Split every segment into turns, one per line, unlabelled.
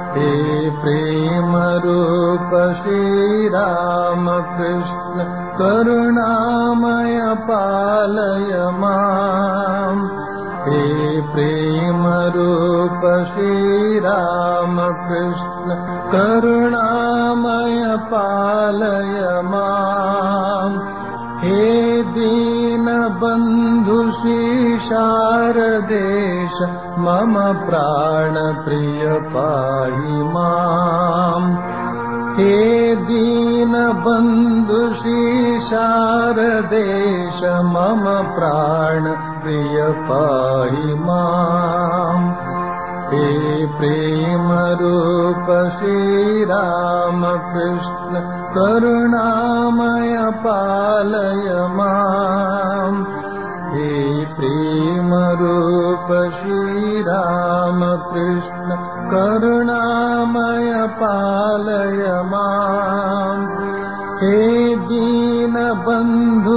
हे प्रेम रूप श्रीराम कृष्ण करुणामय पालय माम् हे प्रेम रूप श्रीराम कृष्ण करुणामय पालय माम् हे दीनबन्धु शारदेश मम प्राणप्रिय पाहि माम् हे दीनबन्धु शारदेश मम प्राणप्रिय पाहि माम् हे प्रेमरूप श्रीरामकृष्ण करुणामय पालय माम् हे प्रेमरूप श्रीरामकृष्ण करुणामय पालय माम् हे दीनबन्धु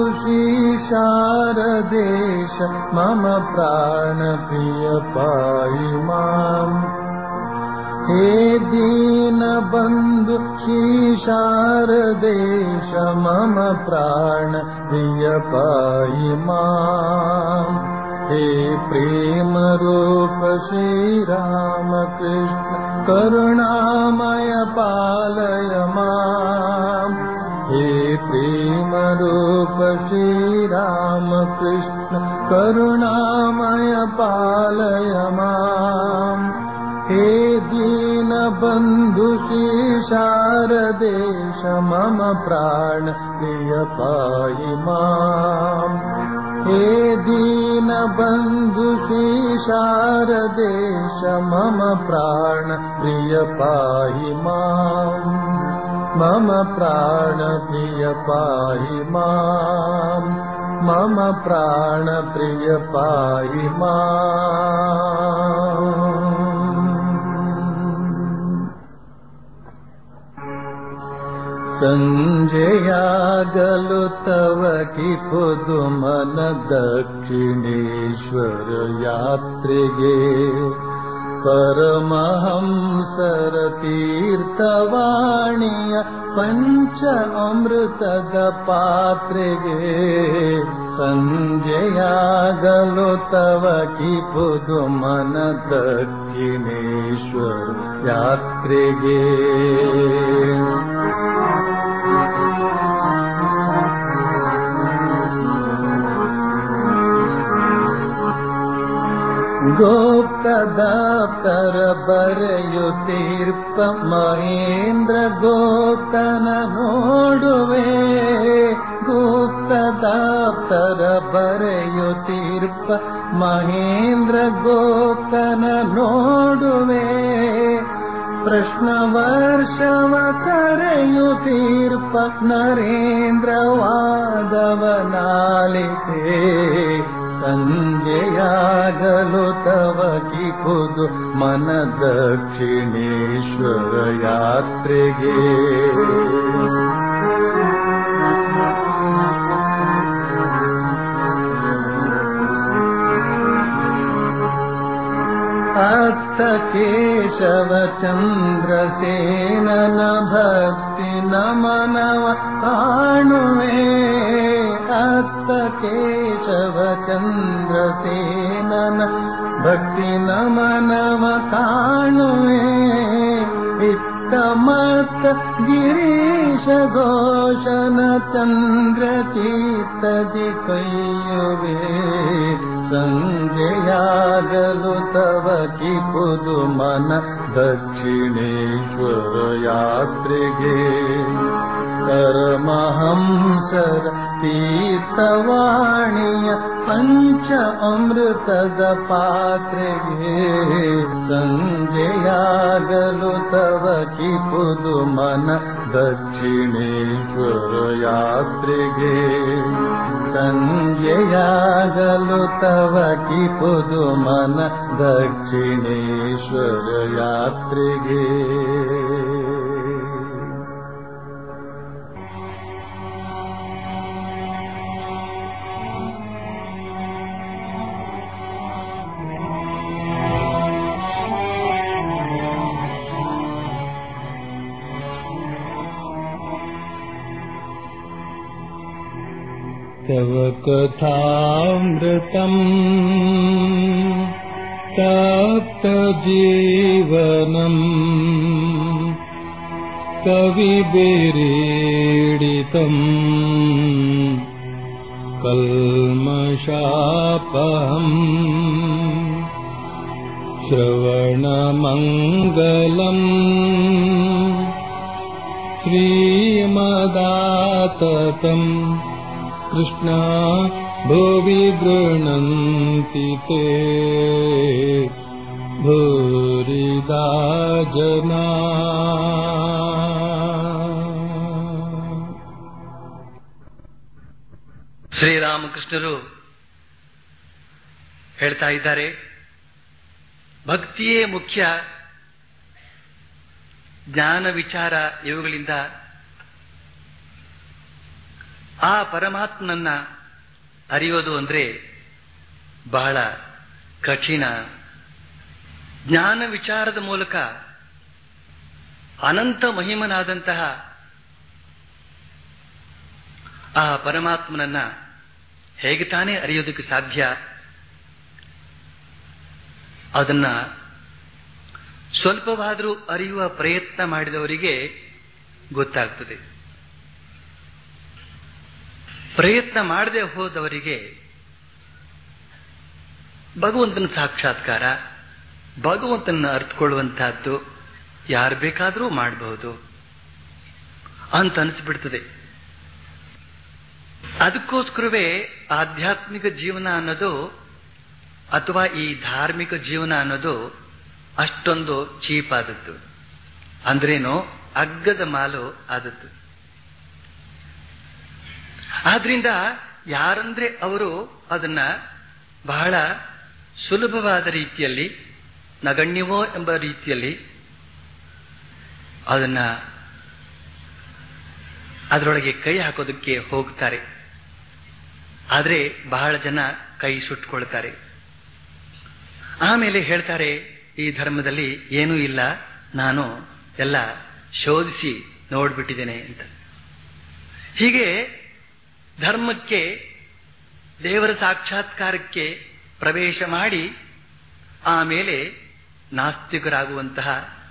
शारदेश मम प्राणप्रिय पाहि माम् हे दीनबन्धु शारदेश मम प्राणप्रिय पाहि माम् हे प्रेमरूप श्रीरामकृष्ण करुणामय पालय माम् हे प्रेमरूप श्रीरामकृष्ण करुणामय पालय माम् हे दीनबन्धु शारदेश मम प्राण प्रिय पाहि माम् हे दीनबन्धु शारदेश मम प्राण प्रिय पाहि माम् मम प्राण प्रिय पाहि माम् मम प्राण प्रिय पाहि माम् सञ्जयागलु तव कि पुदुमन दक्षिणेश्वर यात्रिगे परमहंसर तीर्थवाणीय पञ्च अमृतद पात्रेगे सञ्जयागलो तव कि पुदुमन दक्षिणेश्वर यात्रिगे ಗೋಪ್ತದಾಪ್ತರ ಬರೆಯುತ್ತೀರ್ಪ ಮಹೇಂದ್ರ ಗೋಪ್ತನ ನೋಡುವೆ ಗುಪ್ತದಾಪ್ತರ ಬರೆಯುತ್ತೀರ್ಪ ಮಹೇಂದ್ರ ಗೋಪ್ತನ ನೋಡುವೆ ಪ್ರಶ್ನ ವರ್ಷವ ಕರೆಯುತ್ತೀರ್ಪ ನರೇಂದ್ರ ವಾದವನಾಲಿತೆ ಸಂಜೆಯಾಗಲು ತವ ಕಿಪುದು ಮನ ದಕ್ಷಿಣೇಶ್ವರ ಯಾತ್ರೆಗೆ ಅತ್ತ ಕೇಶವ ಚಂದ್ರಸೇನನ ಭಕ್ತಿ ನಮನವ ಕಾಣುವೆ ಅತ್ತ ಕೇಶವ ಚಂದ್ರಸೇನನ ಭಕ್ತಿ ನಮನವ ಕಾಣುವೆ ಇತ್ತ ಮತ್ತ ಗಿರೀಶ ಘೋಷನ ಚಂದ್ರ ಚೀತದಿ ಕೈಯುವೆ ಸಂಜೆಯಾಗಲು ತವ ಕಿಪುದು ಮನ ದಕ್ಷಿಣೇಶ್ವರ ಯಾತ್ರೆಗೆ ಪರಮಹಂಸರ ತೀರ್ಥವಾಣಿಯ ಪಂಚ ಅಮೃತದ ಪಾತ್ರೆಗೆ ಸಂಜೆಯಾಗಲು ತವ ಕಿಪುದು ಮನ ದಕ್ಷಿಣೇಶ್ವರ ಯಾತ್ರೆಗೆ ಸಂಜೆಯಾಗಲು ತವ ಕಿಪುದು ಮನ ದಕ್ಷಿಣೇಶ್ವರ ಯಾತ್ರೆಗೆ तव कथामृतम् तप्तजीवनम् कविभिरीडितम् कल्मषापहम् श्रवणमङ्गलम् श्रीमदाततम् कृष्णा भुवि गृह्णन्ति ते भूरिदा जना
ಶ್ರೀರಾಮಕೃಷ್ಣರು ಹೇಳ್ತಾ ಇದ್ದಾರೆ ಭಕ್ತಿಯೇ ಮುಖ್ಯ ಜ್ಞಾನ ವಿಚಾರ ಇವುಗಳಿಂದ ಆ ಪರಮಾತ್ಮನನ್ನ ಅರಿಯೋದು ಅಂದ್ರೆ ಬಹಳ ಕಠಿಣ ಜ್ಞಾನ ವಿಚಾರದ ಮೂಲಕ ಅನಂತ ಮಹಿಮನಾದಂತಹ ಆ ಪರಮಾತ್ಮನನ್ನ ಹೇಗೆ ತಾನೇ ಅರಿಯೋದಕ್ಕೆ ಸಾಧ್ಯ ಅದನ್ನ ಸ್ವಲ್ಪವಾದರೂ ಅರಿಯುವ ಪ್ರಯತ್ನ ಮಾಡಿದವರಿಗೆ ಗೊತ್ತಾಗ್ತದೆ ಪ್ರಯತ್ನ ಮಾಡದೆ ಹೋದವರಿಗೆ ಭಗವಂತನ ಸಾಕ್ಷಾತ್ಕಾರ ಭಗವಂತನ ಅರ್ಥಕೊಳ್ಳುವಂತಹದ್ದು ಯಾರು ಬೇಕಾದರೂ ಮಾಡಬಹುದು ಅಂತ ಅನಿಸ್ಬಿಡ್ತದೆ ಅದಕ್ಕೋಸ್ಕರವೇ ಆಧ್ಯಾತ್ಮಿಕ ಜೀವನ ಅನ್ನೋದು ಅಥವಾ ಈ ಧಾರ್ಮಿಕ ಜೀವನ ಅನ್ನೋದು ಅಷ್ಟೊಂದು ಚೀಪ್ ಆದದ್ದು ಅಂದ್ರೇನು ಅಗ್ಗದ ಮಾಲು ಆದದ್ದು ಆದ್ರಿಂದ ಯಾರಂದ್ರೆ ಅವರು ಅದನ್ನ ಬಹಳ ಸುಲಭವಾದ ರೀತಿಯಲ್ಲಿ ನಗಣ್ಯವೋ ಎಂಬ ರೀತಿಯಲ್ಲಿ ಅದನ್ನ ಅದರೊಳಗೆ ಕೈ ಹಾಕೋದಕ್ಕೆ ಹೋಗ್ತಾರೆ ಆದರೆ ಬಹಳ ಜನ ಕೈ ಸುಟ್ಕೊಳ್ತಾರೆ ಆಮೇಲೆ ಹೇಳ್ತಾರೆ ಈ ಧರ್ಮದಲ್ಲಿ ಏನೂ ಇಲ್ಲ ನಾನು ಎಲ್ಲ ಶೋಧಿಸಿ ನೋಡ್ಬಿಟ್ಟಿದ್ದೇನೆ ಅಂತ ಹೀಗೆ ಧರ್ಮಕ್ಕೆ ದೇವರ ಸಾಕ್ಷಾತ್ಕಾರಕ್ಕೆ ಪ್ರವೇಶ ಮಾಡಿ ಆಮೇಲೆ ನಾಸ್ತಿಕರಾಗುವಂತಹ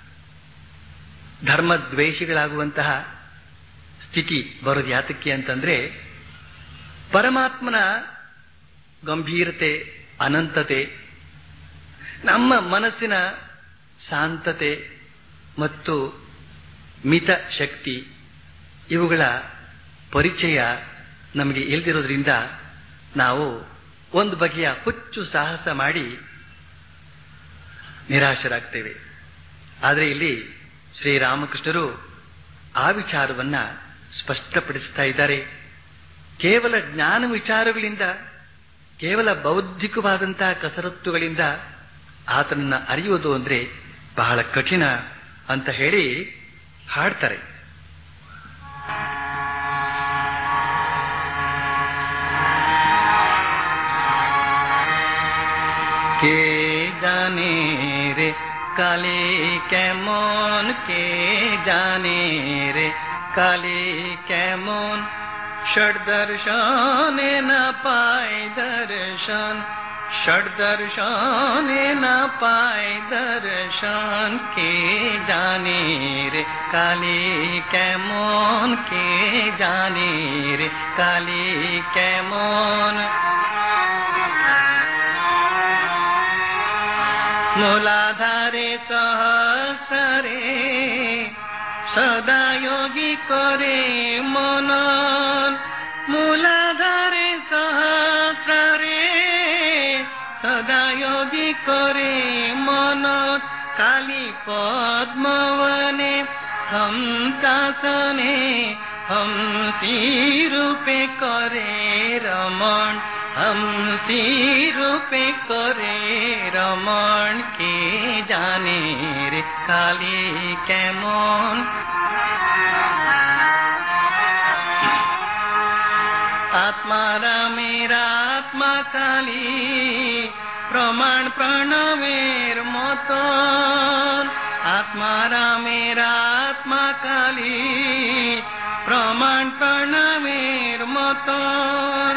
ಧರ್ಮದ್ವೇಷಿಗಳಾಗುವಂತಹ ಸ್ಥಿತಿ ಬರೋದು ಯಾತಕ್ಕೆ ಅಂತಂದ್ರೆ ಪರಮಾತ್ಮನ ಗಂಭೀರತೆ ಅನಂತತೆ ನಮ್ಮ ಮನಸ್ಸಿನ ಶಾಂತತೆ ಮತ್ತು ಮಿತ ಶಕ್ತಿ ಇವುಗಳ ಪರಿಚಯ ನಮಗೆ ಇಲ್ದಿರೋದ್ರಿಂದ ನಾವು ಒಂದು ಬಗೆಯ ಹುಚ್ಚು ಸಾಹಸ ಮಾಡಿ ನಿರಾಶರಾಗ್ತೇವೆ ಆದರೆ ಇಲ್ಲಿ ಶ್ರೀರಾಮಕೃಷ್ಣರು ಆ ವಿಚಾರವನ್ನ ಸ್ಪಷ್ಟಪಡಿಸ್ತಾ ಇದ್ದಾರೆ ಕೇವಲ ಜ್ಞಾನ ವಿಚಾರಗಳಿಂದ ಕೇವಲ ಬೌದ್ಧಿಕವಾದಂತಹ ಕಸರತ್ತುಗಳಿಂದ ಆತನನ್ನ ಅರಿಯೋದು ಅಂದ್ರೆ ಬಹಳ ಕಠಿಣ ಅಂತ ಹೇಳಿ ಹಾಡ್ತಾರೆ কে জানে রে কালে কেমন কে জানে রে কালে কেমন ষড দর্শনে না পায় দর্শন ষড দর্শনে না পায় দর্শন কে জানে রে কালে কেমন কে জানে রে কালে কেমন মূলাধারে সহসরে সদা যোগী করে মনন মূলাধারে সহসরে সদা যোগী করে মনন কালী পদ্মবনে হংসাসনে হংসী রূপে করে রমণ হংসী রূপে করে রমণ কে জানে রে কালী কেমন আত্মারামের আত্মা কালী প্রমাণ প্রণবের মতন আত্মারামের আত্মা কালী প্রমাণ প্রণবের মতন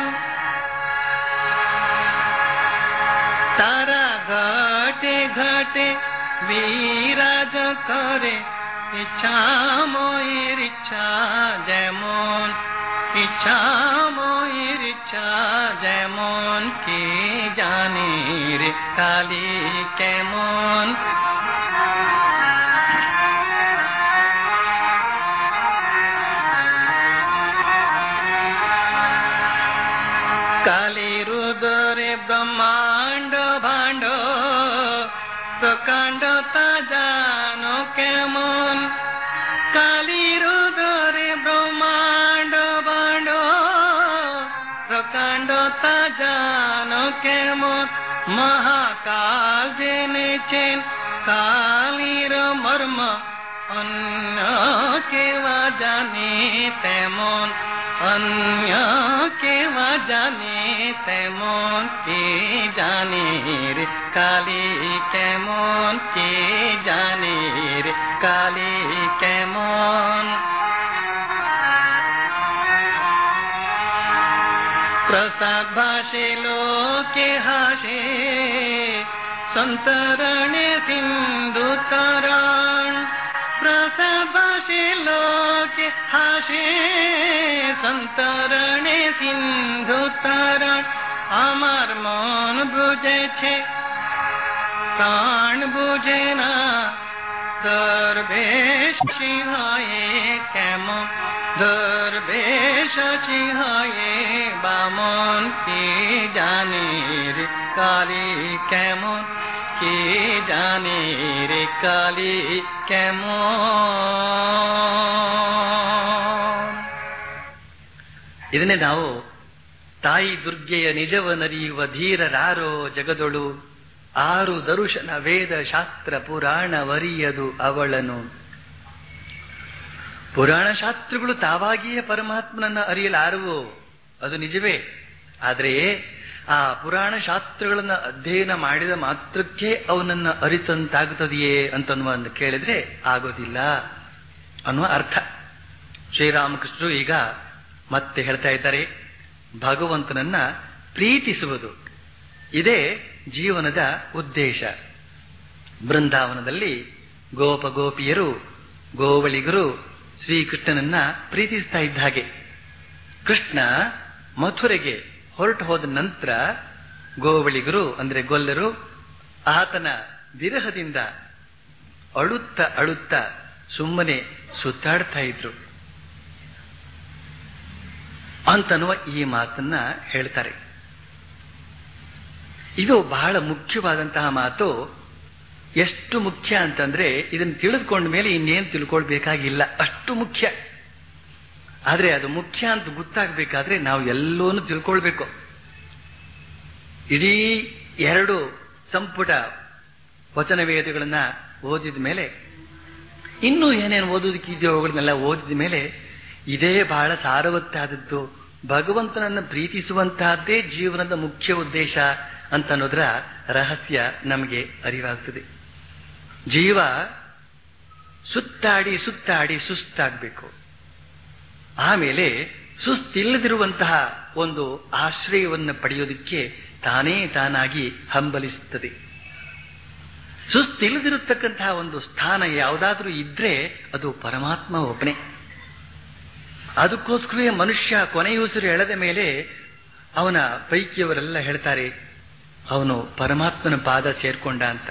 তারা ঘটে ঘটে বিরাজ করে ইচ্ছাময়ের ইচ্ছা যেমন ইচ্ছাময়ের ইচ্ছা যেমন কে জানে রে কালী কেমন কালীর উদরে ব্রহ্মাণ্ড ভাণ্ড প্রকাণ্ড তা জানো কেমন কালীর উদরে ব্রহ্মাণ্ড ভাণ্ড প্রকাণ্ড তা জানো কেমন মহাকাল জেনেছেন কালীর মর্ম অন্য কেবা জানে তেমন অন্য কেবা জানে তেমন কে জানে রে কালী কেমন কে জানে রে কালী কেমন প্রসাদ ভাসে লোকে হাসে সন্তরণে সিন্ধু তরণ প্রসাদ ভাসে লোকে হাসে সন্তরণে সিন্ধু তরণ আমার মন বুঝেছে প্রাণ বুঝে না দরবেশ হয়ে কেমন দরবেশ হয়ে বামন কে জানে রে কালী কেমন কে জানে রে কালী কেমন ಇದನ್ನೇ ನಾವು ತಾಯಿ ದುರ್ಗೆಯ ನಿಜವನರಿಯುವ ಧೀರರಾರೋ ಜಗದೊಳು ಆರು ದರುಶನ ವೇದ ಶಾಸ್ತ್ರ ಪುರಾಣ ವರಿಯದು ಅವಳನು ಪುರಾಣ ಶಾಸ್ತ್ರಗಳು ತಾವಾಗಿಯೇ ಪರಮಾತ್ಮನನ್ನ ಅರಿಯಲಾರವು ಅದು ನಿಜವೇ ಆದರೆ ಆ ಪುರಾಣ ಶಾಸ್ತ್ರಗಳನ್ನ ಅಧ್ಯಯನ ಮಾಡಿದ ಮಾತ್ರಕ್ಕೆ ಅವನನ್ನ ಅರಿತಂತಾಗುತ್ತದೆಯೇ ಅಂತನ್ನುವ ಕೇಳಿದ್ರೆ ಆಗೋದಿಲ್ಲ ಅನ್ನುವ ಅರ್ಥ ಶ್ರೀರಾಮಕೃಷ್ಣರು ಈಗ ಮತ್ತೆ ಹೇಳ್ತಾ ಇದ್ದಾರೆ ಭಗವಂತನನ್ನ ಪ್ರೀತಿಸುವುದು ಇದೇ ಜೀವನದ ಉದ್ದೇಶ ಬೃಂದಾವನದಲ್ಲಿ ಗೋಪ ಗೋಪಿಯರು ಗೋವಳಿಗರು ಶ್ರೀಕೃಷ್ಣನನ್ನ ಪ್ರೀತಿಸ್ತಾ ಇದ್ದ ಹಾಗೆ ಕೃಷ್ಣ ಮಥುರೆಗೆ ಹೊರಟು ಹೋದ ನಂತರ ಗೋವಳಿಗರು ಅಂದ್ರೆ ಗೊಲ್ಲರು ಆತನ ವಿರಹದಿಂದ ಅಳುತ್ತ ಅಳುತ್ತ ಸುಮ್ಮನೆ ಸುತ್ತಾಡ್ತಾ ಇದ್ರು ಅಂತನ್ನುವ ಈ ಮಾತನ್ನ ಹೇಳ್ತಾರೆ ಇದು ಬಹಳ ಮುಖ್ಯವಾದಂತಹ ಮಾತು ಎಷ್ಟು ಮುಖ್ಯ ಅಂತಂದ್ರೆ ಇದನ್ನು ತಿಳಿದುಕೊಂಡ ಮೇಲೆ ಇನ್ನೇನು ತಿಳ್ಕೊಳ್ಬೇಕಾಗಿಲ್ಲ ಅಷ್ಟು ಮುಖ್ಯ ಆದ್ರೆ ಅದು ಮುಖ್ಯ ಅಂತ ಗೊತ್ತಾಗಬೇಕಾದ್ರೆ ನಾವು ಎಲ್ಲೋನು ತಿಳ್ಕೊಳ್ಬೇಕು ಇಡೀ ಎರಡು ಸಂಪುಟ ವಚನ ವೇದಗಳನ್ನ ಓದಿದ ಮೇಲೆ ಇನ್ನೂ ಏನೇನು ಓದೋದಕ್ಕಿದೆಯೋ ಅವುಗಳನ್ನೆಲ್ಲ ಓದಿದ ಮೇಲೆ ಇದೇ ಬಹಳ ಸಾರವತ್ತಾದದ್ದು ಭಗವಂತನನ್ನು ಪ್ರೀತಿಸುವಂತಹದ್ದೇ ಜೀವನದ ಮುಖ್ಯ ಉದ್ದೇಶ ಅಂತ ಅನ್ನೋದರ ರಹಸ್ಯ ನಮಗೆ ಅರಿವಾಗ್ತದೆ ಜೀವ ಸುತ್ತಾಡಿ ಸುತ್ತಾಡಿ ಸುಸ್ತಾಗಬೇಕು ಆಮೇಲೆ ಸುಸ್ತಿಲ್ಲದಿರುವಂತಹ ಒಂದು ಆಶ್ರಯವನ್ನು ಪಡೆಯೋದಕ್ಕೆ ತಾನೇ ತಾನಾಗಿ ಹಂಬಲಿಸುತ್ತದೆ ಸುಸ್ತಿಲ್ಲದಿರತಕ್ಕಂತಹ ಒಂದು ಸ್ಥಾನ ಯಾವುದಾದ್ರೂ ಇದ್ರೆ ಅದು ಪರಮಾತ್ಮ ಒಬ್ಬನೇ ಅದಕ್ಕೋಸ್ಕರವೇ ಮನುಷ್ಯ ಕೊನೆಯುಸಿರು ಎಳೆದ ಮೇಲೆ ಅವನ ಪೈಕಿಯವರೆಲ್ಲ ಹೇಳ್ತಾರೆ ಅವನು ಪರಮಾತ್ಮನ ಪಾದ ಸೇರ್ಕೊಂಡ ಅಂತ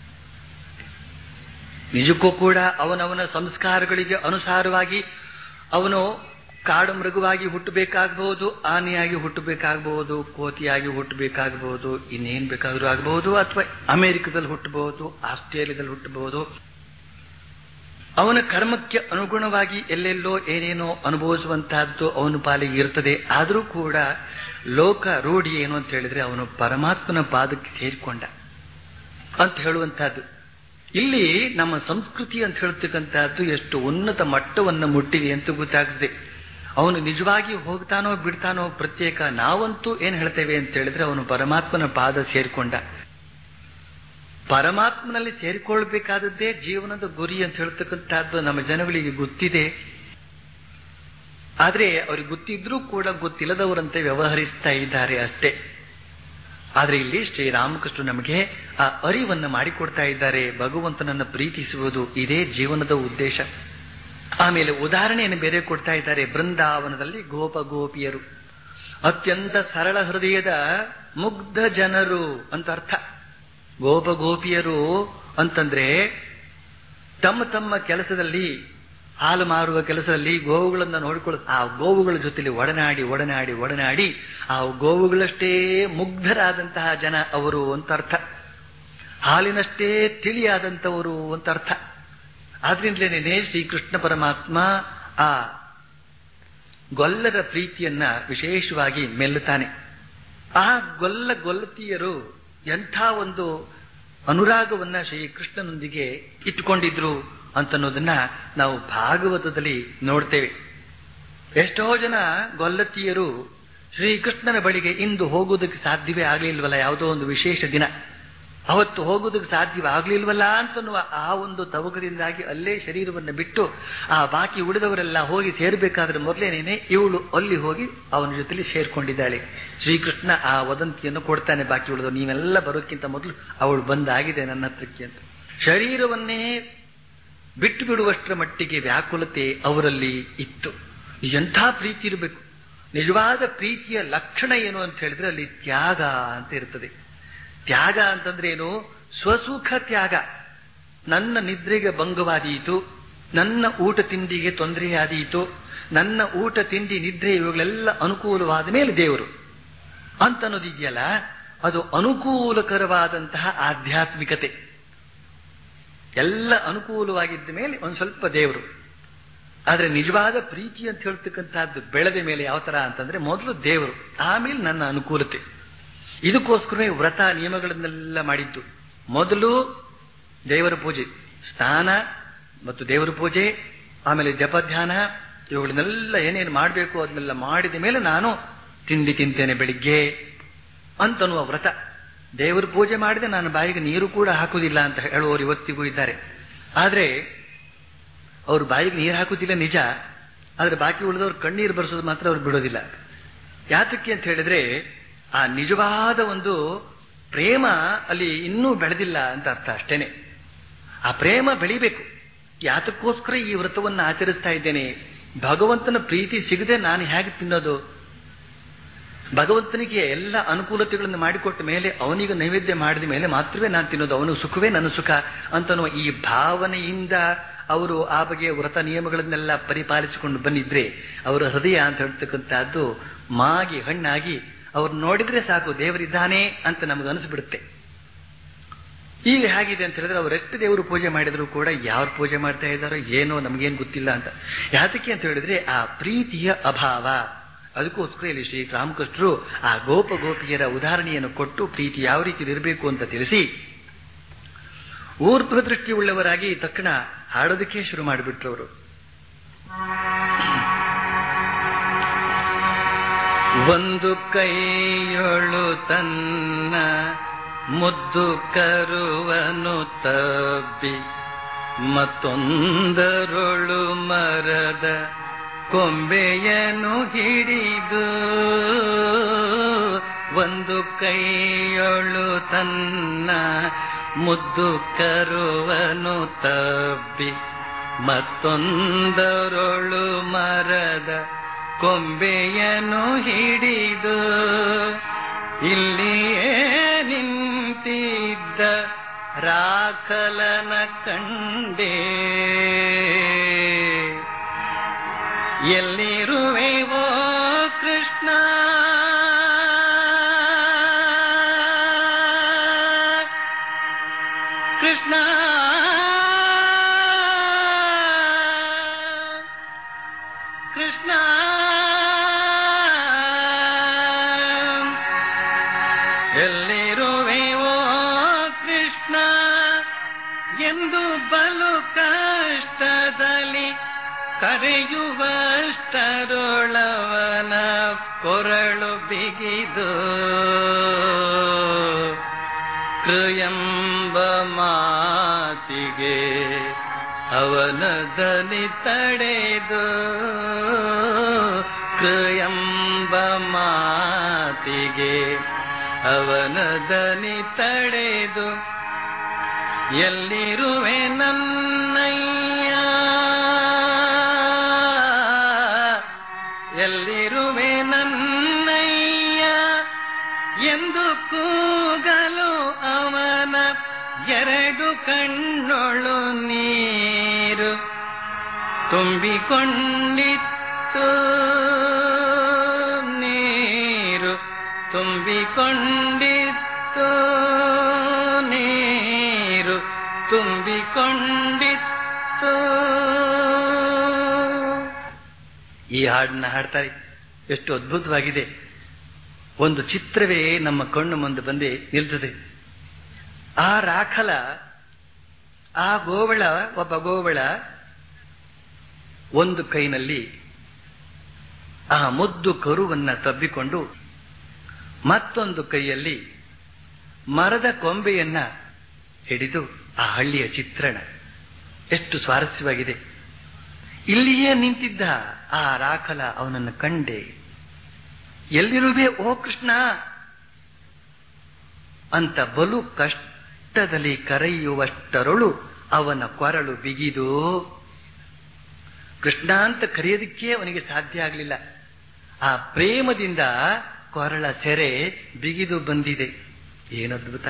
ನಿಜಕ್ಕೂ ಕೂಡ ಅವನವನ ಸಂಸ್ಕಾರಗಳಿಗೆ ಅನುಸಾರವಾಗಿ ಅವನು ಕಾಡು ಮೃಗವಾಗಿ ಹುಟ್ಟಬೇಕಾಗಬಹುದು ಆನೆಯಾಗಿ ಹುಟ್ಟಬೇಕಾಗಬಹುದು ಕೋತಿಯಾಗಿ ಹುಟ್ಟಬೇಕಾಗಬಹುದು ಇನ್ನೇನ್ ಬೇಕಾದ್ರೂ ಆಗಬಹುದು ಅಥವಾ ಅಮೆರಿಕದಲ್ಲಿ ಹುಟ್ಟಬಹುದು ಆಸ್ಟ್ರೇಲಿಯಾದಲ್ಲಿ ಹುಟ್ಟಬಹುದು ಅವನ ಕರ್ಮಕ್ಕೆ ಅನುಗುಣವಾಗಿ ಎಲ್ಲೆಲ್ಲೋ ಏನೇನೋ ಅನುಭವಿಸುವಂತಹದ್ದು ಅವನ ಪಾಲಿಗೆ ಇರ್ತದೆ ಆದರೂ ಕೂಡ ಲೋಕ ರೂಢಿ ಏನು ಅಂತ ಹೇಳಿದ್ರೆ ಅವನು ಪರಮಾತ್ಮನ ಪಾದಕ್ಕೆ ಸೇರಿಕೊಂಡ ಅಂತ ಹೇಳುವಂತಹದ್ದು ಇಲ್ಲಿ ನಮ್ಮ ಸಂಸ್ಕೃತಿ ಅಂತ ಹೇಳ್ತಕ್ಕಂತಹದ್ದು ಎಷ್ಟು ಉನ್ನತ ಮಟ್ಟವನ್ನು ಮುಟ್ಟಿದೆ ಅಂತ ಗೊತ್ತಾಗ್ತದೆ ಅವನು ನಿಜವಾಗಿ ಹೋಗ್ತಾನೋ ಬಿಡ್ತಾನೋ ಪ್ರತ್ಯೇಕ ನಾವಂತೂ ಏನ್ ಹೇಳ್ತೇವೆ ಅಂತ ಹೇಳಿದ್ರೆ ಅವನು ಪರಮಾತ್ಮನ ಪಾದ ಸೇರಿಕೊಂಡ ಪರಮಾತ್ಮನಲ್ಲಿ ಸೇರಿಕೊಳ್ಬೇಕಾದದ್ದೇ ಜೀವನದ ಗುರಿ ಅಂತ ಹೇಳ್ತಕ್ಕಂಥದ್ದು ನಮ್ಮ ಜನಗಳಿಗೆ ಗೊತ್ತಿದೆ ಆದ್ರೆ ಅವ್ರಿಗೆ ಗೊತ್ತಿದ್ರೂ ಕೂಡ ಗೊತ್ತಿಲ್ಲದವರಂತೆ ವ್ಯವಹರಿಸ್ತಾ ಇದ್ದಾರೆ ಅಷ್ಟೇ ಆದ್ರೆ ಇಲ್ಲಿ ಶ್ರೀರಾಮಕೃಷ್ಣ ನಮಗೆ ಆ ಅರಿವನ್ನ ಮಾಡಿಕೊಡ್ತಾ ಇದ್ದಾರೆ ಭಗವಂತನನ್ನ ಪ್ರೀತಿಸುವುದು ಇದೇ ಜೀವನದ ಉದ್ದೇಶ ಆಮೇಲೆ ಉದಾಹರಣೆಯನ್ನು ಬೇರೆ ಕೊಡ್ತಾ ಇದ್ದಾರೆ ಬೃಂದಾವನದಲ್ಲಿ ಗೋಪ ಗೋಪಿಯರು ಅತ್ಯಂತ ಸರಳ ಹೃದಯದ ಮುಗ್ಧ ಜನರು ಅಂತ ಅರ್ಥ ಗೋಪ ಗೋಪಿಯರು ಅಂತಂದ್ರೆ ತಮ್ಮ ತಮ್ಮ ಕೆಲಸದಲ್ಲಿ ಹಾಲು ಮಾರುವ ಕೆಲಸದಲ್ಲಿ ಗೋವುಗಳನ್ನ ನೋಡಿಕೊಳ್ಳ ಆ ಗೋವುಗಳ ಜೊತೆಲಿ ಒಡನಾಡಿ ಒಡನಾಡಿ ಒಡನಾಡಿ ಆ ಗೋವುಗಳಷ್ಟೇ ಮುಗ್ಧರಾದಂತಹ ಜನ ಅವರು ಅಂತ ಅರ್ಥ ಹಾಲಿನಷ್ಟೇ ತಿಳಿಯಾದಂಥವರು ಅಂತ ಅರ್ಥ ಆದ್ರಿಂದಲೇನೆ ಶ್ರೀಕೃಷ್ಣ ಪರಮಾತ್ಮ ಆ ಗೊಲ್ಲರ ಪ್ರೀತಿಯನ್ನ ವಿಶೇಷವಾಗಿ ಮೆಲ್ಲುತ್ತಾನೆ ಆ ಗೊಲ್ಲ ಗೊಲ್ಲತಿಯರು ಎಂಥ ಒಂದು ಅನುರಾಗವನ್ನ ಶ್ರೀಕೃಷ್ಣನೊಂದಿಗೆ ಇಟ್ಟುಕೊಂಡಿದ್ರು ಅಂತನ್ನೋದನ್ನ ನಾವು ಭಾಗವತದಲ್ಲಿ ನೋಡ್ತೇವೆ ಎಷ್ಟೋ ಜನ ಗೊಲ್ಲತಿಯರು ಶ್ರೀಕೃಷ್ಣನ ಬಳಿಗೆ ಇಂದು ಹೋಗುವುದಕ್ಕೆ ಸಾಧ್ಯವೇ ಆಗಲಿಲ್ವಲ್ಲ ಯಾವುದೋ ಒಂದು ವಿಶೇಷ ದಿನ ಅವತ್ತು ಹೋಗುವುದಕ್ಕೆ ಸಾಧ್ಯವಾಗಲಿಲ್ವಲ್ಲ ಅಂತನ್ನುವ ಆ ಒಂದು ತವಕದಿಂದಾಗಿ ಅಲ್ಲೇ ಶರೀರವನ್ನು ಬಿಟ್ಟು ಆ ಬಾಕಿ ಉಳಿದವರೆಲ್ಲ ಹೋಗಿ ಸೇರಬೇಕಾದ್ರೆ ಮೊದಲೇನೇನೆ ಇವಳು ಅಲ್ಲಿ ಹೋಗಿ ಅವನ ಜೊತೆಲಿ ಸೇರ್ಕೊಂಡಿದ್ದಾಳೆ ಶ್ರೀಕೃಷ್ಣ ಆ ವದಂತಿಯನ್ನು ಕೊಡ್ತಾನೆ ಬಾಕಿ ಉಳಿದವರು ನೀವೆಲ್ಲ ಬರೋಕ್ಕಿಂತ ಮೊದಲು ಅವಳು ಬಂದಾಗಿದೆ ನನ್ನ ಹತ್ರಕ್ಕೆ ಅಂತ ಶರೀರವನ್ನೇ ಬಿಟ್ಟು ಬಿಡುವಷ್ಟರ ಮಟ್ಟಿಗೆ ವ್ಯಾಕುಲತೆ ಅವರಲ್ಲಿ ಇತ್ತು ಎಂಥ ಪ್ರೀತಿ ಇರಬೇಕು ನಿಜವಾದ ಪ್ರೀತಿಯ ಲಕ್ಷಣ ಏನು ಅಂತ ಹೇಳಿದ್ರೆ ಅಲ್ಲಿ ತ್ಯಾಗ ಅಂತ ಇರ್ತದೆ ತ್ಯಾಗ ಅಂತಂದ್ರೆ ಏನು ಸ್ವಸುಖ ತ್ಯಾಗ ನನ್ನ ನಿದ್ರೆಗೆ ಭಂಗವಾದೀತು ನನ್ನ ಊಟ ತಿಂಡಿಗೆ ತೊಂದರೆಯಾದೀತು ನನ್ನ ಊಟ ತಿಂಡಿ ನಿದ್ರೆ ಇವುಗಳೆಲ್ಲ ಅನುಕೂಲವಾದ ಮೇಲೆ ದೇವರು ಅಂತ ಅನ್ನೋದಿದೆಯಲ್ಲ ಅದು ಅನುಕೂಲಕರವಾದಂತಹ ಆಧ್ಯಾತ್ಮಿಕತೆ ಎಲ್ಲ ಅನುಕೂಲವಾಗಿದ್ದ ಮೇಲೆ ಒಂದು ಸ್ವಲ್ಪ ದೇವರು ಆದ್ರೆ ನಿಜವಾದ ಪ್ರೀತಿ ಅಂತ ಹೇಳ್ತಕ್ಕಂಥದ್ದು ಬೆಳೆದ ಮೇಲೆ ಯಾವ ತರ ಅಂತಂದ್ರೆ ಮೊದಲು ದೇವರು ಆಮೇಲೆ ನನ್ನ ಅನುಕೂಲತೆ ಇದಕ್ಕೋಸ್ಕರವೇ ವ್ರತ ನಿಯಮಗಳನ್ನೆಲ್ಲ ಮಾಡಿದ್ದು ಮೊದಲು ದೇವರ ಪೂಜೆ ಸ್ನಾನ ಮತ್ತು ದೇವರ ಪೂಜೆ ಆಮೇಲೆ ಜಪಧ್ಯಾನ ಇವುಗಳನ್ನೆಲ್ಲ ಏನೇನು ಮಾಡಬೇಕು ಅದನ್ನೆಲ್ಲ ಮಾಡಿದ ಮೇಲೆ ನಾನು ತಿಂಡಿ ತಿಂತೇನೆ ಬೆಳಿಗ್ಗೆ ಅಂತನ್ನುವ ವ್ರತ ದೇವರ ಪೂಜೆ ಮಾಡಿದೆ ನಾನು ಬಾಯಿಗೆ ನೀರು ಕೂಡ ಹಾಕುವುದಿಲ್ಲ ಅಂತ ಹೇಳುವವರು ಇವತ್ತಿಗೂ ಇದ್ದಾರೆ ಆದ್ರೆ ಅವ್ರು ಬಾಯಿಗೆ ನೀರು ಹಾಕುವುದಿಲ್ಲ ನಿಜ ಆದ್ರೆ ಬಾಕಿ ಉಳಿದವ್ರು ಕಣ್ಣೀರು ಬರ್ಸೋದು ಮಾತ್ರ ಅವ್ರು ಬಿಡೋದಿಲ್ಲ ಯಾತಕ್ಕೆ ಅಂತ ಹೇಳಿದ್ರೆ ಆ ನಿಜವಾದ ಒಂದು ಪ್ರೇಮ ಅಲ್ಲಿ ಇನ್ನೂ ಬೆಳೆದಿಲ್ಲ ಅಂತ ಅರ್ಥ ಅಷ್ಟೇನೆ ಆ ಪ್ರೇಮ ಬೆಳಿಬೇಕು ಯಾತಕ್ಕೋಸ್ಕರ ಈ ವ್ರತವನ್ನು ಆಚರಿಸ್ತಾ ಇದ್ದೇನೆ ಭಗವಂತನ ಪ್ರೀತಿ ಸಿಗದೆ ನಾನು ಹೇಗೆ ತಿನ್ನೋದು ಭಗವಂತನಿಗೆ ಎಲ್ಲ ಅನುಕೂಲತೆಗಳನ್ನು ಮಾಡಿಕೊಟ್ಟ ಮೇಲೆ ಅವನಿಗೆ ನೈವೇದ್ಯ ಮಾಡಿದ ಮೇಲೆ ಮಾತ್ರವೇ ನಾನು ತಿನ್ನೋದು ಅವನು ಸುಖವೇ ನನ್ನ ಸುಖ ಅಂತನ್ನುವ ಈ ಭಾವನೆಯಿಂದ ಅವರು ಆ ಬಗೆಯ ವ್ರತ ನಿಯಮಗಳನ್ನೆಲ್ಲ ಪರಿಪಾಲಿಸಿಕೊಂಡು ಬಂದಿದ್ರೆ ಅವರ ಹೃದಯ ಅಂತ ಹೇಳ್ತಕ್ಕಂಥದ್ದು ಮಾಗಿ ಹಣ್ಣಾಗಿ ಅವ್ರು ನೋಡಿದ್ರೆ ಸಾಕು ದೇವರಿದ್ದಾನೆ ಅಂತ ನಮಗೆ ಅನಿಸ್ಬಿಡುತ್ತೆ ಈಗ ಹೇಗಿದೆ ಅಂತ ಹೇಳಿದ್ರೆ ಅವರೆಷ್ಟು ದೇವರು ಪೂಜೆ ಮಾಡಿದ್ರು ಕೂಡ ಯಾರು ಪೂಜೆ ಮಾಡ್ತಾ ಇದ್ದಾರೋ ಏನೋ ನಮಗೇನು ಗೊತ್ತಿಲ್ಲ ಅಂತ ಯಾತಕ್ಕೆ ಅಂತ ಹೇಳಿದ್ರೆ ಆ ಪ್ರೀತಿಯ ಅಭಾವ ಅದಕ್ಕೋಸ್ಕರ ಇಲ್ಲಿ ಶ್ರೀ ರಾಮಕೃಷ್ಣರು ಆ ಗೋಪ ಗೋಪಿಯರ ಉದಾಹರಣೆಯನ್ನು ಕೊಟ್ಟು ಪ್ರೀತಿ ಯಾವ ರೀತಿ ಇರಬೇಕು ಅಂತ ತಿಳಿಸಿ ಊರ್ಧ್ವ ದೃಷ್ಟಿ ಉಳ್ಳವರಾಗಿ ತಕ್ಷಣ ಹಾಡೋದಕ್ಕೆ ಶುರು ಮಾಡಿಬಿಟ್ರು ಅವರು ಒಂದು ಕೈಯೊಳು ತನ್ನ ಮುದ್ದು ಕರುವನು ತಬ್ಬಿ ಮತ್ತೊಂದರೊಳು ಮರದ ಕೊಂಬೆಯನು ಹಿಡಿದು ಒಂದು ಕೈಯೊಳು ತನ್ನ ಮುದ್ದು ಕರುವನು ತಬ್ಬಿ ಮತ್ತೊಂದರೊಳು ಮರದ ಕೊಂಬೆಯನು ಹಿಡಿದು ಇಲ್ಲಿಯೇ ನಿಂತಿದ್ದ ರಾಖಲನ ಕಂಡೇ ಎಲ್ಲಿರುವೆವೋ ಕೃಷ್ಣ ಕೃಷ್ಣ ಕೃಷ್ಣ ಎಲ್ಲಿರುವೆವೋ ಕೃಷ್ಣ ಎಂದು ಬಲು ಕಷ್ಟದಲ್ಲಿ ಕರೆಯುವಷ್ಟರೊಳವನ ಕೊರಳು ಬಿಗಿದು ಕೃಯಂಬ ಮಾತಿಗೆ ಅವನ ದನಿ ತಡೆದು ಕೃಯಂಬ ಮಾತಿಗೆ ಅವನ ದನಿ ತಡೆದು ಎಲ್ಲಿರುವೆ ನನ್ನಯ್ಯ ಎಲ್ಲಿರುವೆ ನನ್ನಯ್ಯ ಎಂದು ಕೂಗಲು ಅವನ ಎರಡು ಕಣ್ಣೊಳು ನೀರು ತುಂಬಿಕೊಂಡಿತ್ತು ನೀರು ತುಂಬಿಕೊಂಡಿತ್ತು ನೀರು ತುಂಬಿಕೊಂಡಿತ್ತು ಈ ಹಾಡನ್ನ ಹಾಡ್ತಾರೆ ಎಷ್ಟು ಅದ್ಭುತವಾಗಿದೆ ಒಂದು ಚಿತ್ರವೇ ನಮ್ಮ ಕಣ್ಣು ಮುಂದೆ ಬಂದೇ ನಿಲ್ತದೆ ಆ ರಾಖಲ ಆ ಗೋವಳ ಒಬ್ಬ ಗೋವಳ ಒಂದು ಕೈನಲ್ಲಿ ಆ ಮುದ್ದು ಕರುವನ್ನ ತಬ್ಬಿಕೊಂಡು ಮತ್ತೊಂದು ಕೈಯಲ್ಲಿ ಮರದ ಕೊಂಬೆಯನ್ನ ಹಿಡಿದು ಆ ಹಳ್ಳಿಯ ಚಿತ್ರಣ ಎಷ್ಟು ಸ್ವಾರಸ್ಯವಾಗಿದೆ ಇಲ್ಲಿಯೇ ನಿಂತಿದ್ದ ಆ ರಾಖಲ ಅವನನ್ನು ಕಂಡೆ ಎಲ್ಲಿರುವೆ ಓ ಕೃಷ್ಣ ಅಂತ ಬಲು ಕಷ್ಟದಲ್ಲಿ ಕರೆಯುವಷ್ಟರೊಳು ಅವನ ಕೊರಳು ಬಿಗಿದು ಕೃಷ್ಣ ಅಂತ ಕರೆಯೋದಕ್ಕೆ ಅವನಿಗೆ ಸಾಧ್ಯ ಆಗಲಿಲ್ಲ ಆ ಪ್ರೇಮದಿಂದ ಕೊರಳ ಸೆರೆ ಬಿಗಿದು ಬಂದಿದೆ ಏನದ್ಭುತ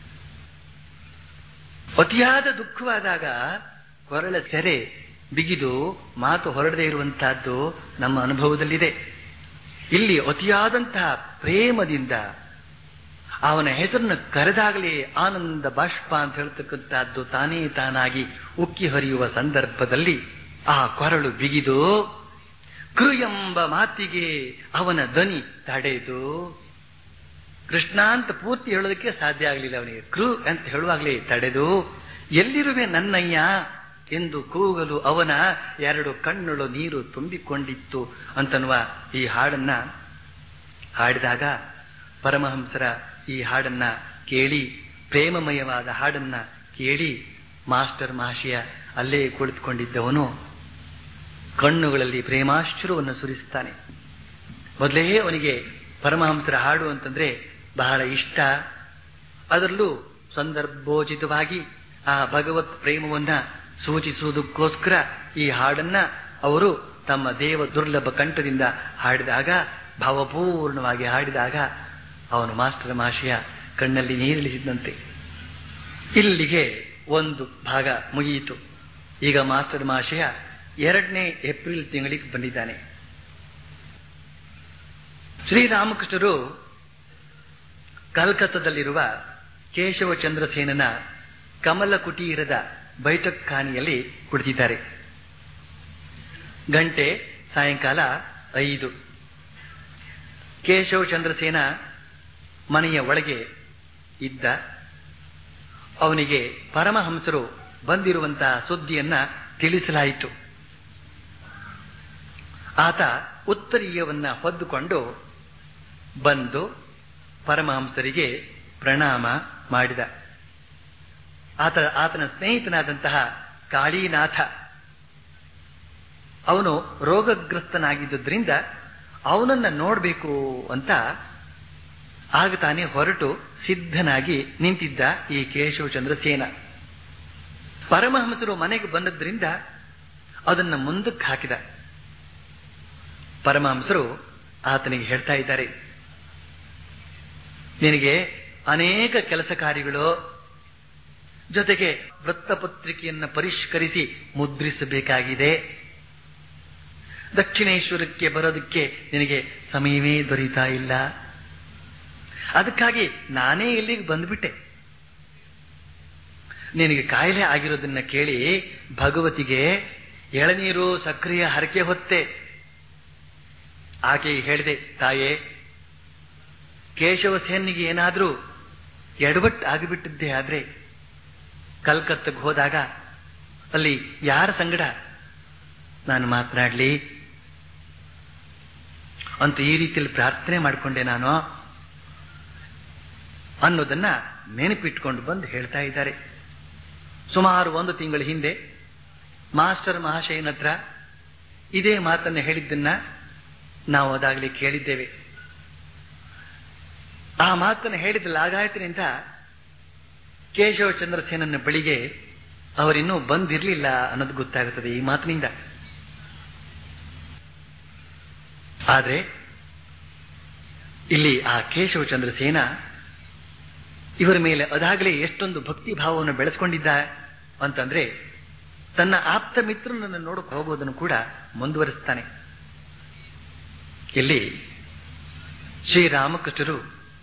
ಅತಿಯಾದ ದುಃಖವಾದಾಗ ಕೊರಳ ಸೆರೆ ಬಿಗಿದು ಮಾತು ಹೊರಡದೇ ಇರುವಂತಹದ್ದು ನಮ್ಮ ಅನುಭವದಲ್ಲಿದೆ ಇಲ್ಲಿ ಅತಿಯಾದಂತಹ ಪ್ರೇಮದಿಂದ ಅವನ ಹೆಸರನ್ನು ಕರೆದಾಗಲೇ ಆನಂದ ಬಾಷ್ಪ ಅಂತ ಹೇಳ್ತಕ್ಕಂಥದ್ದು ತಾನೇ ತಾನಾಗಿ ಉಕ್ಕಿ ಹರಿಯುವ ಸಂದರ್ಭದಲ್ಲಿ ಆ ಕೊರಳು ಬಿಗಿದು ಕೃ ಎಂಬ ಮಾತಿಗೆ ಅವನ ದನಿ ತಡೆದು ಕೃಷ್ಣ ಅಂತ ಪೂರ್ತಿ ಹೇಳೋದಕ್ಕೆ ಸಾಧ್ಯ ಆಗಲಿಲ್ಲ ಅವನಿಗೆ ಕೃ ಅಂತ ಹೇಳುವಾಗಲೇ ತಡೆದು ಎಲ್ಲಿರುವೆ ನನ್ನಯ್ಯ ಎಂದು ಕೂಗಲು ಅವನ ಎರಡು ಕಣ್ಣುಳು ನೀರು ತುಂಬಿಕೊಂಡಿತ್ತು ಅಂತನ್ನುವ ಈ ಹಾಡನ್ನ ಹಾಡಿದಾಗ ಪರಮಹಂಸರ ಈ ಹಾಡನ್ನ ಕೇಳಿ ಪ್ರೇಮಮಯವಾದ ಹಾಡನ್ನ ಕೇಳಿ ಮಾಸ್ಟರ್ ಮಹಾಶಯ ಅಲ್ಲೇ ಕುಳಿತುಕೊಂಡಿದ್ದವನು ಕಣ್ಣುಗಳಲ್ಲಿ ಪ್ರೇಮಾಶ್ಚುರವನ್ನು ಸುರಿಸ್ತಾನೆ ಮೊದಲೇ ಅವನಿಗೆ ಪರಮಹಂಸರ ಹಾಡು ಅಂತಂದ್ರೆ ಬಹಳ ಇಷ್ಟ ಅದರಲ್ಲೂ ಸಂದರ್ಭೋಚಿತವಾಗಿ ಆ ಭಗವತ್ ಪ್ರೇಮವನ್ನ ಸೂಚಿಸುವುದಕ್ಕೋಸ್ಕರ ಈ ಹಾಡನ್ನ ಅವರು ತಮ್ಮ ದೇವ ದುರ್ಲಭ ಕಂಠದಿಂದ ಹಾಡಿದಾಗ ಭಾವಪೂರ್ಣವಾಗಿ ಹಾಡಿದಾಗ ಅವನು ಮಾಸ್ಟರ್ ಮಹಾಶಯ ಕಣ್ಣಲ್ಲಿ ನೀರಿಳಿಸಿದಂತೆ ಇಲ್ಲಿಗೆ ಒಂದು ಭಾಗ ಮುಗಿಯಿತು ಈಗ ಮಾಸ್ಟರ್ ಮಹಾಶಯ ಎರಡನೇ ಏಪ್ರಿಲ್ ತಿಂಗಳಿಗೆ ಬಂದಿದ್ದಾನೆ ಶ್ರೀರಾಮಕೃಷ್ಣರು ಕಲ್ಕತ್ತಾದಲ್ಲಿರುವ ಕೇಶವ ಚಂದ್ರಸೇನನ ಕಮಲ ಕುಟೀರದ ಬೈಠಕ್ ಖಾನಿಯಲ್ಲಿ ಕುಳಿತಿದ್ದಾರೆ ಗಂಟೆ ಸಾಯಂಕಾಲ ಐದು ಕೇಶವ ಚಂದ್ರಸೇನ ಮನೆಯ ಒಳಗೆ ಇದ್ದ ಅವನಿಗೆ ಪರಮಹಂಸರು ಬಂದಿರುವಂತಹ ಸುದ್ದಿಯನ್ನ ತಿಳಿಸಲಾಯಿತು ಆತ ಉತ್ತರೀಯವನ್ನ ಹೊದ್ದುಕೊಂಡು ಬಂದು ಪರಮಹಂಸರಿಗೆ ಪ್ರಣಾಮ ಮಾಡಿದ ಆತ ಆತನ ಸ್ನೇಹಿತನಾದಂತಹ ಕಾಳೀನಾಥ ಅವನು ರೋಗಗ್ರಸ್ತನಾಗಿದ್ದರಿಂದ ಅವನನ್ನ ನೋಡಬೇಕು ಅಂತ ಆಗ ತಾನೇ ಹೊರಟು ಸಿದ್ಧನಾಗಿ ನಿಂತಿದ್ದ ಈ ಕೇಶವ ಚಂದ್ರಸೇನ ಪರಮಹಂಸರು ಮನೆಗೆ ಬಂದದ್ರಿಂದ ಅದನ್ನ ಮುಂದಕ್ಕೆ ಹಾಕಿದ ಪರಮಹಂಸರು ಆತನಿಗೆ ಹೇಳ್ತಾ ಇದ್ದಾರೆ ನಿನಗೆ ಅನೇಕ ಕೆಲಸ ಕಾರ್ಯಗಳು ಜೊತೆಗೆ ವೃತ್ತಪತ್ರಿಕೆಯನ್ನು ಪರಿಷ್ಕರಿಸಿ ಮುದ್ರಿಸಬೇಕಾಗಿದೆ ದಕ್ಷಿಣೇಶ್ವರಕ್ಕೆ ಬರೋದಕ್ಕೆ ನಿನಗೆ ಸಮಯವೇ ದೊರೀತಾ ಇಲ್ಲ ಅದಕ್ಕಾಗಿ ನಾನೇ ಇಲ್ಲಿಗೆ ಬಂದ್ಬಿಟ್ಟೆ ನಿನಗೆ ಕಾಯಿಲೆ ಆಗಿರೋದನ್ನ ಕೇಳಿ ಭಗವತಿಗೆ ಎಳನೀರು ಸಕ್ರಿಯ ಹರಕೆ ಹೊತ್ತೆ ಆಕೆ ಹೇಳಿದೆ ತಾಯೇ ಕೇಶವ ಸೇನಿಗೆ ಏನಾದರೂ ಎಡವಟ್ಟು ಆಗಿಬಿಟ್ಟಿದ್ದೆ ಆದ್ರೆ ಕಲ್ಕತ್ತಕ್ಕೆ ಹೋದಾಗ ಅಲ್ಲಿ ಯಾರ ಸಂಗಡ ನಾನು ಮಾತನಾಡಲಿ ಅಂತ ಈ ರೀತಿಯಲ್ಲಿ ಪ್ರಾರ್ಥನೆ ಮಾಡಿಕೊಂಡೆ ನಾನು ಅನ್ನೋದನ್ನ ನೆನಪಿಟ್ಕೊಂಡು ಬಂದು ಹೇಳ್ತಾ ಇದ್ದಾರೆ ಸುಮಾರು ಒಂದು ತಿಂಗಳ ಹಿಂದೆ ಮಾಸ್ಟರ್ ಮಹಾಶಯನ ಹತ್ರ ಇದೇ ಮಾತನ್ನು ಹೇಳಿದ್ದನ್ನ ನಾವು ಅದಾಗಲೇ ಕೇಳಿದ್ದೇವೆ ಆ ಮಾತನ್ನು ಹೇಳಿದ ಲಾಗಾಯತಿನಿಂದ ಕೇಶವ ಚಂದ್ರಸೇನನ ಬಳಿಗೆ ಅವರಿನ್ನೂ ಬಂದಿರಲಿಲ್ಲ ಅನ್ನೋದು ಗೊತ್ತಾಗುತ್ತದೆ ಈ ಮಾತಿನಿಂದ ಆದರೆ ಇಲ್ಲಿ ಆ ಕೇಶವ ಚಂದ್ರಸೇನ ಇವರ ಮೇಲೆ ಅದಾಗಲೇ ಎಷ್ಟೊಂದು ಭಕ್ತಿ ಭಾವವನ್ನು ಬೆಳೆಸ್ಕೊಂಡಿದ್ದ ಅಂತಂದ್ರೆ ತನ್ನ ಆಪ್ತ ಮಿತ್ರನನ್ನು ನೋಡಕ್ಕೆ ಹೋಗೋದನ್ನು ಕೂಡ ಮುಂದುವರಿಸ್ತಾನೆ ಇಲ್ಲಿ ಶ್ರೀರಾಮಕೃಷ್ಣರು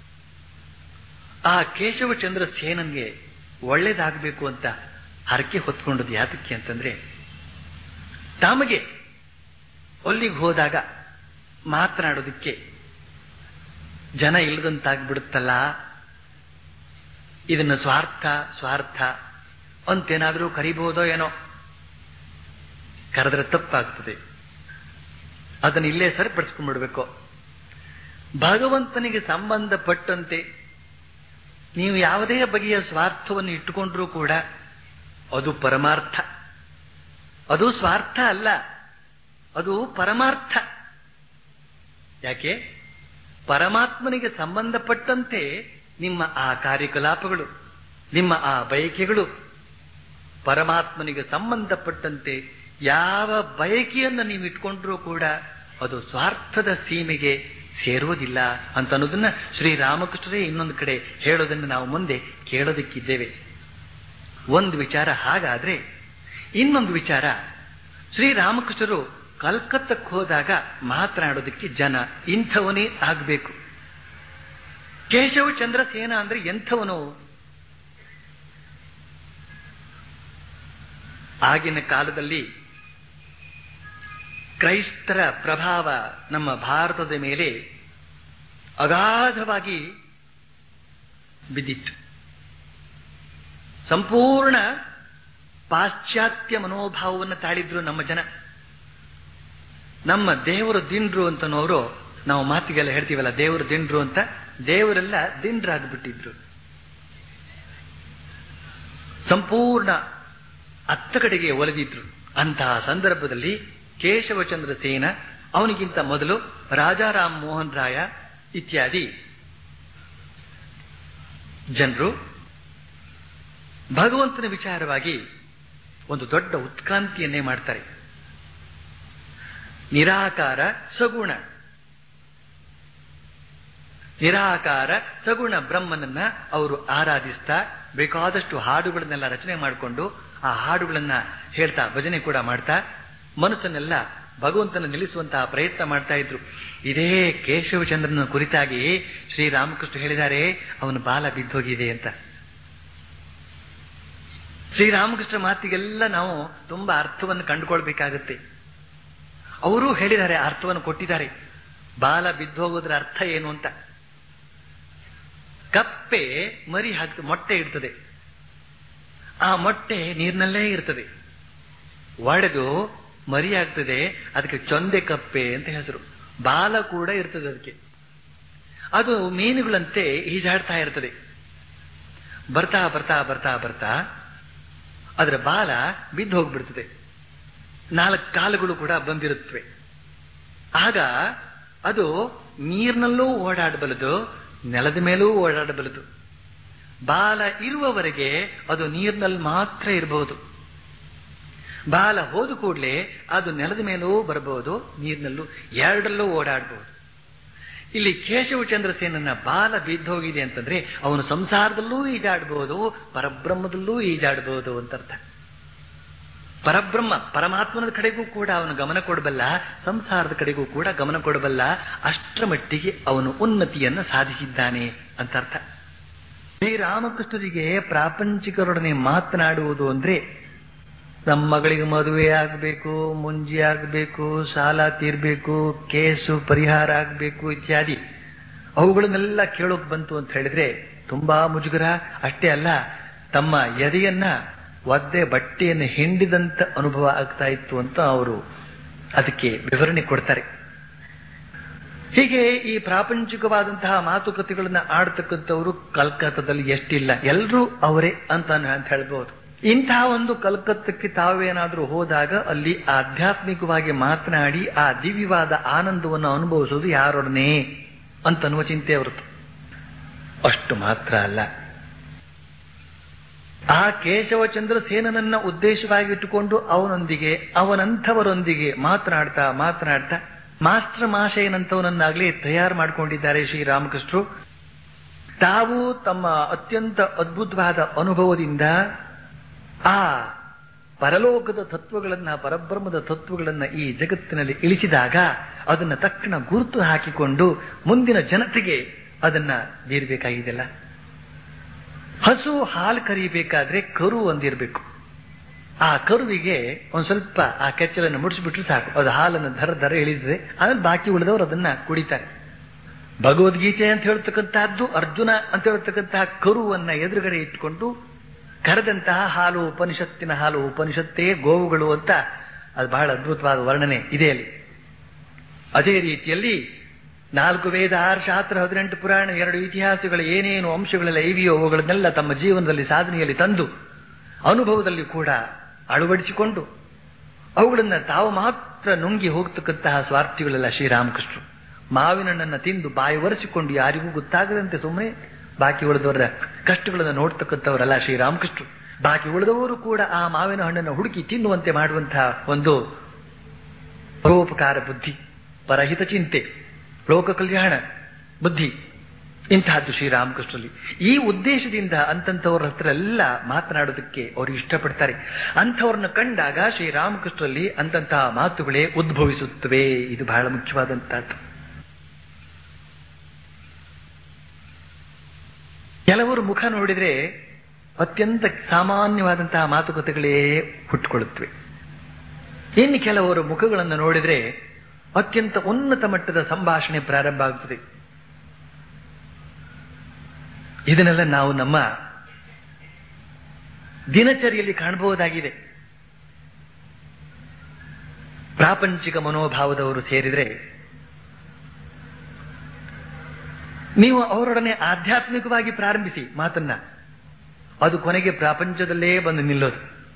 ಆ ಕೇಶವಚಂದ್ರ ಸೇನನ್ಗೆ ಒಳ್ಳೇದಾಗಬೇಕು ಅಂತ ಹರಕೆ ಹೊತ್ಕೊಂಡದ್ದು ಯಾತಕ್ಕೆ ಅಂತಂದ್ರೆ ತಮಗೆ ಅಲ್ಲಿಗೆ ಹೋದಾಗ ಮಾತನಾಡೋದಕ್ಕೆ ಜನ ಇಲ್ಲದಂತಾಗ್ಬಿಡುತ್ತಲ್ಲ ಇದನ್ನು ಸ್ವಾರ್ಥ ಸ್ವಾರ್ಥ ಅಂತೇನಾದರೂ ಕರಿಬಹುದೋ ಏನೋ ಕರೆದ್ರೆ ತಪ್ಪಾಗ್ತದೆ ಅದನ್ನು ಇಲ್ಲೇ ಸರಿಪಡಿಸ್ಕೊಂಡ್ಬಿಡ್ಬೇಕು ಭಗವಂತನಿಗೆ ಸಂಬಂಧಪಟ್ಟಂತೆ ನೀವು ಯಾವುದೇ ಬಗೆಯ ಸ್ವಾರ್ಥವನ್ನು ಇಟ್ಟುಕೊಂಡ್ರೂ ಕೂಡ ಅದು ಪರಮಾರ್ಥ ಅದು ಸ್ವಾರ್ಥ ಅಲ್ಲ ಅದು ಪರಮಾರ್ಥ ಯಾಕೆ ಪರಮಾತ್ಮನಿಗೆ ಸಂಬಂಧಪಟ್ಟಂತೆ ನಿಮ್ಮ ಆ ಕಾರ್ಯಕಲಾಪಗಳು ನಿಮ್ಮ ಆ ಬಯಕೆಗಳು ಪರಮಾತ್ಮನಿಗೆ ಸಂಬಂಧಪಟ್ಟಂತೆ ಯಾವ ಬಯಕೆಯನ್ನು ನೀವು ಇಟ್ಕೊಂಡ್ರೂ ಕೂಡ ಅದು ಸ್ವಾರ್ಥದ ಸೀಮೆಗೆ ಸೇರುವುದಿಲ್ಲ ಅಂತ ಅನ್ನೋದನ್ನ ಶ್ರೀರಾಮಕೃಷ್ಣರೇ ಇನ್ನೊಂದು ಕಡೆ ಹೇಳೋದನ್ನು ನಾವು ಮುಂದೆ ಕೇಳೋದಕ್ಕಿದ್ದೇವೆ ಒಂದು ವಿಚಾರ ಹಾಗಾದ್ರೆ ಇನ್ನೊಂದು ವಿಚಾರ ಶ್ರೀರಾಮಕೃಷ್ಣರು ಕಲ್ಕತ್ತಕ್ಕೆ ಹೋದಾಗ ಮಾತನಾಡೋದಕ್ಕೆ ಜನ ಇಂಥವನೇ ಆಗಬೇಕು ಕೇಶವ ಚಂದ್ರಸೇನ ಅಂದ್ರೆ ಎಂಥವನು ಆಗಿನ ಕಾಲದಲ್ಲಿ ಕ್ರೈಸ್ತರ ಪ್ರಭಾವ ನಮ್ಮ ಭಾರತದ ಮೇಲೆ ಅಗಾಧವಾಗಿ ಬಿದ್ದಿತ್ತು ಸಂಪೂರ್ಣ ಪಾಶ್ಚಾತ್ಯ ಮನೋಭಾವವನ್ನು ತಾಳಿದ್ರು ನಮ್ಮ ಜನ ನಮ್ಮ ದೇವರು ದಿಂಡ್ರು ಅಂತನೋರು ನಾವು ಮಾತಿಗೆಲ್ಲ ಹೇಳ್ತೀವಲ್ಲ ದೇವರು ದಿಂಡ್ರು ಅಂತ ದೇವರೆಲ್ಲ ದಿಂಡ್ರಾಗ್ಬಿಟ್ಟಿದ್ರು ಸಂಪೂರ್ಣ ಅತ್ತ ಕಡೆಗೆ ಒಲೆದಿದ್ರು ಅಂತಹ ಸಂದರ್ಭದಲ್ಲಿ ಕೇಶವಚಂದ್ರ ಸೇನ ಅವನಿಗಿಂತ ಮೊದಲು ರಾಜಾರಾಮ್ ಮೋಹನ್ ರಾಯ ಇತ್ಯಾದಿ ಜನರು ಭಗವಂತನ ವಿಚಾರವಾಗಿ ಒಂದು ದೊಡ್ಡ ಉತ್ಕ್ರಾಂತಿಯನ್ನೇ ಮಾಡ್ತಾರೆ ನಿರಾಕಾರ ಸಗುಣ ನಿರಾಕಾರ ಸಗುಣ ಬ್ರಹ್ಮನನ್ನ ಅವರು ಆರಾಧಿಸ್ತಾ ಬೇಕಾದಷ್ಟು ಹಾಡುಗಳನ್ನೆಲ್ಲ ರಚನೆ ಮಾಡಿಕೊಂಡು ಆ ಹಾಡುಗಳನ್ನ ಹೇಳ್ತಾ ಭಜನೆ ಕೂಡ ಮಾಡ್ತಾ ಮನಸ್ಸನ್ನೆಲ್ಲ ಭಗವಂತನ ನಿಲ್ಲಿಸುವಂತಹ ಪ್ರಯತ್ನ ಮಾಡ್ತಾ ಇದ್ರು ಇದೇ ಕೇಶವಚಂದ್ರನ ಕುರಿತಾಗಿ ಶ್ರೀರಾಮಕೃಷ್ಣ ಹೇಳಿದ್ದಾರೆ ಅವನು ಬಾಲ ಬಿದ್ದೋಗಿದೆ ಅಂತ ಶ್ರೀರಾಮಕೃಷ್ಣ ಮಾತಿಗೆಲ್ಲ ನಾವು ತುಂಬಾ ಅರ್ಥವನ್ನು ಕಂಡುಕೊಳ್ಬೇಕಾಗತ್ತೆ ಅವರು ಹೇಳಿದ್ದಾರೆ ಅರ್ಥವನ್ನು ಕೊಟ್ಟಿದ್ದಾರೆ ಬಾಲ ಬಿದ್ದೋಗೋದ್ರ ಅರ್ಥ ಏನು ಅಂತ ಕಪ್ಪೆ ಮರಿ ಹಾಕ್ತದೆ ಮೊಟ್ಟೆ ಇಡ್ತದೆ ಆ ಮೊಟ್ಟೆ ನೀರಿನಲ್ಲೇ ಇರ್ತದೆ ಒಡೆದು ಮರಿ ಆಗ್ತದೆ ಅದಕ್ಕೆ ಚೊಂದೆ ಕಪ್ಪೆ ಅಂತ ಹೆಸರು ಬಾಲ ಕೂಡ ಇರ್ತದೆ ಅದಕ್ಕೆ ಅದು ಮೀನುಗಳಂತೆ ಈಜಾಡ್ತಾ ಇರ್ತದೆ ಬರ್ತಾ ಬರ್ತಾ ಬರ್ತಾ ಬರ್ತಾ ಅದರ ಬಾಲ ಬಿದ್ದು ಹೋಗ್ಬಿಡ್ತದೆ ನಾಲ್ಕು ಕಾಲುಗಳು ಕೂಡ ಬಂದಿರುತ್ತವೆ ಆಗ ಅದು ನೀರಿನಲ್ಲೂ ಓಡಾಡಬಲ್ಲದು ನೆಲದ ಮೇಲೂ ಓಡಾಡಬಲ್ಲದು ಬಾಲ ಇರುವವರೆಗೆ ಅದು ನೀರಿನಲ್ಲಿ ಮಾತ್ರ ಇರಬಹುದು ಬಾಲ ಹೋದ ಕೂಡಲೇ ಅದು ನೆಲದ ಮೇಲೂ ಬರಬಹುದು ನೀರಿನಲ್ಲೂ ಎರಡರಲ್ಲೂ ಓಡಾಡಬಹುದು ಇಲ್ಲಿ ಕೇಶವ ಚಂದ್ರಸೇನನ ಬಾಲ ಬಿದ್ದೋಗಿದೆ ಅಂತಂದ್ರೆ ಅವನು ಸಂಸಾರದಲ್ಲೂ ಈಜಾಡಬಹುದು ಪರಬ್ರಹ್ಮದಲ್ಲೂ ಈಜಾಡಬಹುದು ಅಂತ ಅರ್ಥ ಪರಬ್ರಹ್ಮ ಪರಮಾತ್ಮನ ಕಡೆಗೂ ಕೂಡ ಅವನು ಗಮನ ಕೊಡಬಲ್ಲ ಸಂಸಾರದ ಕಡೆಗೂ ಕೂಡ ಗಮನ ಕೊಡಬಲ್ಲ ಅಷ್ಟರ ಮಟ್ಟಿಗೆ ಅವನು ಉನ್ನತಿಯನ್ನು ಸಾಧಿಸಿದ್ದಾನೆ ಅಂತ ಅರ್ಥ ಶ್ರೀರಾಮಕೃಷ್ಣರಿಗೆ ಪ್ರಾಪಂಚಿಕರೊಡನೆ ಮಾತನಾಡುವುದು ಅಂದ್ರೆ ನಮ್ಮ ಮಗಳಿಗೆ ಮದುವೆ ಆಗಬೇಕು ಮುಂಜಿ ಆಗಬೇಕು ಸಾಲ ತೀರ್ಬೇಕು ಕೇಸು ಪರಿಹಾರ ಆಗಬೇಕು ಇತ್ಯಾದಿ ಅವುಗಳನ್ನೆಲ್ಲ ಕೇಳೋಕ್ ಬಂತು ಅಂತ ಹೇಳಿದ್ರೆ ತುಂಬಾ ಮುಜುಗರ ಅಷ್ಟೇ ಅಲ್ಲ ತಮ್ಮ ಎದೆಯನ್ನ ಒದ್ದೆ ಬಟ್ಟೆಯನ್ನು ಹಿಂಡಿದಂತ ಅನುಭವ ಆಗ್ತಾ ಇತ್ತು ಅಂತ ಅವರು ಅದಕ್ಕೆ ವಿವರಣೆ ಕೊಡ್ತಾರೆ ಹೀಗೆ ಈ ಪ್ರಾಪಂಚಿಕವಾದಂತಹ ಮಾತುಕತೆಗಳನ್ನ ಆಡ್ತಕ್ಕಂಥವರು ಕಲ್ಕತ್ತಾದಲ್ಲಿ ಎಷ್ಟಿಲ್ಲ ಎಲ್ಲರೂ ಅವರೇ ಅಂತ ಅಂತ ಹೇಳ್ಬೋದು ಇಂತಹ ಒಂದು ಕಲ್ಕತ್ತಕ್ಕೆ ತಾವೇನಾದರೂ ಹೋದಾಗ ಅಲ್ಲಿ ಆಧ್ಯಾತ್ಮಿಕವಾಗಿ ಮಾತನಾಡಿ ಆ ದಿವ್ಯವಾದ ಆನಂದವನ್ನು ಅನುಭವಿಸೋದು ಯಾರೊಡನೆ ಅಂತನ್ನುವ ಚಿಂತೆ ಹೊರತು ಅಷ್ಟು ಮಾತ್ರ ಅಲ್ಲ ಆ ಕೇಶವಚಂದ್ರ ಸೇನನನ್ನ ಉದ್ದೇಶವಾಗಿಟ್ಟುಕೊಂಡು ಅವನೊಂದಿಗೆ ಅವನಂಥವರೊಂದಿಗೆ ಮಾತನಾಡ್ತಾ ಮಾತನಾಡ್ತಾ ಮಾಸ್ಟರ್ ಮಾಶಯನಂತವನನ್ನಾಗಲಿ ತಯಾರು ಮಾಡಿಕೊಂಡಿದ್ದಾರೆ ಶ್ರೀರಾಮಕೃಷ್ಣರು ತಾವು ತಮ್ಮ ಅತ್ಯಂತ ಅದ್ಭುತವಾದ ಅನುಭವದಿಂದ ಆ ಪರಲೋಕದ ತತ್ವಗಳನ್ನ ಪರಬ್ರಹ್ಮದ ತತ್ವಗಳನ್ನ ಈ ಜಗತ್ತಿನಲ್ಲಿ ಇಳಿಸಿದಾಗ ಅದನ್ನ ತಕ್ಷಣ ಗುರುತು ಹಾಕಿಕೊಂಡು ಮುಂದಿನ ಜನತೆಗೆ ಅದನ್ನ ಬೀರ್ಬೇಕಾಗಿದೆಲ್ಲ ಹಸು ಹಾಲು ಕರಿಬೇಕಾದ್ರೆ ಕರು ಒಂದಿರಬೇಕು ಆ ಕರುವಿಗೆ ಒಂದ್ ಸ್ವಲ್ಪ ಆ ಕೆಚ್ಚಲನ್ನು ಮುಡಿಸ್ಬಿಟ್ರೆ ಸಾಕು ಅದು ಹಾಲನ್ನು ದರ ದರ ಇಳಿದ್ರೆ ಆಮೇಲೆ ಬಾಕಿ ಉಳಿದವರು ಅದನ್ನ ಕುಡಿತಾರೆ ಭಗವದ್ಗೀತೆ ಅಂತ ಹೇಳ್ತಕ್ಕಂತಹದ್ದು ಅರ್ಜುನ ಅಂತ ಹೇಳ್ತಕ್ಕಂತಹ ಕರುವನ್ನ ಎದುರುಗಡೆ ಇಟ್ಕೊಂಡು ಕರೆದಂತಹ ಹಾಲು ಉಪನಿಷತ್ತಿನ ಹಾಲು ಉಪನಿಷತ್ತೇ ಗೋವುಗಳು ಅಂತ ಅದು ಬಹಳ ಅದ್ಭುತವಾದ ವರ್ಣನೆ ಇದೆ ಅಲ್ಲಿ ಅದೇ ರೀತಿಯಲ್ಲಿ ನಾಲ್ಕು ವೇದ ಆರು ಶಾಸ್ತ್ರ ಹದಿನೆಂಟು ಪುರಾಣ ಎರಡು ಇತಿಹಾಸಗಳು ಏನೇನು ಅಂಶಗಳೆಲ್ಲ ಇವೆಯೋ ಅವುಗಳನ್ನೆಲ್ಲ ತಮ್ಮ ಜೀವನದಲ್ಲಿ ಸಾಧನೆಯಲ್ಲಿ ತಂದು ಅನುಭವದಲ್ಲಿ ಕೂಡ ಅಳವಡಿಸಿಕೊಂಡು ಅವುಗಳನ್ನ ತಾವು ಮಾತ್ರ ನುಂಗಿ ಹೋಗ್ತಕ್ಕಂತಹ ಸ್ವಾರ್ಥಿಗಳೆಲ್ಲ ಶ್ರೀರಾಮಕೃಷ್ಣರು ಮಾವಿನ ಹಣ್ಣನ್ನು ತಿಂದು ಬಾಯಿ ಒರೆಸಿಕೊಂಡು ಯಾರಿಗೂ ಗೊತ್ತಾಗದಂತೆ ಸುಮ್ಮನೆ ಬಾಕಿ ಉಳಿದವರ ಕಷ್ಟಗಳನ್ನು ನೋಡ್ತಕ್ಕಂಥವರಲ್ಲ ಶ್ರೀರಾಮಕೃಷ್ಣರು ಬಾಕಿ ಉಳಿದವರು ಕೂಡ ಆ ಮಾವಿನ ಹಣ್ಣನ್ನು ಹುಡುಕಿ ತಿನ್ನುವಂತೆ ಮಾಡುವಂತಹ ಒಂದು ಪರೋಪಕಾರ ಬುದ್ಧಿ ಪರಹಿತ ಚಿಂತೆ ಲೋಕ ಕಲ್ಯಾಣ ಬುದ್ಧಿ ಇಂತಹದ್ದು ಶ್ರೀರಾಮಕೃಷ್ಣರಲ್ಲಿ ಈ ಉದ್ದೇಶದಿಂದ ಅಂತಂಥವ್ರ ಹತ್ರ ಎಲ್ಲ ಮಾತನಾಡೋದಕ್ಕೆ ಅವರು ಇಷ್ಟಪಡ್ತಾರೆ ಅಂಥವ್ರನ್ನ ಕಂಡಾಗ ಶ್ರೀರಾಮಕೃಷ್ಣರಲ್ಲಿ ಅಂತಂತಹ ಮಾತುಗಳೇ ಉದ್ಭವಿಸುತ್ತವೆ ಇದು ಬಹಳ ಮುಖ್ಯವಾದಂತಹದ್ದು ಕೆಲವರು ಮುಖ ನೋಡಿದ್ರೆ ಅತ್ಯಂತ ಸಾಮಾನ್ಯವಾದಂತಹ ಮಾತುಕತೆಗಳೇ ಹುಟ್ಟುಕೊಳ್ಳುತ್ತವೆ ಇನ್ನು ಕೆಲವರು ಮುಖಗಳನ್ನು ನೋಡಿದ್ರೆ ಅತ್ಯಂತ ಉನ್ನತ ಮಟ್ಟದ ಸಂಭಾಷಣೆ ಪ್ರಾರಂಭ ಆಗುತ್ತದೆ ಇದನ್ನೆಲ್ಲ ನಾವು ನಮ್ಮ ದಿನಚರಿಯಲ್ಲಿ ಕಾಣಬಹುದಾಗಿದೆ ಪ್ರಾಪಂಚಿಕ ಮನೋಭಾವದವರು ಸೇರಿದ್ರೆ ನೀವು ಅವರೊಡನೆ ಆಧ್ಯಾತ್ಮಿಕವಾಗಿ ಪ್ರಾರಂಭಿಸಿ ಮಾತನ್ನ ಅದು ಕೊನೆಗೆ ಪ್ರಾಪಂಚದಲ್ಲೇ ಬಂದು ನಿಲ್ಲೋದು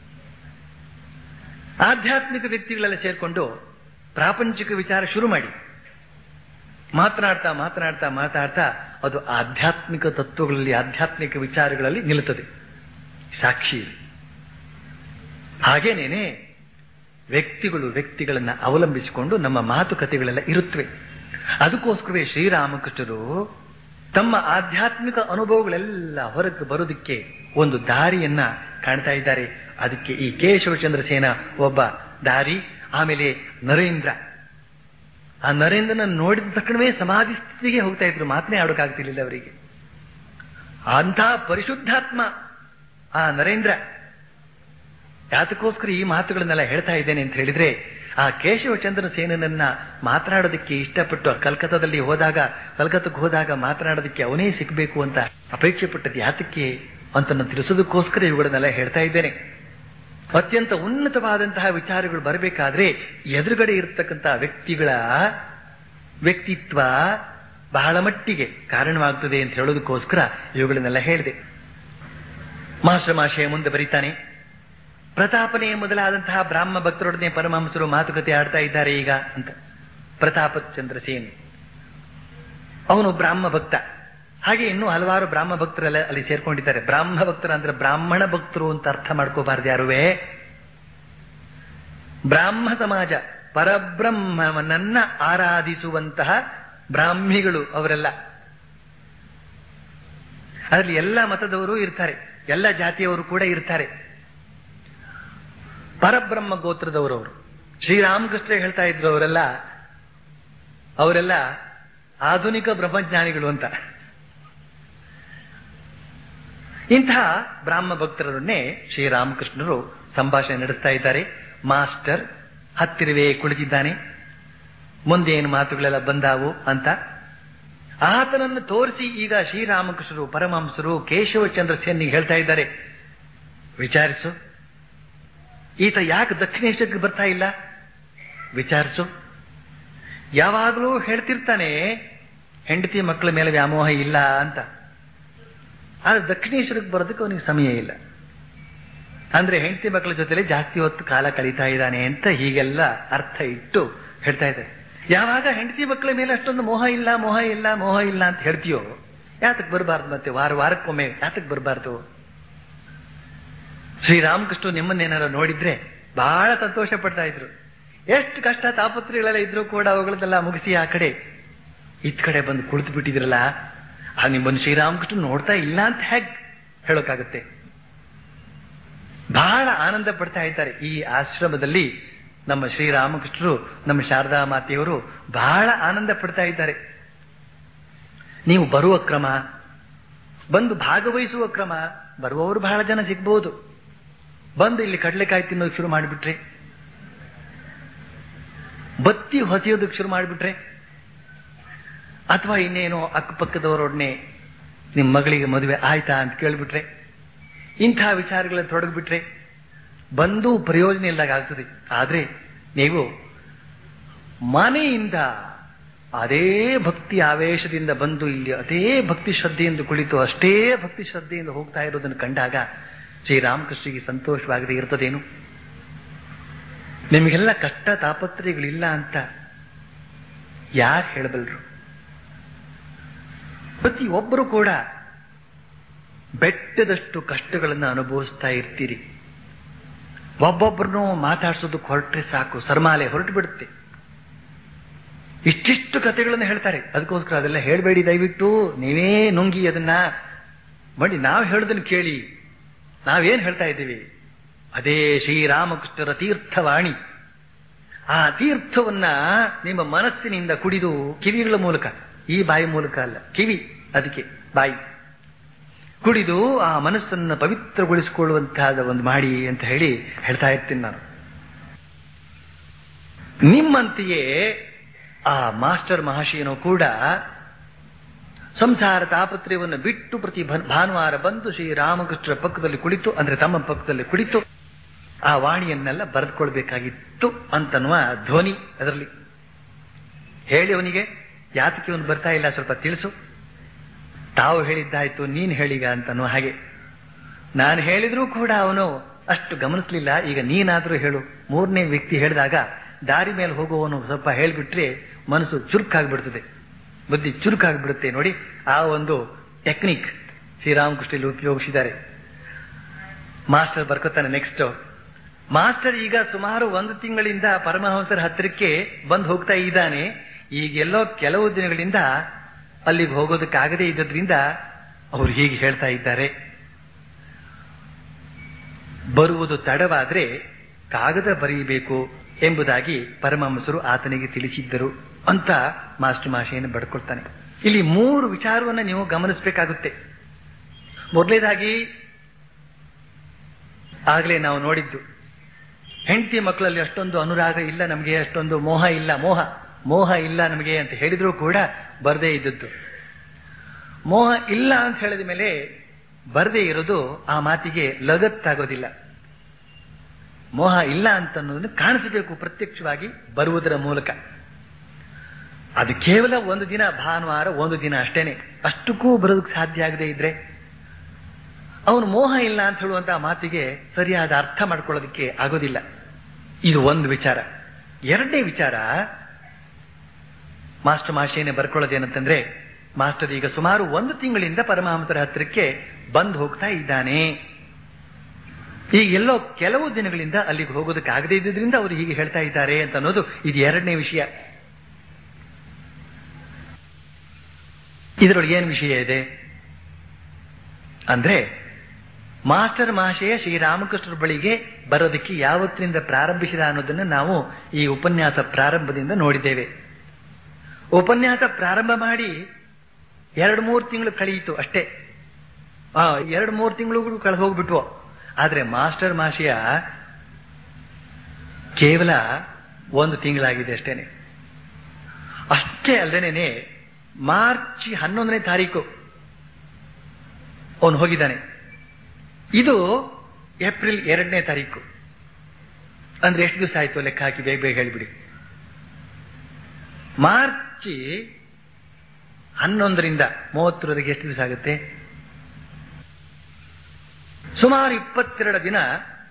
ಆಧ್ಯಾತ್ಮಿಕ ವ್ಯಕ್ತಿಗಳೆಲ್ಲ ಸೇರ್ಕೊಂಡು ಪ್ರಾಪಂಚಿಕ ವಿಚಾರ ಶುರು ಮಾಡಿ ಮಾತನಾಡ್ತಾ ಮಾತನಾಡ್ತಾ ಮಾತಾಡ್ತಾ ಅದು ಆಧ್ಯಾತ್ಮಿಕ ತತ್ವಗಳಲ್ಲಿ ಆಧ್ಯಾತ್ಮಿಕ ವಿಚಾರಗಳಲ್ಲಿ ನಿಲ್ಲುತ್ತದೆ ಸಾಕ್ಷಿ ಹಾಗೇನೇನೆ ವ್ಯಕ್ತಿಗಳು ವ್ಯಕ್ತಿಗಳನ್ನ ಅವಲಂಬಿಸಿಕೊಂಡು ನಮ್ಮ ಮಾತುಕತೆಗಳೆಲ್ಲ ಇರುತ್ತವೆ ಅದಕ್ಕೋಸ್ಕರವೇ ಶ್ರೀರಾಮಕೃಷ್ಣರು ತಮ್ಮ ಆಧ್ಯಾತ್ಮಿಕ ಅನುಭವಗಳೆಲ್ಲ ಹೊರಗೆ ಬರೋದಕ್ಕೆ ಒಂದು ದಾರಿಯನ್ನ ಕಾಣ್ತಾ ಇದ್ದಾರೆ ಅದಕ್ಕೆ ಈ ಕೇಶವಚಂದ್ರ ಸೇನ ಒಬ್ಬ ದಾರಿ ಆಮೇಲೆ ನರೇಂದ್ರ ಆ ನರೇಂದ್ರನ ನೋಡಿದ ತಕ್ಷಣವೇ ಸಮಾಧಿ ಸ್ಥಿತಿಗೆ ಹೋಗ್ತಾ ಇದ್ರು ಮಾತನೇ ಆಡೋಕ್ಕಾಗ್ತಿರ್ಲಿಲ್ಲ ಅವರಿಗೆ ಅಂಥ ಪರಿಶುದ್ಧಾತ್ಮ ಆ ನರೇಂದ್ರ ಯಾತಕ್ಕೋಸ್ಕರ ಈ ಮಾತುಗಳನ್ನೆಲ್ಲ ಹೇಳ್ತಾ ಇದ್ದೇನೆ ಅಂತ ಹೇಳಿದ್ರೆ ಆ ಕೇಶವಚಂದ್ರ ಸೇನನನ್ನ ಮಾತನಾಡೋದಕ್ಕೆ ಇಷ್ಟಪಟ್ಟು ಕಲ್ಕತ್ತಾದಲ್ಲಿ ಹೋದಾಗ ಕಲ್ಕತ್ತಕ್ಕೆ ಹೋದಾಗ ಮಾತನಾಡೋದಕ್ಕೆ ಅವನೇ ಸಿಗಬೇಕು ಅಂತ ಅಪೇಕ್ಷೆ ಪಟ್ಟದ್ದು ಯಾತಕ್ಕೆ ಅಂತ ತಿಳಿಸೋದಕ್ಕೋಸ್ಕರ ಇವುಗಳನ್ನೆಲ್ಲ ಹೇಳ್ತಾ ಇದ್ದೇನೆ ಅತ್ಯಂತ ಉನ್ನತವಾದಂತಹ ವಿಚಾರಗಳು ಬರಬೇಕಾದ್ರೆ ಎದುರುಗಡೆ ಇರತಕ್ಕಂತಹ ವ್ಯಕ್ತಿಗಳ ವ್ಯಕ್ತಿತ್ವ ಬಹಳ ಮಟ್ಟಿಗೆ ಕಾರಣವಾಗ್ತದೆ ಅಂತ ಹೇಳೋದಕ್ಕೋಸ್ಕರ ಇವುಗಳನ್ನೆಲ್ಲ ಹೇಳಿದೆ ಮಾಸ್ಟರ್ ಮಾಶಯ ಮುಂದೆ ಬರೀತಾನೆ ಪ್ರತಾಪನೇ ಮೊದಲಾದಂತಹ ಬ್ರಾಹ್ಮ ಭಕ್ತರೊಡನೆ ಪರಮಹಂಸರು ಮಾತುಕತೆ ಆಡ್ತಾ ಇದ್ದಾರೆ ಈಗ ಅಂತ ಪ್ರತಾಪ ಚಂದ್ರಸೇನ್ ಅವನು ಬ್ರಾಹ್ಮ ಭಕ್ತ ಹಾಗೆ ಇನ್ನೂ ಹಲವಾರು ಬ್ರಾಹ್ಮ ಭಕ್ತರೆಲ್ಲ ಅಲ್ಲಿ ಸೇರ್ಕೊಂಡಿದ್ದಾರೆ ಬ್ರಾಹ್ಮ ಭಕ್ತರ ಅಂದ್ರೆ ಬ್ರಾಹ್ಮಣ ಭಕ್ತರು ಅಂತ ಅರ್ಥ ಮಾಡ್ಕೋಬಾರ್ದು ಯಾರುವೇ ಬ್ರಾಹ್ಮ ಸಮಾಜ ಪರಬ್ರಹ್ಮನನ್ನ ಆರಾಧಿಸುವಂತಹ ಬ್ರಾಹ್ಮಿಗಳು ಅವರೆಲ್ಲ ಅದರಲ್ಲಿ ಎಲ್ಲ ಮತದವರು ಇರ್ತಾರೆ ಎಲ್ಲ ಜಾತಿಯವರು ಕೂಡ ಇರ್ತಾರೆ ಪರಬ್ರಹ್ಮ ಗೋತ್ರದವರು ಅವರು ಶ್ರೀರಾಮಕೃಷ್ಣ ಹೇಳ್ತಾ ಇದ್ರು ಅವರೆಲ್ಲ ಅವರೆಲ್ಲ ಆಧುನಿಕ ಬ್ರಹ್ಮಜ್ಞಾನಿಗಳು ಅಂತ ಇಂತಹ ಬ್ರಾಹ್ಮ ಭಕ್ತರನ್ನೇ ಶ್ರೀರಾಮಕೃಷ್ಣರು ಸಂಭಾಷಣೆ ನಡೆಸ್ತಾ ಇದ್ದಾರೆ ಮಾಸ್ಟರ್ ಹತ್ತಿರವೇ ಕುಳಿತಿದ್ದಾನೆ ಮುಂದೆ ಏನು ಮಾತುಗಳೆಲ್ಲ ಬಂದಾವು ಅಂತ ಆತನನ್ನು ತೋರಿಸಿ ಈಗ ಶ್ರೀರಾಮಕೃಷ್ಣರು ಪರಮಹಂಸರು ಕೇಶವಚಂದ್ರ ಸೇನಿಗೆ ಹೇಳ್ತಾ ಇದ್ದಾರೆ ವಿಚಾರಿಸು ಈತ ಯಾಕೆ ದಕ್ಷಿಣೇಶಕ್ಕೆ ಬರ್ತಾ ಇಲ್ಲ ವಿಚಾರಿಸು ಯಾವಾಗಲೂ ಹೇಳ್ತಿರ್ತಾನೆ ಹೆಂಡತಿ ಮಕ್ಕಳ ಮೇಲೆ ವ್ಯಾಮೋಹ ಇಲ್ಲ ಅಂತ ಆದ್ರೆ ದಕ್ಷಿಣೇಶ್ವರಕ್ಕೆ ಬರೋದಕ್ಕೆ ಅವನಿಗೆ ಸಮಯ ಇಲ್ಲ ಅಂದ್ರೆ ಹೆಂಡತಿ ಮಕ್ಕಳ ಜೊತೆಲಿ ಜಾಸ್ತಿ ಹೊತ್ತು ಕಾಲ ಕಳೀತಾ ಇದ್ದಾನೆ ಅಂತ ಹೀಗೆಲ್ಲ ಅರ್ಥ ಇಟ್ಟು ಹೇಳ್ತಾ ಇದ್ದಾರೆ ಯಾವಾಗ ಹೆಂಡತಿ ಮಕ್ಕಳ ಮೇಲೆ ಅಷ್ಟೊಂದು ಮೋಹ ಇಲ್ಲ ಮೋಹ ಇಲ್ಲ ಮೋಹ ಇಲ್ಲ ಅಂತ ಹೇಳ್ತೀಯೋ ಯಾತಕ್ ಬರಬಾರ್ದು ಮತ್ತೆ ವಾರ ವಾರಕ್ಕೊಮ್ಮೆ ಯಾತಕ್ ಬರಬಾರ್ದು ಶ್ರೀರಾಮಕೃಷ್ಣ ನಿಮ್ಮನ್ನೇನಾರ ನೋಡಿದ್ರೆ ಬಹಳ ಸಂತೋಷ ಪಡ್ತಾ ಇದ್ರು ಎಷ್ಟು ಕಷ್ಟ ತಾಪತ್ರೆಗಳೆಲ್ಲ ಇದ್ರೂ ಕೂಡ ಅವುಗಳನ್ನೆಲ್ಲ ಮುಗಿಸಿ ಆ ಕಡೆ ಇತ್ ಕಡೆ ಬಂದು ಕುಳಿತು ಬಿಟ್ಟಿದ್ರಲ್ಲ ಆ ನಿಮ್ಮನ್ನು ಶ್ರೀರಾಮಕೃಷ್ಣ ನೋಡ್ತಾ ಇಲ್ಲ ಅಂತ ಹೇಗ್ ಹೇಳೋಕ್ಕಾಗತ್ತೆ ಬಹಳ ಆನಂದ ಪಡ್ತಾ ಇದ್ದಾರೆ ಈ ಆಶ್ರಮದಲ್ಲಿ ನಮ್ಮ ಶ್ರೀರಾಮಕೃಷ್ಣರು ನಮ್ಮ ಶಾರದಾ ಮಾತೆಯವರು ಬಹಳ ಆನಂದ ಪಡ್ತಾ ಇದ್ದಾರೆ ನೀವು ಬರುವ ಕ್ರಮ ಬಂದು ಭಾಗವಹಿಸುವ ಕ್ರಮ ಬರುವವರು ಬಹಳ ಜನ ಸಿಗ್ಬಹುದು ಬಂದು ಇಲ್ಲಿ ಕಡಲೆಕಾಯಿ ತಿನ್ನೋದಕ್ಕೆ ಶುರು ಮಾಡಿಬಿಟ್ರೆ ಬತ್ತಿ ಹೊಸೆಯೋದಕ್ಕೆ ಶುರು ಮಾಡಿಬಿಟ್ರೆ ಅಥವಾ ಇನ್ನೇನೋ ಅಕ್ಕಪಕ್ಕದವರೊಡನೆ ನಿಮ್ಮ ಮಗಳಿಗೆ ಮದುವೆ ಆಯ್ತಾ ಅಂತ ಕೇಳಿಬಿಟ್ರೆ ಇಂಥ ವಿಚಾರಗಳಲ್ಲಿ ತೊಡಗಿಬಿಟ್ರೆ ಬಂದು ಪ್ರಯೋಜನ ಇಲ್ದಾಗ ಆಗ್ತದೆ ಆದ್ರೆ ನೀವು ಮನೆಯಿಂದ ಅದೇ ಭಕ್ತಿ ಆವೇಶದಿಂದ ಬಂದು ಇಲ್ಲಿ ಅದೇ ಭಕ್ತಿ ಶ್ರದ್ಧೆಯಿಂದ ಕುಳಿತು ಅಷ್ಟೇ ಭಕ್ತಿ ಶ್ರದ್ಧೆಯಿಂದ ಹೋಗ್ತಾ ಇರೋದನ್ನು ಕಂಡಾಗ ಶ್ರೀರಾಮಕೃಷ್ಣರಿಗೆ ಸಂತೋಷವಾಗದೆ ಇರ್ತದೇನು ನಿಮಗೆಲ್ಲ ಕಷ್ಟ ತಾಪತ್ರಯಗಳಿಲ್ಲ ಅಂತ ಯಾರು ಹೇಳಬಲ್ರು ಪ್ರತಿಯೊಬ್ಬರು ಕೂಡ ಬೆಟ್ಟದಷ್ಟು ಕಷ್ಟಗಳನ್ನು ಅನುಭವಿಸ್ತಾ ಇರ್ತೀರಿ ಒಬ್ಬೊಬ್ಬರನ್ನು ಮಾತಾಡ್ಸೋದಕ್ಕೆ ಹೊರಟ್ರೆ ಸಾಕು ಸರ್ಮಾಲೆ ಹೊರಟು ಬಿಡುತ್ತೆ ಇಷ್ಟಿಷ್ಟು ಕಥೆಗಳನ್ನು ಹೇಳ್ತಾರೆ ಅದಕ್ಕೋಸ್ಕರ ಅದೆಲ್ಲ ಹೇಳಬೇಡಿ ದಯವಿಟ್ಟು ನೀವೇ ನುಂಗಿ ಅದನ್ನ ಮಾಡಿ ನಾವು ಹೇಳೋದನ್ನು ಕೇಳಿ ನಾವೇನ್ ಹೇಳ್ತಾ ಇದ್ದೀವಿ ಅದೇ ಶ್ರೀರಾಮಕೃಷ್ಣರ ತೀರ್ಥವಾಣಿ ಆ ತೀರ್ಥವನ್ನ ನಿಮ್ಮ ಮನಸ್ಸಿನಿಂದ ಕುಡಿದು ಕಿವಿಗಳ ಮೂಲಕ ಈ ಬಾಯಿ ಮೂಲಕ ಅಲ್ಲ ಕಿವಿ ಅದಕ್ಕೆ ಬಾಯಿ ಕುಡಿದು ಆ ಮನಸ್ಸನ್ನು ಪವಿತ್ರಗೊಳಿಸಿಕೊಳ್ಳುವಂತಹದ ಒಂದು ಮಾಡಿ ಅಂತ ಹೇಳಿ ಹೇಳ್ತಾ ಇರ್ತೀನಿ ನಾನು ನಿಮ್ಮಂತೆಯೇ ಆ ಮಾಸ್ಟರ್ ಮಹಾಶಯನು ಕೂಡ ಸಂಸಾರ ತಾಪತ್ರಯವನ್ನು ಬಿಟ್ಟು ಪ್ರತಿ ಭಾನುವಾರ ಬಂದು ಶ್ರೀರಾಮಕೃಷ್ಣರ ಪಕ್ಕದಲ್ಲಿ ಕುಳಿತು ಅಂದ್ರೆ ತಮ್ಮ ಪಕ್ಕದಲ್ಲಿ ಕುಳಿತು ಆ ವಾಣಿಯನ್ನೆಲ್ಲ ಬರೆದುಕೊಳ್ಬೇಕಾಗಿತ್ತು ಅಂತನ್ನುವ ಧ್ವನಿ ಅದರಲ್ಲಿ ಹೇಳಿ ಅವನಿಗೆ ಯಾತಕ್ಕೆ ಅವನು ಬರ್ತಾ ಇಲ್ಲ ಸ್ವಲ್ಪ ತಿಳಿಸು ತಾವು ಹೇಳಿದ್ದಾಯ್ತು ನೀನು ಹೇಳಿಗ ಅಂತನೋ ಹಾಗೆ ನಾನು ಹೇಳಿದ್ರೂ ಕೂಡ ಅವನು ಅಷ್ಟು ಗಮನಿಸ್ಲಿಲ್ಲ ಈಗ ನೀನಾದ್ರೂ ಹೇಳು ಮೂರನೇ ವ್ಯಕ್ತಿ ಹೇಳಿದಾಗ ದಾರಿ ಮೇಲೆ ಹೋಗುವವನು ಸ್ವಲ್ಪ ಹೇಳಿಬಿಟ್ರೆ ಮನಸ್ಸು ಚುರುಕಾಗ್ಬಿಡ್ತದೆ ಬುದ್ಧಿ ಚುರುಕಾಗ್ಬಿಡುತ್ತೆ ನೋಡಿ ಆ ಒಂದು ಟೆಕ್ನಿಕ್ ಶ್ರೀರಾಮಕೃಷ್ಣ ಇಲ್ಲಿ ಉಪಯೋಗಿಸಿದ್ದಾರೆ ಮಾಸ್ಟರ್ ಬರ್ಕೋತಾನೆ ನೆಕ್ಸ್ಟ್ ಮಾಸ್ಟರ್ ಈಗ ಸುಮಾರು ಒಂದು ತಿಂಗಳಿಂದ ಪರಮಹಂಸರ ಹತ್ತಿರಕ್ಕೆ ಬಂದು ಹೋಗ್ತಾ ಇದ್ದಾನೆ ಈಗೆಲ್ಲೋ ಕೆಲವು ದಿನಗಳಿಂದ ಅಲ್ಲಿಗೆ ಹೋಗೋದಕ್ಕಾಗದೇ ಇದ್ದದ್ರಿಂದ ಅವರು ಹೀಗೆ ಹೇಳ್ತಾ ಇದ್ದಾರೆ ಬರುವುದು ತಡವಾದ್ರೆ ಕಾಗದ ಬರೆಯಬೇಕು ಎಂಬುದಾಗಿ ಪರಮಹಂಸರು ಆತನಿಗೆ ತಿಳಿಸಿದ್ದರು ಅಂತ ಮಾಸ್ಟರ್ ಮಾಷೆಯನ್ನು ಬಡ್ಕೊಳ್ತಾನೆ ಇಲ್ಲಿ ಮೂರು ವಿಚಾರವನ್ನು ನೀವು ಗಮನಿಸಬೇಕಾಗುತ್ತೆ ಮೊದಲನೇದಾಗಿ ಆಗಲೇ ನಾವು ನೋಡಿದ್ದು ಹೆಂಡತಿ ಮಕ್ಕಳಲ್ಲಿ ಅಷ್ಟೊಂದು ಅನುರಾಗ ಇಲ್ಲ ನಮಗೆ ಅಷ್ಟೊಂದು ಮೋಹ ಇಲ್ಲ ಮೋಹ ಮೋಹ ಇಲ್ಲ ನಮಗೆ ಅಂತ ಹೇಳಿದ್ರೂ ಕೂಡ ಬರದೇ ಇದ್ದದ್ದು ಮೋಹ ಇಲ್ಲ ಅಂತ ಹೇಳಿದ ಮೇಲೆ ಬರದೇ ಇರೋದು ಆ ಮಾತಿಗೆ ಲಗತ್ತಾಗೋದಿಲ್ಲ ಮೋಹ ಇಲ್ಲ ಅಂತ ಅನ್ನೋದನ್ನು ಕಾಣಿಸಬೇಕು ಪ್ರತ್ಯಕ್ಷವಾಗಿ ಬರುವುದರ ಮೂಲಕ ಅದು ಕೇವಲ ಒಂದು ದಿನ ಭಾನುವಾರ ಒಂದು ದಿನ ಅಷ್ಟೇನೆ ಅಷ್ಟಕ್ಕೂ ಬರೋದಕ್ಕೆ ಸಾಧ್ಯ ಆಗದೆ ಇದ್ರೆ ಅವನು ಮೋಹ ಇಲ್ಲ ಅಂತ ಹೇಳುವಂತಹ ಮಾತಿಗೆ ಸರಿಯಾದ ಅರ್ಥ ಮಾಡ್ಕೊಳ್ಳೋದಕ್ಕೆ ಆಗೋದಿಲ್ಲ ಇದು ಒಂದು ವಿಚಾರ ಎರಡನೇ ವಿಚಾರ ಮಾಸ್ಟರ್ ಮಾಷೇನೆ ಬರ್ಕೊಳ್ಳೋದೇನಂತಂದ್ರೆ ಮಾಸ್ಟರ್ ಈಗ ಸುಮಾರು ಒಂದು ತಿಂಗಳಿಂದ ಪರಮಹಂಸರ ಹತ್ತಿರಕ್ಕೆ ಬಂದು ಹೋಗ್ತಾ ಇದ್ದಾನೆ ಈಗ ಎಲ್ಲೋ ಕೆಲವು ದಿನಗಳಿಂದ ಅಲ್ಲಿಗೆ ಹೋಗೋದಕ್ಕೆ ಆಗದೇ ಇದ್ದಿದ್ರಿಂದ ಅವರು ಹೀಗೆ ಹೇಳ್ತಾ ಇದ್ದಾರೆ ಅಂತ ಅನ್ನೋದು ಇದು ಎರಡನೇ ವಿಷಯ ಇದರೊಳಗೆ ಏನು ವಿಷಯ ಇದೆ ಅಂದ್ರೆ ಮಾಸ್ಟರ್ ಮಹಾಶಯ ಶ್ರೀರಾಮಕೃಷ್ಣರ ಬಳಿಗೆ ಬರೋದಕ್ಕೆ ಯಾವತ್ತಿನಿಂದ ಪ್ರಾರಂಭಿಸಿದ ಅನ್ನೋದನ್ನು ನಾವು ಈ ಉಪನ್ಯಾಸ ಪ್ರಾರಂಭದಿಂದ ನೋಡಿದ್ದೇವೆ ಉಪನ್ಯಾಸ ಪ್ರಾರಂಭ ಮಾಡಿ ಎರಡು ಮೂರು ತಿಂಗಳು ಕಳೆಯಿತು ಅಷ್ಟೇ ಆ ಎರಡು ಮೂರು ತಿಂಗಳು ಕಳೆದು ಹೋಗ್ಬಿಟ್ವು ಆದ್ರೆ ಮಾಸ್ಟರ್ ಮಾಷಿಯ ಕೇವಲ ಒಂದು ತಿಂಗಳಾಗಿದೆ ಅಷ್ಟೇನೆ ಅಷ್ಟೇ ಅಲ್ಲದೇನೆ ಮಾರ್ಚ್ ಹನ್ನೊಂದನೇ ತಾರೀಕು ಅವನು ಹೋಗಿದ್ದಾನೆ ಇದು ಏಪ್ರಿಲ್ ಎರಡನೇ ತಾರೀಕು ಅಂದ್ರೆ ಎಷ್ಟು ದಿವಸ ಆಯ್ತು ಲೆಕ್ಕ ಹಾಕಿ ಬೇಗ ಬೇಗ ಹೇಳಿಬಿಡಿ ಮಾರ್ಚ್ ಹನ್ನೊಂದರಿಂದ ಮೂವತ್ತರವರೆಗೆ ಎಷ್ಟು ದಿವಸ ಆಗುತ್ತೆ ಸುಮಾರು ಇಪ್ಪತ್ತೆರಡು ದಿನ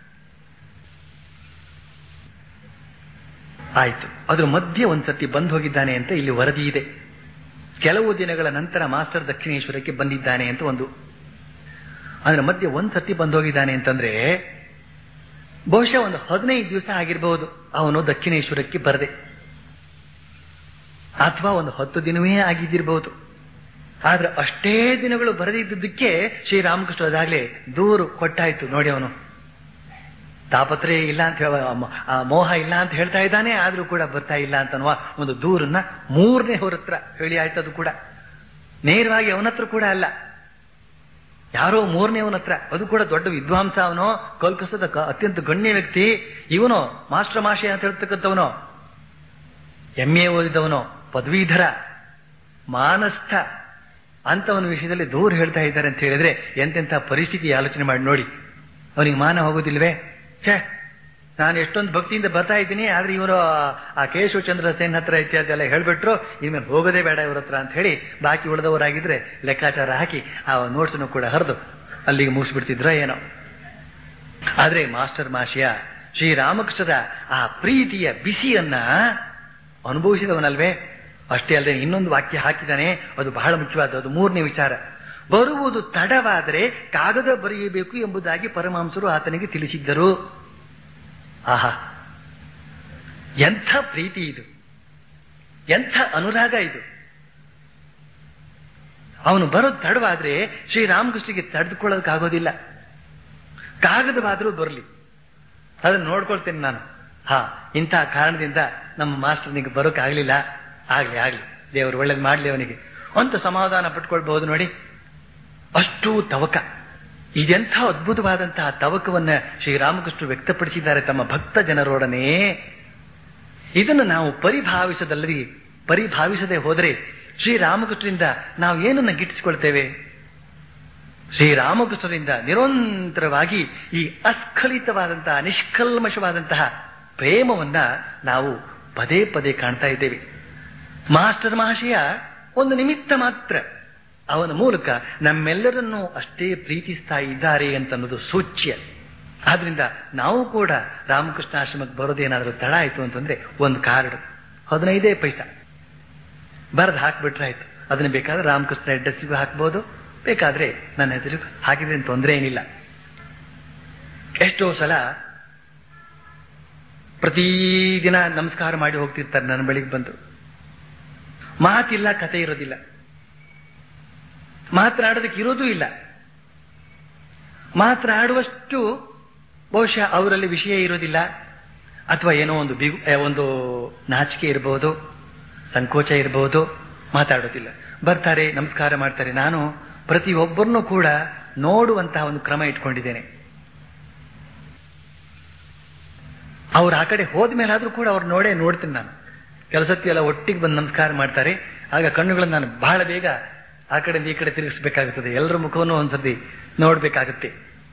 ಆಯ್ತು ಅದ್ರ ಮಧ್ಯೆ ಒಂದ್ಸತಿ ಬಂದು ಹೋಗಿದ್ದಾನೆ ಅಂತ ಇಲ್ಲಿ ವರದಿ ಇದೆ ಕೆಲವು ದಿನಗಳ ನಂತರ ಮಾಸ್ಟರ್ ದಕ್ಷಿಣೇಶ್ವರಕ್ಕೆ ಬಂದಿದ್ದಾನೆ ಅಂತ ಒಂದು ಅಂದ್ರೆ ಮಧ್ಯೆ ಒಂದ್ಸತಿ ಬಂದು ಹೋಗಿದ್ದಾನೆ ಅಂತಂದ್ರೆ ಬಹುಶಃ ಒಂದು ಹದಿನೈದು ದಿವಸ ಆಗಿರಬಹುದು ಅವನು ದಕ್ಷಿಣೇಶ್ವರಕ್ಕೆ ಬರದೆ ಅಥವಾ ಒಂದು ಹತ್ತು ದಿನವೇ ಆಗಿದ್ದಿರಬಹುದು ಆದ್ರೆ ಅಷ್ಟೇ ದಿನಗಳು ಬರದಿದ್ದಕ್ಕೆ ಶ್ರೀರಾಮಕೃಷ್ಣ ಅದಾಗ್ಲೇ ದೂರು ಕೊಟ್ಟಾಯ್ತು ನೋಡಿ ಅವನು ತಾಪತ್ರಯ ಇಲ್ಲ ಅಂತ ಹೇಳ ಆ ಮೋಹ ಇಲ್ಲ ಅಂತ ಹೇಳ್ತಾ ಇದ್ದಾನೆ ಆದ್ರೂ ಕೂಡ ಬರ್ತಾ ಇಲ್ಲ ಅಂತ ಅನ್ನುವ ಒಂದು ದೂರನ್ನ ಮೂರನೇ ಅವ್ರ ಹತ್ರ ಹೇಳಿ ಆಯ್ತು ಅದು ಕೂಡ ನೇರವಾಗಿ ಅವನ ಹತ್ರ ಕೂಡ ಅಲ್ಲ ಯಾರೋ ಮೂರನೇ ಅವನ ಹತ್ರ ಅದು ಕೂಡ ದೊಡ್ಡ ವಿದ್ವಾಂಸ ಅವನು ಕಲ್ಕಸದ ಅತ್ಯಂತ ಗಣ್ಯ ವ್ಯಕ್ತಿ ಇವನು ಮಾಸ್ಟರ್ ಮಾಷೆ ಅಂತ ಹೇಳ್ತಕ್ಕಂಥವನು ಎಂ ಎ ಓದಿದವನು ಪದವೀಧರ ಮಾನಸ್ಥ ಅಂತವನ ವಿಷಯದಲ್ಲಿ ದೂರ ಹೇಳ್ತಾ ಇದ್ದಾರೆ ಅಂತ ಹೇಳಿದ್ರೆ ಎಂತೆಂಥ ಪರಿಸ್ಥಿತಿ ಆಲೋಚನೆ ಮಾಡಿ ನೋಡಿ ಅವನಿಗೆ ಮಾನ ಹೋಗೋದಿಲ್ವೇ ಛೇ ನಾನು ಎಷ್ಟೊಂದು ಭಕ್ತಿಯಿಂದ ಬರ್ತಾ ಇದ್ದೀನಿ ಆದ್ರೆ ಇವರು ಆ ಕೇಶವ ಚಂದ್ರ ಸೇನ್ ಹತ್ರ ಇತ್ಯಾದಿ ಎಲ್ಲ ಹೇಳ್ಬಿಟ್ರು ಇನ್ಮೇಲೆ ಹೋಗೋದೇ ಬೇಡ ಇವ್ರ ಹತ್ರ ಅಂತ ಹೇಳಿ ಬಾಕಿ ಉಳಿದವರಾಗಿದ್ರೆ ಲೆಕ್ಕಾಚಾರ ಹಾಕಿ ಆ ನೋಟ್ಸನ್ನು ಕೂಡ ಹರಿದು ಅಲ್ಲಿಗೆ ಮುಗಿಸ್ಬಿಡ್ತಿದ್ರ ಏನೋ ಆದ್ರೆ ಮಾಸ್ಟರ್ ಮಾಷಿಯ ಶ್ರೀರಾಮಕೃಷ್ಣರ ಆ ಪ್ರೀತಿಯ ಬಿಸಿಯನ್ನ ಅನುಭವಿಸಿದವನಲ್ವೇ ಅಷ್ಟೇ ಅಲ್ಲದೆ ಇನ್ನೊಂದು ವಾಕ್ಯ ಹಾಕಿದ್ದಾನೆ ಅದು ಬಹಳ ಮುಖ್ಯವಾದ ಅದು ಮೂರನೇ ವಿಚಾರ ಬರುವುದು ತಡವಾದರೆ ಕಾಗದ ಬರೆಯಬೇಕು ಎಂಬುದಾಗಿ ಪರಮಾಂಸರು ಆತನಿಗೆ ತಿಳಿಸಿದ್ದರು ಆಹಾ ಎಂಥ ಪ್ರೀತಿ ಇದು ಎಂಥ ಅನುರಾಗ ಇದು ಅವನು ಬರೋದು ತಡವಾದ್ರೆ ಶ್ರೀರಾಮಕೃಷ್ಣಗೆ ತಡೆದುಕೊಳ್ಳೋದಕ್ಕಾಗೋದಿಲ್ಲ ಕಾಗದವಾದರೂ ಬರಲಿ ಅದನ್ನು ನೋಡ್ಕೊಳ್ತೇನೆ ನಾನು ಹಾ ಇಂಥ ಕಾರಣದಿಂದ ನಮ್ಮ ಮಾಸ್ಟರ್ನಿಗೆ ಬರೋಕ್ಕಾಗಲಿಲ್ಲ ಆಗ್ಲಿ ಆಗ್ಲಿ ದೇವರು ಒಳ್ಳೇದು ಮಾಡ್ಲಿ ಅವನಿಗೆ ಅಂತ ಸಮಾಧಾನ ಪಟ್ಕೊಳ್ಬಹುದು ನೋಡಿ ಅಷ್ಟು ತವಕ ಇದೆಂಥ ಅದ್ಭುತವಾದಂತಹ ತವಕವನ್ನ ಶ್ರೀರಾಮಕೃಷ್ಣ ವ್ಯಕ್ತಪಡಿಸಿದ್ದಾರೆ ತಮ್ಮ ಭಕ್ತ ಜನರೊಡನೆ ಇದನ್ನು ನಾವು ಪರಿಭಾವಿಸದಲ್ಲದೆ ಪರಿಭಾವಿಸದೆ ಹೋದರೆ ಶ್ರೀರಾಮಕೃಷ್ಣರಿಂದ ನಾವು ಏನನ್ನ ಗಿಟ್ಟಿಸಿಕೊಳ್ತೇವೆ ಶ್ರೀರಾಮಕೃಷ್ಣರಿಂದ ನಿರಂತರವಾಗಿ ಈ ಅಸ್ಖಲಿತವಾದಂತಹ ನಿಷ್ಕಲ್ಮಶವಾದಂತಹ ಪ್ರೇಮವನ್ನ ನಾವು ಪದೇ ಪದೇ ಕಾಣ್ತಾ ಇದ್ದೇವೆ ಮಾಸ್ಟರ್ ಮಹಾಶಯ ಒಂದು ನಿಮಿತ್ತ ಮಾತ್ರ ಅವನ ಮೂಲಕ ನಮ್ಮೆಲ್ಲರನ್ನೂ ಅಷ್ಟೇ ಪ್ರೀತಿಸ್ತಾ ಇದ್ದಾರೆ ಅಂತನ್ನೋದು ಸೂಚ್ಯ ಆದ್ರಿಂದ ನಾವು ಕೂಡ ರಾಮಕೃಷ್ಣ ಆಶ್ರಮಕ್ಕೆ ಬರೋದೇನಾದರೂ ತಡ ಆಯ್ತು ಅಂತಂದ್ರೆ ಒಂದು ಕಾರ್ಡ್ ಹದಿನೈದೇ ಪೈಸಾ ಬರೆದು ಹಾಕ್ಬಿಟ್ರೆ ಆಯ್ತು ಅದನ್ನ ಬೇಕಾದ್ರೆ ರಾಮಕೃಷ್ಣ ಅಡ್ರೆಸ್ಸಿಗೂ ಹಾಕ್ಬೋದು ಬೇಕಾದ್ರೆ ನನ್ನ ಹೆಸರು ಹಾಕಿದ್ರೆ ತೊಂದರೆ ಏನಿಲ್ಲ ಎಷ್ಟೋ ಸಲ ಪ್ರತಿದಿನ ನಮಸ್ಕಾರ ಮಾಡಿ ಹೋಗ್ತಿರ್ತಾರೆ ನನ್ನ ಬಳಿಗೆ ಬಂದು ಮಾತಿಲ್ಲ ಕತೆ ಇರೋದಿಲ್ಲ ಮಾತನಾಡೋದಕ್ಕೆ ಇರೋದೂ ಇಲ್ಲ ಮಾತನಾಡುವಷ್ಟು ಬಹುಶಃ ಅವರಲ್ಲಿ ವಿಷಯ ಇರೋದಿಲ್ಲ ಅಥವಾ ಏನೋ ಒಂದು ಬಿಗು ಒಂದು ನಾಚಿಕೆ ಇರಬಹುದು ಸಂಕೋಚ ಇರಬಹುದು ಮಾತಾಡೋದಿಲ್ಲ ಬರ್ತಾರೆ ನಮಸ್ಕಾರ ಮಾಡ್ತಾರೆ ನಾನು ಪ್ರತಿಯೊಬ್ಬರನ್ನೂ ಕೂಡ ನೋಡುವಂತಹ ಒಂದು ಕ್ರಮ ಇಟ್ಕೊಂಡಿದ್ದೇನೆ ಅವ್ರು ಆ ಕಡೆ ಹೋದ ಮೇಲಾದ್ರೂ ಕೂಡ ಅವ್ರು ನೋಡೇ ನೋಡ್ತೀನಿ ನಾನು ಕೆಲಸಕ್ಕೆ ಎಲ್ಲ ಒಟ್ಟಿಗೆ ಬಂದು ನಮಸ್ಕಾರ ಮಾಡ್ತಾರೆ ಆಗ ಕಣ್ಣುಗಳನ್ನು ನಾನು ಬಹಳ ಬೇಗ ಆ ಕಡೆ ಈ ಕಡೆ ತಿರುಗಿಸ್ಬೇಕಾಗುತ್ತದೆ ಎಲ್ಲರ ಮುಖವನ್ನು ಒಂದ್ಸತಿ ನೋಡ್ಬೇಕಾಗುತ್ತೆ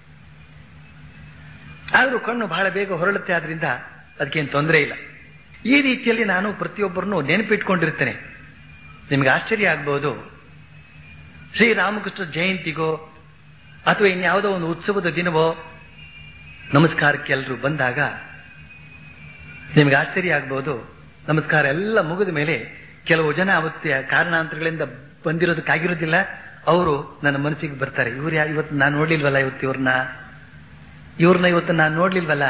ಆದ್ರೂ ಕಣ್ಣು ಬಹಳ ಬೇಗ ಹೊರಳುತ್ತೆ ಆದ್ರಿಂದ ಅದಕ್ಕೇನು ತೊಂದರೆ ಇಲ್ಲ ಈ ರೀತಿಯಲ್ಲಿ ನಾನು ಪ್ರತಿಯೊಬ್ಬರನ್ನು ನೆನಪಿಟ್ಕೊಂಡಿರ್ತೇನೆ ನಿಮ್ಗೆ ಆಶ್ಚರ್ಯ ಆಗ್ಬಹುದು ಶ್ರೀರಾಮಕೃಷ್ಣ ಜಯಂತಿಗೋ ಅಥವಾ ಇನ್ಯಾವುದೋ ಒಂದು ಉತ್ಸವದ ದಿನವೋ ನಮಸ್ಕಾರಕ್ಕೆ ಎಲ್ಲರೂ ಬಂದಾಗ ನಿಮ್ಗೆ ಆಶ್ಚರ್ಯ ಆಗ್ಬಹುದು ನಮಸ್ಕಾರ ಎಲ್ಲ ಮುಗಿದ ಮೇಲೆ ಕೆಲವು ಜನ ಅವತ್ತು ಕಾರಣಾಂತರಗಳಿಂದ ಬಂದಿರೋದಕ್ಕಾಗಿರೋದಿಲ್ಲ ಅವರು ನನ್ನ ಮನಸ್ಸಿಗೆ ಬರ್ತಾರೆ ಇವ್ರು ಯಾ ಇವತ್ತು ನಾನು ನೋಡ್ಲಿಲ್ವಲ್ಲ ಇವತ್ತು ಇವ್ರನ್ನ ಇವ್ರನ್ನ ಇವತ್ತು ನಾನು ನೋಡ್ಲಿಲ್ವಲ್ಲ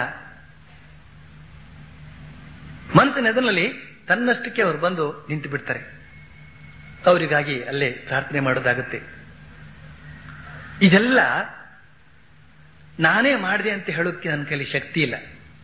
ಮನಸ್ಸಿನ ಎದುರಲ್ಲಿ ತನ್ನಷ್ಟಕ್ಕೆ ಅವರು ಬಂದು ನಿಂತು ಬಿಡ್ತಾರೆ ಅವರಿಗಾಗಿ ಅಲ್ಲೇ ಪ್ರಾರ್ಥನೆ ಮಾಡೋದಾಗುತ್ತೆ ಇದೆಲ್ಲ ನಾನೇ ಮಾಡಿದೆ ಅಂತ ಹೇಳೋಕ್ಕೆ ನನ್ನ ಕೈಲಿ ಶಕ್ತಿ ಇಲ್ಲ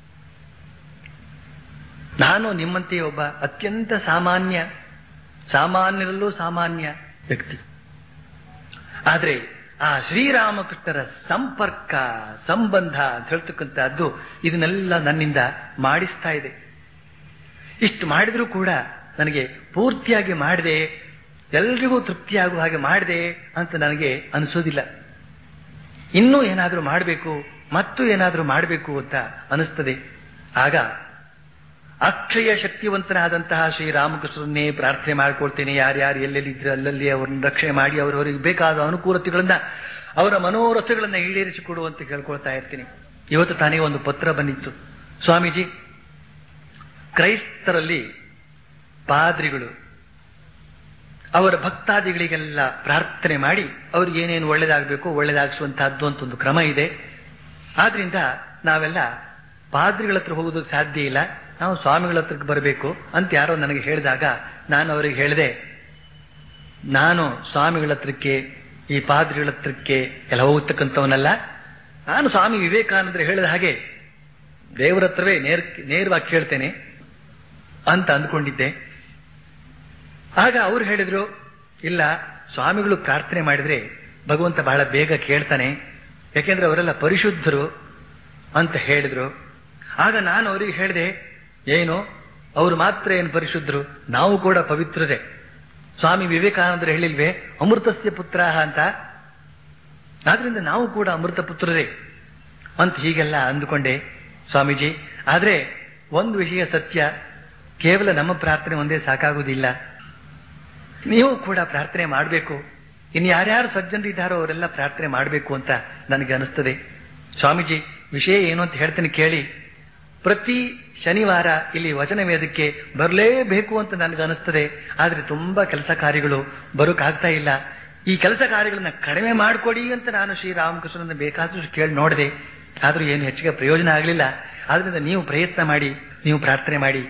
ನಾನು ನಿಮ್ಮಂತೆ ಒಬ್ಬ ಅತ್ಯಂತ ಸಾಮಾನ್ಯ ಸಾಮಾನ್ಯರಲ್ಲೂ ಸಾಮಾನ್ಯ ವ್ಯಕ್ತಿ ಆದ್ರೆ ಆ ಶ್ರೀರಾಮಕೃಷ್ಣರ ಸಂಪರ್ಕ ಸಂಬಂಧ ಅಂತ ಹೇಳ್ತಕ್ಕಂಥದ್ದು ಇದನ್ನೆಲ್ಲ ನನ್ನಿಂದ ಮಾಡಿಸ್ತಾ ಇದೆ ಇಷ್ಟು ಮಾಡಿದ್ರೂ ಕೂಡ ನನಗೆ ಪೂರ್ತಿಯಾಗಿ ಮಾಡಿದೆ ಎಲ್ರಿಗೂ ತೃಪ್ತಿಯಾಗುವ ಹಾಗೆ ಮಾಡಿದೆ ಅಂತ ನನಗೆ ಅನಿಸೋದಿಲ್ಲ ಇನ್ನೂ ಏನಾದರೂ ಮಾಡಬೇಕು ಮತ್ತು ಏನಾದರೂ ಮಾಡಬೇಕು ಅಂತ ಅನಿಸ್ತದೆ ಆಗ ಅಕ್ಷಯ ಶಕ್ತಿವಂತನಾದಂತಹ ಶ್ರೀರಾಮಕೃಷ್ಣರನ್ನೇ ಪ್ರಾರ್ಥನೆ ಮಾಡ್ಕೊಳ್ತೇನೆ ಯಾರ್ಯಾರು ಎಲ್ಲೆಲ್ಲಿದ್ರೆ ಅಲ್ಲಲ್ಲಿ ಅವ್ರನ್ನ ರಕ್ಷಣೆ ಮಾಡಿ ಅವರವರಿಗೆ ಬೇಕಾದ ಅನುಕೂಲತೆಗಳನ್ನ ಅವರ ಮನೋರಥಗಳನ್ನ ಈಡೇರಿಸಿಕೊಡುವಂತ ಕೇಳ್ಕೊಳ್ತಾ ಇರ್ತೀನಿ ಇವತ್ತು ತಾನೇ ಒಂದು ಪತ್ರ ಬಂದಿತ್ತು ಸ್ವಾಮೀಜಿ ಕ್ರೈಸ್ತರಲ್ಲಿ ಪಾದ್ರಿಗಳು ಅವರ ಭಕ್ತಾದಿಗಳಿಗೆಲ್ಲ ಪ್ರಾರ್ಥನೆ ಮಾಡಿ ಅವ್ರಿಗೆ ಏನೇನು ಒಳ್ಳೇದಾಗಬೇಕು ಒಳ್ಳೇದಾಗಿಸುವಂತಹದ್ದು ಅಂತ ಒಂದು ಕ್ರಮ ಇದೆ ಆದ್ರಿಂದ ನಾವೆಲ್ಲ ಪಾದ್ರಿಗಳ ಹತ್ರ ಹೋಗೋದಕ್ಕೆ ಸಾಧ್ಯ ಇಲ್ಲ ನಾವು ಸ್ವಾಮಿಗಳ ಹತ್ರಕ್ಕೆ ಬರಬೇಕು ಅಂತ ಯಾರೋ ನನಗೆ ಹೇಳಿದಾಗ ನಾನು ಅವರಿಗೆ ಹೇಳಿದೆ ನಾನು ಸ್ವಾಮಿಗಳ ಹತ್ರಕ್ಕೆ ಈ ಪಾದ್ರಿಗಳ ಹತ್ರಕ್ಕೆ ಎಲ್ಲ ಹೋಗ್ತಕ್ಕಂಥವನಲ್ಲ ನಾನು ಸ್ವಾಮಿ ವಿವೇಕಾನಂದರು ಹೇಳಿದ ಹಾಗೆ ದೇವರ ಹತ್ರವೇ ನೇರ್ ನೇರವಾಗಿ ಕೇಳ್ತೇನೆ ಅಂತ ಅಂದ್ಕೊಂಡಿದ್ದೆ ಆಗ ಅವ್ರು ಹೇಳಿದ್ರು ಇಲ್ಲ ಸ್ವಾಮಿಗಳು ಪ್ರಾರ್ಥನೆ ಮಾಡಿದ್ರೆ ಭಗವಂತ ಬಹಳ ಬೇಗ ಕೇಳ್ತಾನೆ ಯಾಕೆಂದ್ರೆ ಅವರೆಲ್ಲ ಪರಿಶುದ್ಧರು ಅಂತ ಹೇಳಿದ್ರು ಆಗ ನಾನು ಅವರಿಗೆ ಹೇಳಿದೆ ಏನು ಅವರು ಮಾತ್ರ ಏನು ಪರಿಶುದ್ಧರು ನಾವು ಕೂಡ ಪವಿತ್ರರೇ ಸ್ವಾಮಿ ವಿವೇಕಾನಂದರು ಹೇಳಿಲ್ವೇ ಅಮೃತಸ್ಯ ಪುತ್ರ ಅಂತ ಆದ್ರಿಂದ ನಾವು ಕೂಡ ಅಮೃತ ಪುತ್ರರೇ ಅಂತ ಹೀಗೆಲ್ಲ ಅಂದುಕೊಂಡೆ ಸ್ವಾಮೀಜಿ ಆದ್ರೆ ಒಂದು ವಿಷಯ ಸತ್ಯ ಕೇವಲ ನಮ್ಮ ಪ್ರಾರ್ಥನೆ ಒಂದೇ ಸಾಕಾಗುವುದಿಲ್ಲ ನೀವು ಕೂಡ ಪ್ರಾರ್ಥನೆ ಮಾಡಬೇಕು ಇನ್ನು ಯಾರ್ಯಾರು ಸಜ್ಜನರಿದ್ದಾರೋ ಅವರೆಲ್ಲ ಪ್ರಾರ್ಥನೆ ಮಾಡಬೇಕು ಅಂತ ನನಗೆ ಅನಿಸ್ತದೆ ಸ್ವಾಮೀಜಿ ವಿಷಯ ಏನು ಅಂತ ಹೇಳ್ತೇನೆ ಕೇಳಿ ಪ್ರತಿ ಶನಿವಾರ ಇಲ್ಲಿ ವಚನ ವೇದಕ್ಕೆ ಬರಲೇಬೇಕು ಅಂತ ನನಗೆ ಅನಿಸ್ತದೆ ಆದ್ರೆ ತುಂಬಾ ಕೆಲಸ ಕಾರ್ಯಗಳು ಬರೋಕ್ಕಾಗ್ತಾ ಇಲ್ಲ ಈ ಕೆಲಸ ಕಾರ್ಯಗಳನ್ನ ಕಡಿಮೆ ಮಾಡಿಕೊಡಿ ಅಂತ ನಾನು ಶ್ರೀರಾಮಕೃಷ್ಣನ ಬೇಕಾದಷ್ಟು ಕೇಳಿ ನೋಡಿದೆ ಆದ್ರೂ ಏನು ಹೆಚ್ಚಿಗೆ ಪ್ರಯೋಜನ ಆಗಲಿಲ್ಲ ಆದ್ರಿಂದ ನೀವು ಪ್ರಯತ್ನ ಮಾಡಿ ನೀವು ಪ್ರಾರ್ಥನೆ ಮಾಡಿ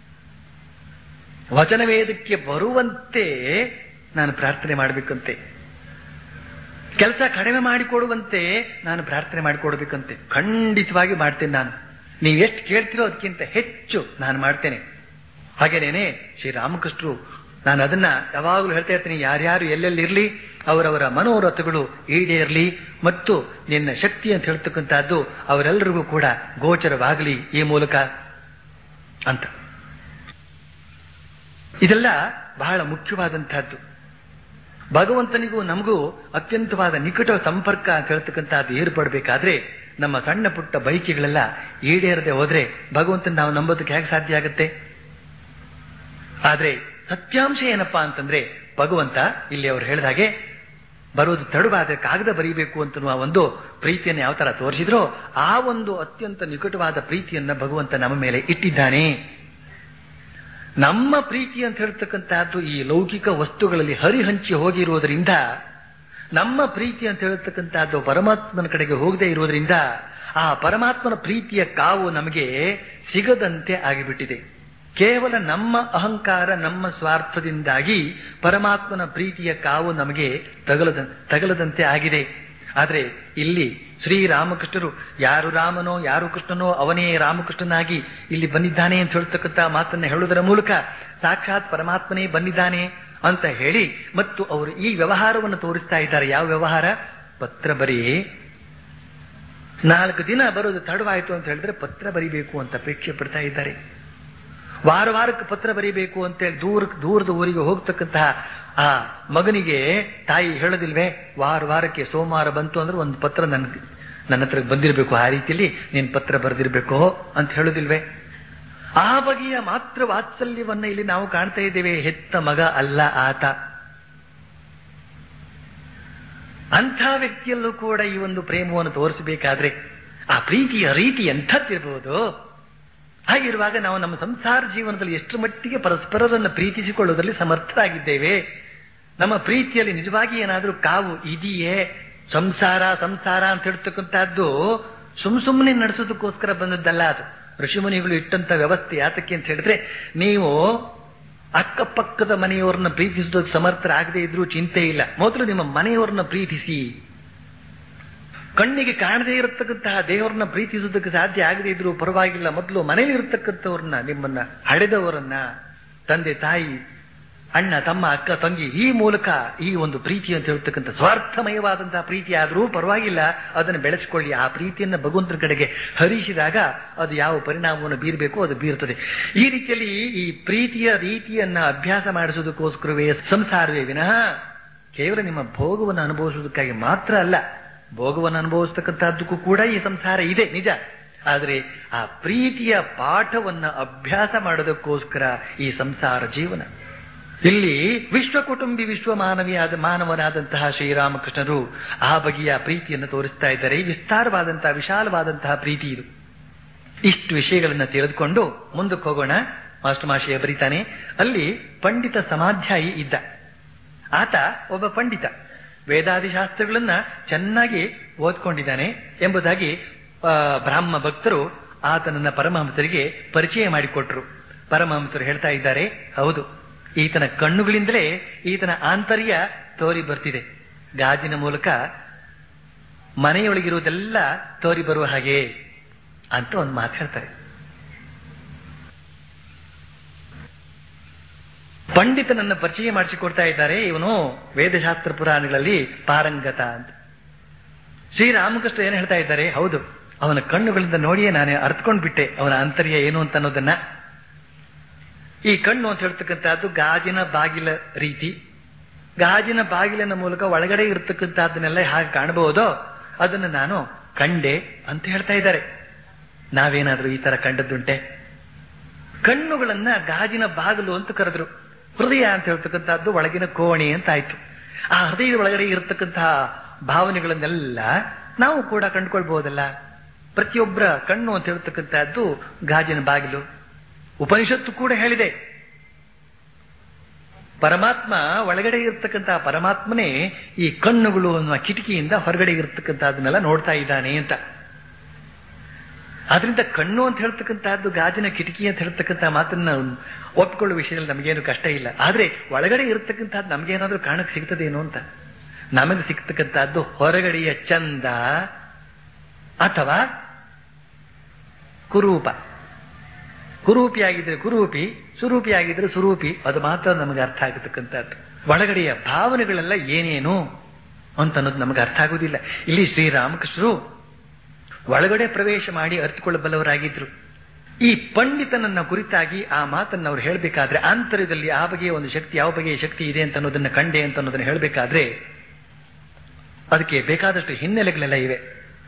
ವಚನ ವೇದಕ್ಕೆ ಬರುವಂತೆ ನಾನು ಪ್ರಾರ್ಥನೆ ಮಾಡಬೇಕಂತೆ ಕೆಲಸ ಕಡಿಮೆ ಮಾಡಿಕೊಡುವಂತೆ ನಾನು ಪ್ರಾರ್ಥನೆ ಮಾಡಿಕೊಡ್ಬೇಕಂತೆ ಖಂಡಿತವಾಗಿ ಮಾಡ್ತೇನೆ ನಾನು ನೀವು ಎಷ್ಟು ಕೇಳ್ತಿರೋ ಅದಕ್ಕಿಂತ ಹೆಚ್ಚು ನಾನು ಮಾಡ್ತೇನೆ ಹಾಗೇನೇನೆ ಶ್ರೀರಾಮಕೃಷ್ಣರು ನಾನು ಅದನ್ನ ಯಾವಾಗಲೂ ಹೇಳ್ತಾ ಇರ್ತೀನಿ ಯಾರ್ಯಾರು ಎಲ್ಲೆಲ್ಲಿರ್ಲಿ ಅವರವರ ಮನೋರಥಗಳು ಈಡೇರ್ಲಿ ಮತ್ತು ನಿನ್ನ ಶಕ್ತಿ ಅಂತ ಹೇಳ್ತಕ್ಕಂಥದ್ದು ಅವರೆಲ್ಲರಿಗೂ ಕೂಡ ಗೋಚರವಾಗಲಿ ಈ ಮೂಲಕ ಅಂತ ಇದೆಲ್ಲ ಬಹಳ ಮುಖ್ಯವಾದಂತಹದ್ದು ಭಗವಂತನಿಗೂ ನಮಗೂ ಅತ್ಯಂತವಾದ ನಿಕಟ ಸಂಪರ್ಕ ಅಂತ ಹೇಳ್ತಕ್ಕಂಥದ್ದು ಏರ್ಪಡಬೇಕಾದ್ರೆ ನಮ್ಮ ಸಣ್ಣ ಪುಟ್ಟ ಬೈಕಿಗಳೆಲ್ಲ ಈಡೇರದೆ ಹೋದ್ರೆ ಭಗವಂತನ ನಾವು ನಂಬೋದಕ್ಕೆ ಹೇಗೆ ಸಾಧ್ಯ ಆಗುತ್ತೆ ಆದ್ರೆ ಸತ್ಯಾಂಶ ಏನಪ್ಪಾ ಅಂತಂದ್ರೆ ಭಗವಂತ ಇಲ್ಲಿ ಅವರು ಹೇಳಿದ ಹಾಗೆ ಬರೋದು ತಡವಾದ್ರೆ ಕಾಗದ ಬರೀಬೇಕು ಅಂತ ಒಂದು ಪ್ರೀತಿಯನ್ನು ಯಾವ ತರ ತೋರಿಸಿದ್ರೋ ಆ ಒಂದು ಅತ್ಯಂತ ನಿಕಟವಾದ ಪ್ರೀತಿಯನ್ನ ಭಗವಂತ ನಮ್ಮ ಮೇಲೆ ಇಟ್ಟಿದ್ದಾನೆ ನಮ್ಮ ಪ್ರೀತಿ ಅಂತ ಹೇಳ್ತಕ್ಕಂತಹದ್ದು ಈ ಲೌಕಿಕ ವಸ್ತುಗಳಲ್ಲಿ ಹರಿಹಂಚಿ ಹೋಗಿರುವುದರಿಂದ ನಮ್ಮ ಪ್ರೀತಿ ಅಂತ ಹೇಳ್ತಕ್ಕಂತಹದ್ದು ಪರಮಾತ್ಮನ ಕಡೆಗೆ ಹೋಗದೆ ಇರುವುದರಿಂದ ಆ ಪರಮಾತ್ಮನ ಪ್ರೀತಿಯ ಕಾವು ನಮಗೆ ಸಿಗದಂತೆ ಆಗಿಬಿಟ್ಟಿದೆ ಕೇವಲ ನಮ್ಮ ಅಹಂಕಾರ ನಮ್ಮ ಸ್ವಾರ್ಥದಿಂದಾಗಿ ಪರಮಾತ್ಮನ ಪ್ರೀತಿಯ ಕಾವು ನಮಗೆ ತಗಲದ ತಗಲದಂತೆ ಆಗಿದೆ ಆದ್ರೆ ಇಲ್ಲಿ ಶ್ರೀರಾಮಕೃಷ್ಣರು ಯಾರು ರಾಮನೋ ಯಾರು ಕೃಷ್ಣನೋ ಅವನೇ ರಾಮಕೃಷ್ಣನಾಗಿ ಇಲ್ಲಿ ಬಂದಿದ್ದಾನೆ ಅಂತ ಹೇಳ್ತಕ್ಕಂಥ ಮಾತನ್ನ ಹೇಳುವುದರ ಮೂಲಕ ಸಾಕ್ಷಾತ್ ಪರಮಾತ್ಮನೇ ಬಂದಿದ್ದಾನೆ ಅಂತ ಹೇಳಿ ಮತ್ತು ಅವರು ಈ ವ್ಯವಹಾರವನ್ನು ತೋರಿಸ್ತಾ ಇದ್ದಾರೆ ಯಾವ ವ್ಯವಹಾರ ಪತ್ರ ಬರೀ ನಾಲ್ಕು ದಿನ ಬರೋದು ತಡವಾಯಿತು ಅಂತ ಹೇಳಿದ್ರೆ ಪತ್ರ ಬರಿಬೇಕು ಅಂತ ಅಪೇಕ್ಷೆ ಪಡ್ತಾ ಇದ್ದಾರೆ ವಾರ ವಾರಕ್ಕೆ ಪತ್ರ ಬರೀಬೇಕು ಅಂತೇಳಿ ದೂರ ದೂರದ ಊರಿಗೆ ಹೋಗ್ತಕ್ಕಂತಹ ಆ ಮಗನಿಗೆ ತಾಯಿ ಹೇಳೋದಿಲ್ವೇ ವಾರ ವಾರಕ್ಕೆ ಸೋಮವಾರ ಬಂತು ಅಂದ್ರೆ ಒಂದು ಪತ್ರ ನನ್ ನನ್ನ ಹತ್ರ ಬಂದಿರಬೇಕು ಆ ರೀತಿಯಲ್ಲಿ ನೀನ್ ಪತ್ರ ಬರೆದಿರ್ಬೇಕು ಅಂತ ಹೇಳೋದಿಲ್ವೇ ಆ ಬಗೆಯ ಮಾತ್ರ ವಾತ್ಸಲ್ಯವನ್ನ ಇಲ್ಲಿ ನಾವು ಕಾಣ್ತಾ ಇದ್ದೇವೆ ಹೆತ್ತ ಮಗ ಅಲ್ಲ ಆತ ಅಂಥ ವ್ಯಕ್ತಿಯಲ್ಲೂ ಕೂಡ ಈ ಒಂದು ಪ್ರೇಮವನ್ನು ತೋರಿಸಬೇಕಾದ್ರೆ ಆ ಪ್ರೀತಿಯ ರೀತಿ ಎಂಥದ್ದಿರಬಹುದು ಹಾಗಿರುವಾಗ ನಾವು ನಮ್ಮ ಸಂಸಾರ ಜೀವನದಲ್ಲಿ ಎಷ್ಟು ಮಟ್ಟಿಗೆ ಪರಸ್ಪರರನ್ನು ಪ್ರೀತಿಸಿಕೊಳ್ಳುವುದರಲ್ಲಿ ಸಮರ್ಥರಾಗಿದ್ದೇವೆ ನಮ್ಮ ಪ್ರೀತಿಯಲ್ಲಿ ನಿಜವಾಗಿ ಏನಾದರೂ ಕಾವು ಇದೆಯೇ ಸಂಸಾರ ಸಂಸಾರ ಅಂತ ಹೇಳ್ತಕ್ಕಂತಹದ್ದು ಸುಮ್ ಸುಮ್ಮನೆ ನಡೆಸೋದಕ್ಕೋಸ್ಕರ ಬಂದದ್ದಲ್ಲ ಅದು ಋಷಿಮುನಿಗಳು ಇಟ್ಟಂತ ವ್ಯವಸ್ಥೆ ಯಾತಕ್ಕೆ ಅಂತ ಹೇಳಿದ್ರೆ ನೀವು ಅಕ್ಕಪಕ್ಕದ ಮನೆಯವರನ್ನ ಪ್ರೀತಿಸೋದಕ್ಕೆ ಸಮರ್ಥರಾಗದೇ ಇದ್ರೂ ಚಿಂತೆ ಇಲ್ಲ ಮೊದಲು ನಿಮ್ಮ ಮನೆಯವರನ್ನ ಪ್ರೀತಿಸಿ ಕಣ್ಣಿಗೆ ಕಾಣದೇ ಇರತಕ್ಕಂತಹ ದೇವರನ್ನ ಪ್ರೀತಿಸೋದಕ್ಕೆ ಸಾಧ್ಯ ಆಗದೇ ಇದ್ರೂ ಪರವಾಗಿಲ್ಲ ಮೊದಲು ಮನೇಲಿ ಇರತಕ್ಕಂಥವ್ರನ್ನ ನಿಮ್ಮನ್ನ ಹಡೆದವರನ್ನ ತಂದೆ ತಾಯಿ ಅಣ್ಣ ತಮ್ಮ ಅಕ್ಕ ತಂಗಿ ಈ ಮೂಲಕ ಈ ಒಂದು ಪ್ರೀತಿ ಅಂತ ಹೇಳ್ತಕ್ಕಂಥ ಸ್ವಾರ್ಥಮಯವಾದಂತಹ ಪ್ರೀತಿ ಆದರೂ ಪರವಾಗಿಲ್ಲ ಅದನ್ನು ಬೆಳೆಸಿಕೊಳ್ಳಿ ಆ ಪ್ರೀತಿಯನ್ನ ಭಗವಂತನ ಕಡೆಗೆ ಹರಿಸಿದಾಗ ಅದು ಯಾವ ಪರಿಣಾಮವನ್ನು ಬೀರಬೇಕು ಅದು ಬೀರ್ತದೆ ಈ ರೀತಿಯಲ್ಲಿ ಈ ಪ್ರೀತಿಯ ರೀತಿಯನ್ನ ಅಭ್ಯಾಸ ಮಾಡಿಸೋದಕ್ಕೋಸ್ಕರವೇ ಸಂಸಾರವೇ ವಿನಃ ಕೇವಲ ನಿಮ್ಮ ಭೋಗವನ್ನು ಅನುಭವಿಸುವುದಕ್ಕಾಗಿ ಮಾತ್ರ ಅಲ್ಲ ಭೋಗವನ್ನು ಅನುಭವಿಸ್ತಕ್ಕಂಥದ್ದಕ್ಕೂ ಕೂಡ ಈ ಸಂಸಾರ ಇದೆ ನಿಜ ಆದರೆ ಆ ಪ್ರೀತಿಯ ಪಾಠವನ್ನ ಅಭ್ಯಾಸ ಮಾಡೋದಕ್ಕೋಸ್ಕರ ಈ ಸಂಸಾರ ಜೀವನ ಇಲ್ಲಿ ವಿಶ್ವ ಕುಟುಂಬಿ ವಿಶ್ವ ಮಾನವಿಯಾದ ಮಾನವನಾದಂತಹ ಶ್ರೀರಾಮಕೃಷ್ಣರು ಆ ಬಗೆಯ ಪ್ರೀತಿಯನ್ನು ತೋರಿಸ್ತಾ ಇದ್ದಾರೆ ವಿಸ್ತಾರವಾದಂತಹ ವಿಶಾಲವಾದಂತಹ ಪ್ರೀತಿ ಇದು ಇಷ್ಟು ವಿಷಯಗಳನ್ನ ತಿಳಿದುಕೊಂಡು ಮುಂದಕ್ಕೆ ಹೋಗೋಣ ಮಾಸ್ಟರ್ ಮಾಶಿಯ ಬರೀತಾನೆ ಅಲ್ಲಿ ಪಂಡಿತ ಸಮಾಧ್ಯಾಯಿ ಇದ್ದ ಆತ ಒಬ್ಬ ಪಂಡಿತ ವೇದಾದಿ ಶಾಸ್ತ್ರಗಳನ್ನ ಚೆನ್ನಾಗಿ ಓದ್ಕೊಂಡಿದ್ದಾನೆ ಎಂಬುದಾಗಿ ಆ, ಬ್ರಾಹ್ಮ ಭಕ್ತರು ಆತನನ್ನ ಪರಮಹಂಸರಿಗೆ ಪರಿಚಯ ಮಾಡಿಕೊಟ್ರು ಪರಮಹಂಸರು ಹೇಳ್ತಾ ಇದ್ದಾರೆ ಹೌದು ಈತನ ಕಣ್ಣುಗಳಿಂದಲೇ ಈತನ ಆಂತರ್ಯ ತೋರಿ ಬರ್ತಿದೆ ಗಾಜಿನ ಮೂಲಕ ಮನೆಯೊಳಗಿರುವುದೆಲ್ಲ ತೋರಿ ಬರುವ ಹಾಗೆ ಅಂತ ಒಂದು ಮಾತು ಹೇಳ್ತಾರೆ ಪಂಡಿತನನ್ನ ಪರಿಚಯ ಮಾಡಿಸಿಕೊಡ್ತಾ ಇದ್ದಾರೆ ಇವನು ವೇದಶಾಸ್ತ್ರ ಪುರಾಣಗಳಲ್ಲಿ ಪಾರಂಗತ ಅಂತ ಶ್ರೀರಾಮಕೃಷ್ಣ ಏನ್ ಹೇಳ್ತಾ ಇದ್ದಾರೆ ಹೌದು ಅವನ ಕಣ್ಣುಗಳಿಂದ ನೋಡಿಯೇ ನಾನು ಅರ್ಥಕೊಂಡ್ ಬಿಟ್ಟೆ ಅವನ ಅಂತರ್ಯ ಏನು ಅಂತ ಅನ್ನೋದನ್ನ ಈ ಕಣ್ಣು ಅಂತ ಹೇಳ್ತಕ್ಕಂಥದ್ದು ಗಾಜಿನ ಬಾಗಿಲ ರೀತಿ ಗಾಜಿನ ಬಾಗಿಲಿನ ಮೂಲಕ ಒಳಗಡೆ ಇರತಕ್ಕಂಥದ್ದನ್ನೆಲ್ಲ ಹಾಗೆ ಕಾಣಬಹುದೋ ಅದನ್ನು ನಾನು ಕಂಡೆ ಅಂತ ಹೇಳ್ತಾ ಇದ್ದಾರೆ ನಾವೇನಾದ್ರೂ ಈ ತರ ಕಂಡದ್ದುಂಟೆ ಕಣ್ಣುಗಳನ್ನ ಗಾಜಿನ ಬಾಗಿಲು ಅಂತ ಕರೆದ್ರು ಹೃದಯ ಅಂತ ಹೇಳ್ತಕ್ಕಂಥದ್ದು ಒಳಗಿನ ಕೋಣೆ ಅಂತ ಆಯ್ತು ಆ ಹೃದಯದ ಒಳಗಡೆ ಇರತಕ್ಕಂತಹ ಭಾವನೆಗಳನ್ನೆಲ್ಲ ನಾವು ಕೂಡ ಕಂಡುಕೊಳ್ಬಹುದಲ್ಲ ಪ್ರತಿಯೊಬ್ಬರ ಕಣ್ಣು ಅಂತ ಹೇಳ್ತಕ್ಕಂಥದ್ದು ಗಾಜಿನ ಬಾಗಿಲು ಉಪನಿಷತ್ತು ಕೂಡ ಹೇಳಿದೆ ಪರಮಾತ್ಮ ಒಳಗಡೆ ಇರತಕ್ಕಂತಹ ಪರಮಾತ್ಮನೇ ಈ ಕಣ್ಣುಗಳು ಅನ್ನುವ ಕಿಟಕಿಯಿಂದ ಹೊರಗಡೆ ಇರತಕ್ಕಂಥದ್ದನ್ನೆಲ್ಲ ನೋಡ್ತಾ ಇದ್ದಾನೆ ಅಂತ ಆದ್ರಿಂದ ಕಣ್ಣು ಅಂತ ಹೇಳ್ತಕ್ಕಂತಹದ್ದು ಗಾಜಿನ ಕಿಟಕಿ ಅಂತ ಹೇಳ್ತಕ್ಕಂಥ ಮಾತನ್ನ ಒಪ್ಪಿಕೊಳ್ಳುವ ವಿಷಯದಲ್ಲಿ ನಮಗೇನು ಕಷ್ಟ ಇಲ್ಲ ಆದ್ರೆ ಒಳಗಡೆ ಇರತಕ್ಕಂಥದ್ದು ನಮಗೇನಾದ್ರೂ ಕಾಣಕ್ಕೆ ಸಿಗ್ತದೇನೋ ಅಂತ ನಮಗೆ ಸಿಗ್ತಕ್ಕಂಥದ್ದು ಹೊರಗಡೆಯ ಚಂದ ಅಥವಾ ಕುರೂಪ ಕುರೂಪಿಯಾಗಿದ್ರೆ ಕುರೂಪಿ ಸುರೂಪಿಯಾಗಿದ್ರೆ ಸುರೂಪಿ ಅದು ಮಾತ್ರ ನಮಗೆ ಅರ್ಥ ಆಗತಕ್ಕಂಥದ್ದು ಒಳಗಡೆಯ ಭಾವನೆಗಳೆಲ್ಲ ಏನೇನು ಅಂತ ಅನ್ನೋದು ನಮಗೆ ಅರ್ಥ ಆಗುವುದಿಲ್ಲ ಇಲ್ಲಿ ಶ್ರೀರಾಮಕೃಷ್ಣರು ಒಳಗಡೆ ಪ್ರವೇಶ ಮಾಡಿ ಅರ್ಥಕೊಳ್ಳಬಲ್ಲವರಾಗಿದ್ರು ಈ ಪಂಡಿತನನ್ನ ಕುರಿತಾಗಿ ಆ ಮಾತನ್ನು ಅವ್ರು ಹೇಳಬೇಕಾದ್ರೆ ಆಂತರ್ಯದಲ್ಲಿ ಆ ಬಗೆಯ ಒಂದು ಶಕ್ತಿ ಯಾವ ಬಗೆಯ ಶಕ್ತಿ ಇದೆ ಅಂತ ಅನ್ನೋದನ್ನ ಕಂಡೆ ಅಂತ ಅನ್ನೋದನ್ನ ಹೇಳಬೇಕಾದ್ರೆ ಅದಕ್ಕೆ ಬೇಕಾದಷ್ಟು ಹಿನ್ನೆಲೆಗಳೆಲ್ಲ ಇವೆ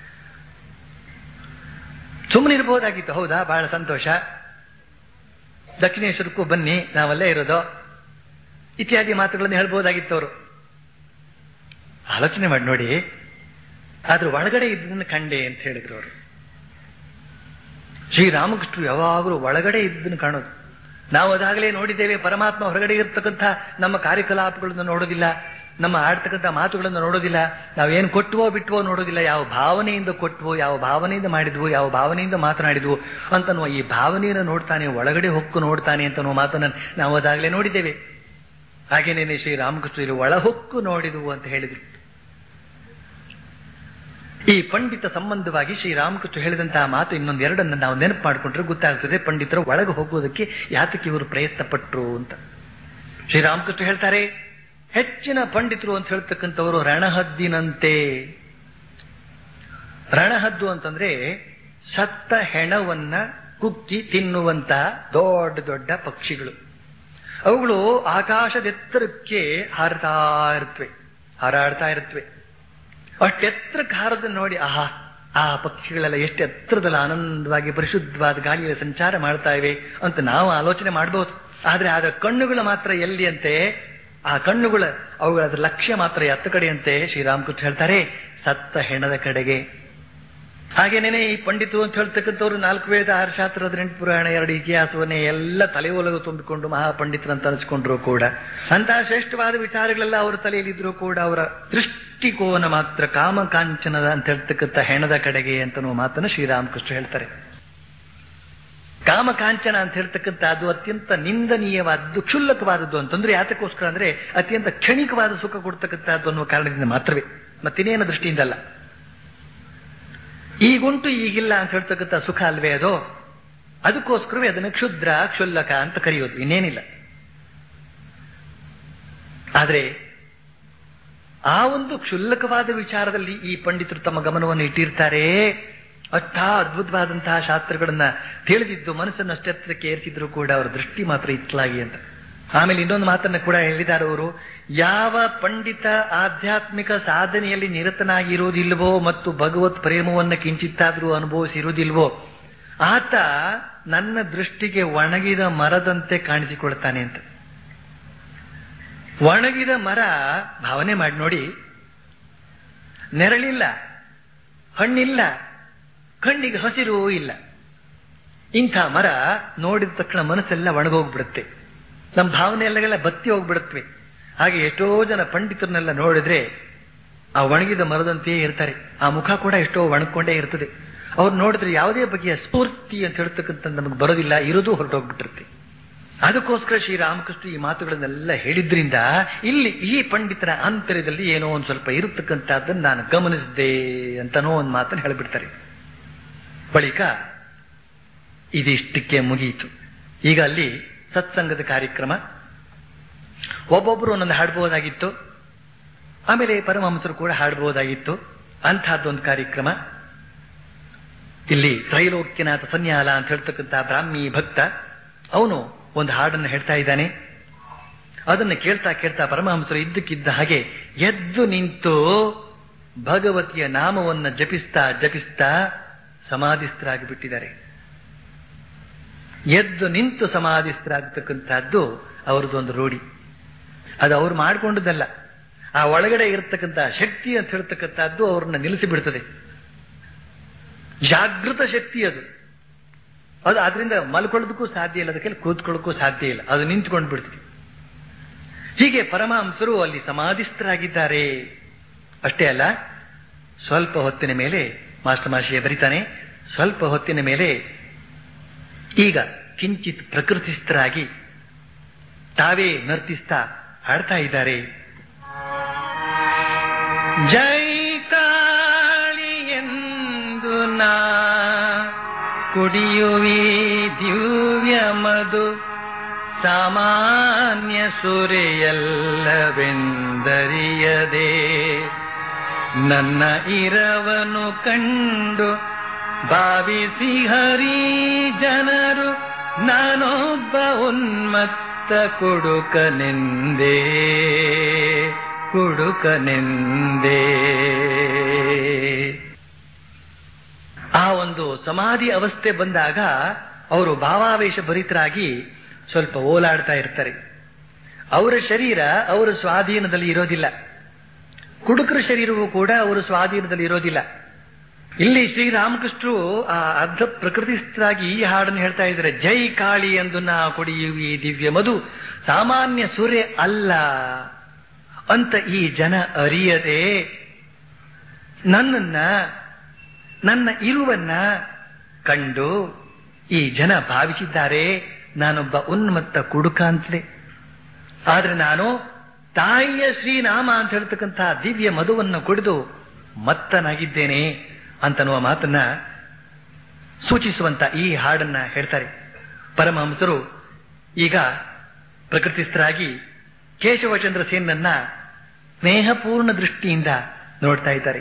ಸುಮ್ಮನೆ ಇರಬಹುದಾಗಿತ್ತು ಹೌದಾ ಬಹಳ ಸಂತೋಷ ದಕ್ಷಿಣೇಶ್ವರಕ್ಕೂ ಬನ್ನಿ ನಾವಲ್ಲೇ ಇರೋದು ಇತ್ಯಾದಿ ಮಾತುಗಳನ್ನು ಹೇಳ್ಬೋದಾಗಿತ್ತು ಅವರು ಆಲೋಚನೆ ಮಾಡಿ ನೋಡಿ ಆದ್ರೆ ಒಳಗಡೆ ಇದ್ದದನ್ನು ಕಂಡೆ ಅಂತ ಹೇಳಿದ್ರು ಅವರು ಶ್ರೀರಾಮಕೃಷ್ಣರು ಯಾವಾಗಲೂ ಒಳಗಡೆ ಇದ್ದದನ್ನು ಕಾಣೋದು ನಾವು ಅದಾಗಲೇ ನೋಡಿದ್ದೇವೆ ಪರಮಾತ್ಮ ಹೊರಗಡೆ ಇರತಕ್ಕಂಥ ನಮ್ಮ ಕಾರ್ಯಕಲಾಪಗಳನ್ನು ನೋಡೋದಿಲ್ಲ ನಮ್ಮ ಆಡ್ತಕ್ಕಂಥ ಮಾತುಗಳನ್ನು ನೋಡೋದಿಲ್ಲ ನಾವೇನು ಕೊಟ್ಟವೋ ಬಿಟ್ಟವೋ ನೋಡೋದಿಲ್ಲ ಯಾವ ಭಾವನೆಯಿಂದ ಕೊಟ್ಟವೋ ಯಾವ ಭಾವನೆಯಿಂದ ಮಾಡಿದ್ವು ಯಾವ ಭಾವನೆಯಿಂದ ಮಾತನಾಡಿದ್ವು ಅಂತನ್ನುವ ಈ ಭಾವನೆಯನ್ನು ನೋಡ್ತಾನೆ ಒಳಗಡೆ ಹೊಕ್ಕು ನೋಡ್ತಾನೆ ಅಂತನ್ನುವ ಮಾತನ್ನು ನಾವು ಅದಾಗಲೇ ನೋಡಿದ್ದೇವೆ ಹಾಗೇನೇನೆ ಶ್ರೀರಾಮಕೃಷ್ಣರು ಒಳ ಹೊಕ್ಕು ನೋಡಿದವು ಅಂತ ಹೇಳಿದ್ರು ಈ ಪಂಡಿತ ಸಂಬಂಧವಾಗಿ ಶ್ರೀರಾಮಕೃಷ್ಣ ಹೇಳಿದಂತಹ ಮಾತು ಇನ್ನೊಂದು ಎರಡನ್ನು ನಾವು ನೆನಪು ಮಾಡಿಕೊಂಡ್ರೆ ಗೊತ್ತಾಗ್ತದೆ ಪಂಡಿತರು ಒಳಗೆ ಹೋಗುವುದಕ್ಕೆ ಯಾತಕ್ಕೆ ಇವರು ಪ್ರಯತ್ನ ಪಟ್ಟರು ಅಂತ ಶ್ರೀರಾಮಕೃಷ್ಣ ಹೇಳ್ತಾರೆ ಹೆಚ್ಚಿನ ಪಂಡಿತರು ಅಂತ ಹೇಳ್ತಕ್ಕಂಥವರು ರಣಹದ್ದಿನಂತೆ ರಣಹದ್ದು ಅಂತಂದ್ರೆ ಸತ್ತ ಹೆಣವನ್ನ ಕುಕ್ಕಿ ತಿನ್ನುವಂತ ದೊಡ್ಡ ದೊಡ್ಡ ಪಕ್ಷಿಗಳು ಅವುಗಳು ಆಕಾಶದೆತ್ತರಕ್ಕೆ ಹಾರತಾ ಇರುತ್ತವೆ ಹಾರಾಡ್ತಾ ಇರುತ್ತವೆ ಅಷ್ಟೆತ್ತರಕ್ಕೆ ಹಾರದನ್ನು ನೋಡಿ ಆಹಾ ಆ ಪಕ್ಷಿಗಳೆಲ್ಲ ಎಷ್ಟು ಎತ್ತರದಲ್ಲಿ ಆನಂದವಾಗಿ ಪರಿಶುದ್ಧವಾದ ಗಾಳಿಯಲ್ಲಿ ಸಂಚಾರ ಮಾಡ್ತಾ ಇವೆ ಅಂತ ನಾವು ಆಲೋಚನೆ ಮಾಡಬಹುದು ಆದ್ರೆ ಅದರ ಕಣ್ಣುಗಳು ಮಾತ್ರ ಎಲ್ಲಿ ಅಂತೆ ಆ ಕಣ್ಣುಗಳ ಅವುಗಳ ಅದರ ಲಕ್ಷ್ಯ ಮಾತ್ರ ಎತ್ತ ಕಡೆಯಂತೆ ಶ್ರೀರಾಮಕೃಷ್ಣ ಹೇಳ್ತಾರೆ ಸತ್ತ ಹೆಣದ ಕಡೆಗೆ ಹಾಗೇನೇನೆ ಈ ಪಂಡಿತರು ಅಂತ ಹೇಳ್ತಕ್ಕಂಥವ್ರು ನಾಲ್ಕು ವೇದ ಆರು ಶಾಸ್ತ್ರ ಹದಿನೆಂಟು ಪುರಾಣ ಎರಡು ಇತಿಹಾಸವನ್ನೇ ಎಲ್ಲ ತಲೆ ಒಲಗು ತುಂಬಿಕೊಂಡು ಮಹಾಪಂಡಿತರಂತ ಅನಿಸ್ಕೊಂಡ್ರು ಕೂಡ ಅಂತಹ ಶ್ರೇಷ್ಠವಾದ ವಿಚಾರಗಳೆಲ್ಲ ಅವರ ತಲೆಯಲ್ಲಿದ್ರು ಕೂಡ ಅವರ ದೃಷ್ಟಿಕೋನ ಮಾತ್ರ ಕಾಮಕಾಂಚನದ ಅಂತ ಹೇಳ್ತಕ್ಕಂಥ ಹೆಣದ ಕಡೆಗೆ ಅಂತನೋ ಮಾತನ್ನು ಶ್ರೀರಾಮಕೃಷ್ಣ ಹೇಳ್ತಾರೆ ಕಾಮಕಾಂಚನ ಅಂತ ಹೇಳ್ತಕ್ಕಂಥದ್ದು ಅತ್ಯಂತ ನಿಂದನೀಯವಾದದ್ದು ಕ್ಷುಲ್ಲಕವಾದದ್ದು ಅಂತಂದ್ರೆ ಯಾತಕ್ಕೋಸ್ಕರ ಅಂದ್ರೆ ಅತ್ಯಂತ ಕ್ಷಣಿಕವಾದ ಸುಖ ಕೊಡ್ತಕ್ಕಂಥದ್ದು ಅನ್ನುವ ಕಾರಣದಿಂದ ಮಾತ್ರವೇ ಮತ್ತಿನ್ನೇನ ದೃಷ್ಟಿಯಿಂದಲ್ಲ ಈಗುಂಟು ಈಗಿಲ್ಲ ಅಂತ ಹೇಳ್ತಕ್ಕಂಥ ಸುಖ ಅಲ್ವೇ ಅದು ಅದಕ್ಕೋಸ್ಕರವೇ ಅದನ್ನು ಕ್ಷುದ್ರ ಕ್ಷುಲ್ಲಕ ಅಂತ ಕರೆಯೋದು ಇನ್ನೇನಿಲ್ಲ ಆದ್ರೆ ಆ ಒಂದು ಕ್ಷುಲ್ಲಕವಾದ ವಿಚಾರದಲ್ಲಿ ಈ ಪಂಡಿತರು ತಮ್ಮ ಗಮನವನ್ನು ಇಟ್ಟಿರ್ತಾರೆ ಅಷ್ಟ ಅದ್ಭುತವಾದಂತಹ ಶಾಸ್ತ್ರಗಳನ್ನ ತಿಳಿದಿದ್ದು ಮನಸ್ಸನ್ನು ಅಷ್ಟೆತ್ತರಕ್ಕೆ ಏರಿಸಿದ್ರು ಕೂಡ ಅವರ ದೃಷ್ಟಿ ಮಾತ್ರ ಇತ್ತಲಾಗಿ ಅಂತ ಆಮೇಲೆ ಇನ್ನೊಂದು ಮಾತನ್ನ ಕೂಡ ಹೇಳಿದ್ದಾರೆ ಅವರು ಯಾವ ಪಂಡಿತ ಆಧ್ಯಾತ್ಮಿಕ ಸಾಧನೆಯಲ್ಲಿ ನಿರತನಾಗಿರುವುದಿಲ್ವೋ ಮತ್ತು ಭಗವತ್ ಪ್ರೇಮವನ್ನು ಕಿಂಚಿತ್ತಾದ್ರೂ ಅನುಭವಿಸಿರುವುದಿಲ್ವೋ ಆತ ನನ್ನ ದೃಷ್ಟಿಗೆ ಒಣಗಿದ ಮರದಂತೆ ಕಾಣಿಸಿಕೊಳ್ತಾನೆ ಅಂತ ಒಣಗಿದ ಮರ ಭಾವನೆ ಮಾಡಿ ನೋಡಿ ನೆರಳಿಲ್ಲ ಹಣ್ಣಿಲ್ಲ ಕಣ್ಣಿಗೆ ಹಸಿರು ಇಲ್ಲ ಇಂಥ ಮರ ನೋಡಿದ ತಕ್ಷಣ ಮನಸ್ಸೆಲ್ಲ ಒಣಗೋಗ್ಬಿಡುತ್ತೆ ನಮ್ಮ ಭಾವನೆ ಎಲ್ಲಗೆಲ್ಲ ಬತ್ತಿ ಹೋಗ್ಬಿಡುತ್ತವೆ ಹಾಗೆ ಎಷ್ಟೋ ಜನ ಪಂಡಿತರನ್ನೆಲ್ಲ ನೋಡಿದ್ರೆ ಆ ಒಣಗಿದ ಮರದಂತೆಯೇ ಇರ್ತಾರೆ ಆ ಮುಖ ಕೂಡ ಎಷ್ಟೋ ಒಣಕೊಂಡೇ ಇರ್ತದೆ ಅವ್ರು ನೋಡಿದ್ರೆ ಯಾವುದೇ ಬಗೆಯ ಸ್ಫೂರ್ತಿ ಅಂತ ಹೇಳ್ತಕ್ಕಂಥ ನಮಗೆ ಬರೋದಿಲ್ಲ ಇರೋದು ಹೊರಟೋಗ್ಬಿಟ್ಟಿರುತ್ತೆ ಅದಕ್ಕೋಸ್ಕರ ಶ್ರೀರಾಮಕೃಷ್ಣ ಈ ಮಾತುಗಳನ್ನೆಲ್ಲ ಹೇಳಿದ್ರಿಂದ ಇಲ್ಲಿ ಈ ಪಂಡಿತರ ಆಂತರ್ಯದಲ್ಲಿ ಏನೋ ಒಂದು ಸ್ವಲ್ಪ ಇರತಕ್ಕಂಥದ್ದನ್ನು ನಾನು ಗಮನಿಸಿದೆ ಅಂತನೋ ಒಂದು ಮಾತನ್ನು ಹೇಳಿಬಿಡ್ತಾರೆ ಬಳಿಕ ಇದಿಷ್ಟಕ್ಕೆ ಮುಗಿಯಿತು ಈಗ ಅಲ್ಲಿ ಸತ್ಸಂಗದ ಕಾರ್ಯಕ್ರಮ ಒಬ್ಬೊಬ್ಬರು ಒಂದೊಂದು ಹಾಡ್ಬೋದಾಗಿತ್ತು ಆಮೇಲೆ ಪರಮಹಂಸರು ಕೂಡ ಹಾಡಬಹುದಾಗಿತ್ತು ಅಂಥದ್ದೊಂದು ಕಾರ್ಯಕ್ರಮ ಇಲ್ಲಿ ತ್ರೈಲೋಕ್ಯನಾಥ ಸನ್ಯಾಲ ಅಂತ ಹೇಳ್ತಕ್ಕಂಥ ಬ್ರಾಹ್ಮಿ ಭಕ್ತ ಅವನು ಒಂದು ಹಾಡನ್ನು ಹೇಳ್ತಾ ಇದ್ದಾನೆ ಅದನ್ನು ಕೇಳ್ತಾ ಕೇಳ್ತಾ ಪರಮಹಂಸರು ಇದ್ದಕ್ಕಿದ್ದ ಹಾಗೆ ಎದ್ದು ನಿಂತು ಭಗವತಿಯ ನಾಮವನ್ನು ಜಪಿಸ್ತಾ ಜಪಿಸ್ತಾ ಸಮಾಧಿಸ್ಥರಾಗಿ ಬಿಟ್ಟಿದ್ದಾರೆ ಎದ್ದು ನಿಂತು ಸಮಾಧಿಸ್ಥರಾಗತಕ್ಕಂಥದ್ದು ಅವರದೊಂದು ರೂಢಿ ಅದು ಅವ್ರು ಮಾಡಿಕೊಂಡದಲ್ಲ ಆ ಒಳಗಡೆ ಇರತಕ್ಕಂಥ ಶಕ್ತಿ ಅಂತ ಹೇಳ್ತಕ್ಕಂಥದ್ದು ಅವ್ರನ್ನ ನಿಲ್ಲಿಸಿ ಬಿಡ್ತದೆ ಜಾಗೃತ ಶಕ್ತಿ ಅದು ಅದು ಅದರಿಂದ ಮಲ್ಕೊಳ್ಳೋದಕ್ಕೂ ಸಾಧ್ಯ ಇಲ್ಲ ಅದಕ್ಕೆ ಕೂತ್ಕೊಳ್ಳೋಕ್ಕೂ ಸಾಧ್ಯ ಇಲ್ಲ ಅದು ನಿಂತ್ಕೊಂಡು ಬಿಡ್ತದೆ ಹೀಗೆ ಪರಮಹಂಸರು ಅಲ್ಲಿ ಸಮಾಧಿಸ್ಥರಾಗಿದ್ದಾರೆ ಅಷ್ಟೇ ಅಲ್ಲ ಸ್ವಲ್ಪ ಹೊತ್ತಿನ ಮೇಲೆ ಮಾಸ್ಟರ್ ಮಾಷಿಯ ಬರಿತಾನೆ ಸ್ವಲ್ಪ ಹೊತ್ತಿನ ಮೇಲೆ ಈಗ ಕಿಂಚಿತ್ ಪ್ರಕೃತಿಸ್ಥರಾಗಿ ತಾವೇ ನರ್ತಿಸ್ತಾ ಹಾಡ್ತಾ ಇದ್ದಾರೆ ಜೈ ಕಾಳಿ ಎಂದು ನಾ ಕುಡಿಯುವಿ ದಿವ್ಯ ಮಧು ಸಾಮಾನ್ಯ ಸುರೆಯಲ್ಲವೆಂದರಿಯದೆ ನನ್ನ ಇರವನು ಕಂಡು ಭಾವಿಸಿ ಹರಿ ಜನರು ನಾನೊಬ್ಬ ಉನ್ಮತ್ತ ಕುಡುಕನೆಂದೇ ಕುಡುಕನೆಂದೇ ಆ ಒಂದು ಸಮಾಧಿ ಅವಸ್ಥೆ ಬಂದಾಗ ಅವರು ಭಾವಾವೇಶ ಭರಿತರಾಗಿ ಸ್ವಲ್ಪ ಓಲಾಡ್ತಾ ಇರ್ತಾರೆ ಅವರ ಶರೀರ ಅವರ ಸ್ವಾಧೀನದಲ್ಲಿ ಇರೋದಿಲ್ಲ ಕುಡುಕರ ಶರೀರವೂ ಕೂಡ ಅವರ ಸ್ವಾಧೀನದಲ್ಲಿ ಇರೋದಿಲ್ಲ ಇಲ್ಲಿ ಶ್ರೀರಾಮಕೃಷ್ಣರು ಆ ಅರ್ಧ ಪ್ರಕೃತಿಸ್ಥರಾಗಿ ಈ ಹಾಡನ್ನು ಹೇಳ್ತಾ ಇದ್ದಾರೆ ಜೈ ಕಾಳಿ ಎಂದು ನಾ ಕುಡಿಯುವಿ ದಿವ್ಯ ಮಧು ಸಾಮಾನ್ಯ ಸೂರ್ಯ ಅಲ್ಲ ಅಂತ ಈ ಜನ ಅರಿಯದೆ ನನ್ನನ್ನ ನನ್ನ ಇರುವನ್ನ ಕಂಡು ಈ ಜನ ಭಾವಿಸಿದ್ದಾರೆ ನಾನೊಬ್ಬ ಉನ್ಮತ್ತ ಕುಡುಕ ಅಂತಲೇ ಆದ್ರೆ ನಾನು ತಾಯಿಯ ಶ್ರೀನಾಮ ಅಂತ ಹೇಳ್ತಕ್ಕಂಥ ದಿವ್ಯ ಮಧುವನ್ನು ಕುಡಿದು ಮತ್ತನಾಗಿದ್ದೇನೆ ಅಂತನ್ನುವ ಮಾತನ್ನ ಸೂಚಿಸುವಂತ ಈ ಹಾಡನ್ನ ಹೇಳ್ತಾರೆ ಪರಮಹಂಸರು ಈಗ ಪ್ರಕೃತಿಸ್ಥರಾಗಿ ಕೇಶವಚಂದ್ರ ಸೇನನ್ನ ಸ್ನೇಹಪೂರ್ಣ ದೃಷ್ಟಿಯಿಂದ ನೋಡ್ತಾ ಇದ್ದಾರೆ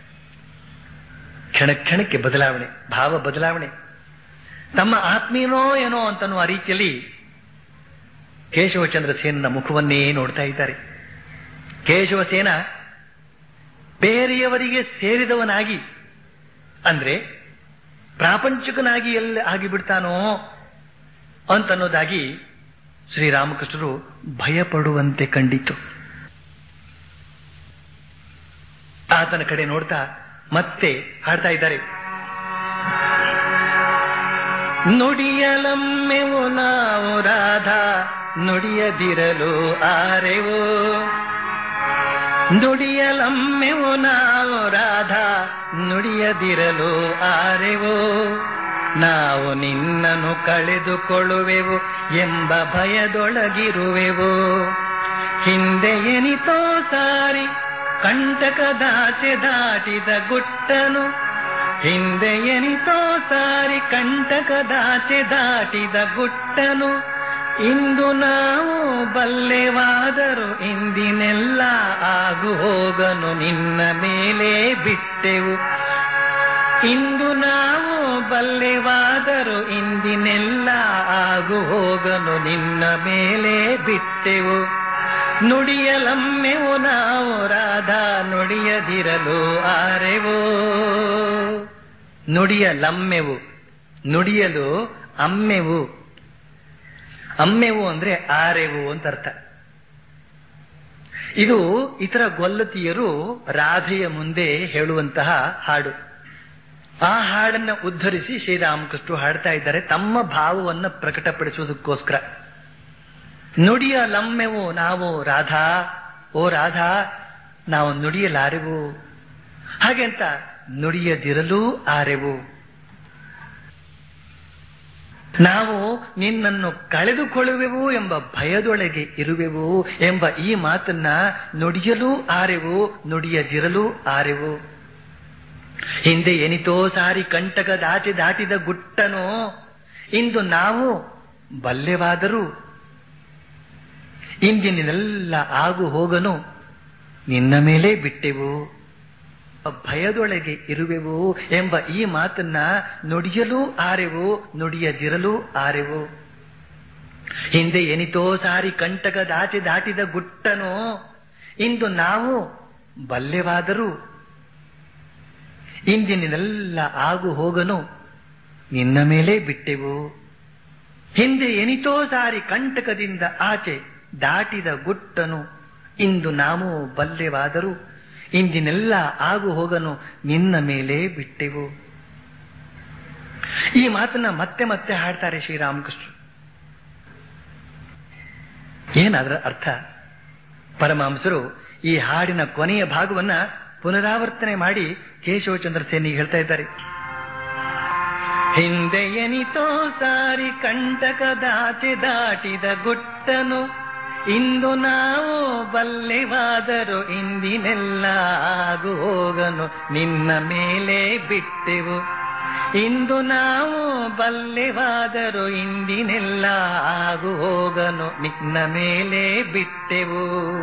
ಕ್ಷಣ ಕ್ಷಣಕ್ಕೆ ಬದಲಾವಣೆ ಭಾವ ಬದಲಾವಣೆ ತಮ್ಮ ಆತ್ಮೀಯನೋ ಏನೋ ಅಂತನ್ನುವ ರೀತಿಯಲ್ಲಿ ಕೇಶವಚಂದ್ರ ಸೇನನ ಮುಖವನ್ನೇ ನೋಡ್ತಾ ಇದ್ದಾರೆ ಕೇಶವಸೇನ ಬೇರೆಯವರಿಗೆ ಸೇರಿದವನಾಗಿ ಅಂದ್ರೆ ಪ್ರಾಪಂಚಿಕನಾಗಿ ಎಲ್ಲಿ ಆಗಿಬಿಡ್ತಾನೋ ಅಂತನ್ನೋದಾಗಿ ಶ್ರೀರಾಮಕೃಷ್ಣರು ಭಯಪಡುವಂತೆ ಕಂಡಿತು ಆತನ ಕಡೆ ನೋಡ್ತಾ ಮತ್ತೆ ಹಾಡ್ತಾ ಇದ್ದಾರೆ ನುಡಿಯಲಮ್ಮೆವು ನಾವು ರಾಧಾ ನುಡಿಯದಿರಲು ಆರೆವು ನುಡಿಯಲಮ್ಮೆವು ನಾವು ರಾಧಾ ನುಡಿಯದಿರಲು ಆರೆವು ನಾವು ನಿನ್ನನ್ನು ಕಳೆದುಕೊಳ್ಳುವೆವು ಎಂಬ ಭಯದೊಳಗಿರುವೆವು ಹಿಂದೆ ಎನಿತೋ ಸಾರಿ ಕಂಟಕದಾಚೆ ದಾಟಿದ ಗುಟ್ಟನು ಹಿಂದೆ ಎನಿತೋ ಸಾರಿ ಕಂಟಕದಾಚೆ ದಾಟಿದ ಗುಟ್ಟನು ಇಂದು ನಾವು ಬಲ್ಲೆವಾದರು ಇಂದಿನೆಲ್ಲ ಆಗು ಹೋಗನು ನಿನ್ನ ಮೇಲೆ ಬಿಟ್ಟೆವು ಇಂದು ನಾವು ಬಲ್ಲೆವಾದರು ಇಂದಿನೆಲ್ಲ ಆಗು ಹೋಗನು ನಿನ್ನ ಮೇಲೆ ಬಿಟ್ಟೆವು ನುಡಿಯಲಮ್ಮೆವು ನಾವು ರಾಧಾ ನುಡಿಯದಿರಲು ಆರೆವು ನುಡಿಯಲಮ್ಮೆವು ನುಡಿಯಲು ಅಮ್ಮೆವು ಅಮ್ಮೆವು ಅಂದ್ರೆ ಆರೆವು ಅಂತ ಅರ್ಥ ಇದು ಇತರ ಗೊಲ್ಲತಿಯರು ರಾಧೆಯ ಮುಂದೆ ಹೇಳುವಂತಹ ಹಾಡು ಆ ಹಾಡನ್ನ ಉದ್ಧರಿಸಿ ಶ್ರೀರಾಮಕೃಷ್ಣರು ಹಾಡ್ತಾ ಇದ್ದಾರೆ ತಮ್ಮ ಭಾವವನ್ನು ಪ್ರಕಟಪಡಿಸುವುದಕ್ಕೋಸ್ಕರ ನುಡಿಯ ಲಮ್ಮೆವು ನಾವು ರಾಧಾ ಓ ರಾಧಾ ನಾವು ನುಡಿಯಲಾರೆವು ಹಾಗೆ ಅಂತ ನುಡಿಯದಿರಲೂ ಆರೆವು ನಾವು ನಿನ್ನನ್ನು ಕಳೆದುಕೊಳ್ಳುವೆವು ಎಂಬ ಭಯದೊಳಗೆ ಇರುವೆವು ಎಂಬ ಈ ಮಾತನ್ನ ನುಡಿಯಲೂ ಆರೆವು ನುಡಿಯದಿರಲೂ ಆರೆವು ಹಿಂದೆ ಎನಿತೋ ಸಾರಿ ಕಂಟಕ ದಾಟಿ ದಾಟಿದ ಗುಟ್ಟನೋ ಇಂದು ನಾವು ಬಲ್ಲೆವಾದರೂ ಇಂದಿನೆಲ್ಲ ಆಗು ಹೋಗನು ನಿನ್ನ ಮೇಲೆ ಬಿಟ್ಟೆವು ಭಯದೊಳಗೆ ಇರುವೆವು ಎಂಬ ಈ ಮಾತನ್ನ ನುಡಿಯಲೂ ಆರೆವು ನುಡಿಯದಿರಲೂ ಆರೆವು ಹಿಂದೆ ಎನಿತೋ ಸಾರಿ ಕಂಟಕ ದಾಟಿ ದಾಟಿದ ಗುಟ್ಟನೋ ಇಂದು ನಾವು ಬಲ್ಲೆವಾದರೂ ಇಂದಿನೆಲ್ಲ ಆಗು ಹೋಗನು ನಿನ್ನ ಮೇಲೆ ಬಿಟ್ಟೆವು ಹಿಂದೆ ಎನಿತೋ ಸಾರಿ ಕಂಟಕದಿಂದ ಆಚೆ ದಾಟಿದ ಗುಟ್ಟನು ಇಂದು ನಾವು ಬಲ್ಲೆವಾದರೂ ಇಂದಿನೆಲ್ಲ ಆಗು ಹೋಗನು ನಿನ್ನ ಮೇಲೆ ಬಿಟ್ಟೆವು ಈ ಮಾತನ್ನ ಮತ್ತೆ ಮತ್ತೆ ಹಾಡ್ತಾರೆ ಶ್ರೀರಾಮಕೃಷ್ಣ ಏನಾದ್ರ ಅರ್ಥ ಪರಮಹಂಸರು ಈ ಹಾಡಿನ ಕೊನೆಯ ಭಾಗವನ್ನ ಪುನರಾವರ್ತನೆ ಮಾಡಿ ಕೇಶವಚಂದ್ರ ಸೇನಿಗೆ ಹೇಳ್ತಾ ಇದ್ದಾರೆ ಹಿಂದೆ ಎನಿತೋ ಸಾರಿ ಕಂಟಕದಾಚೆ ದಾಟಿದ ಗುಟ್ಟನು ಇಂದು ನಾವು ಬಲ್ಲೆವಾದರು ಇಂದಿನೆಲ್ಲ ಆಗು ಹೋಗನು ನಿನ್ನ ಮೇಲೆ ಬಿಟ್ಟೆವು ಇಂದು ನಾವು ಬಲ್ಲೆವಾದರು ಇಂದಿನೆಲ್ಲ ಆಗು ಹೋಗನು ನಿನ್ನ ಮೇಲೆ ಬಿಟ್ಟೆವು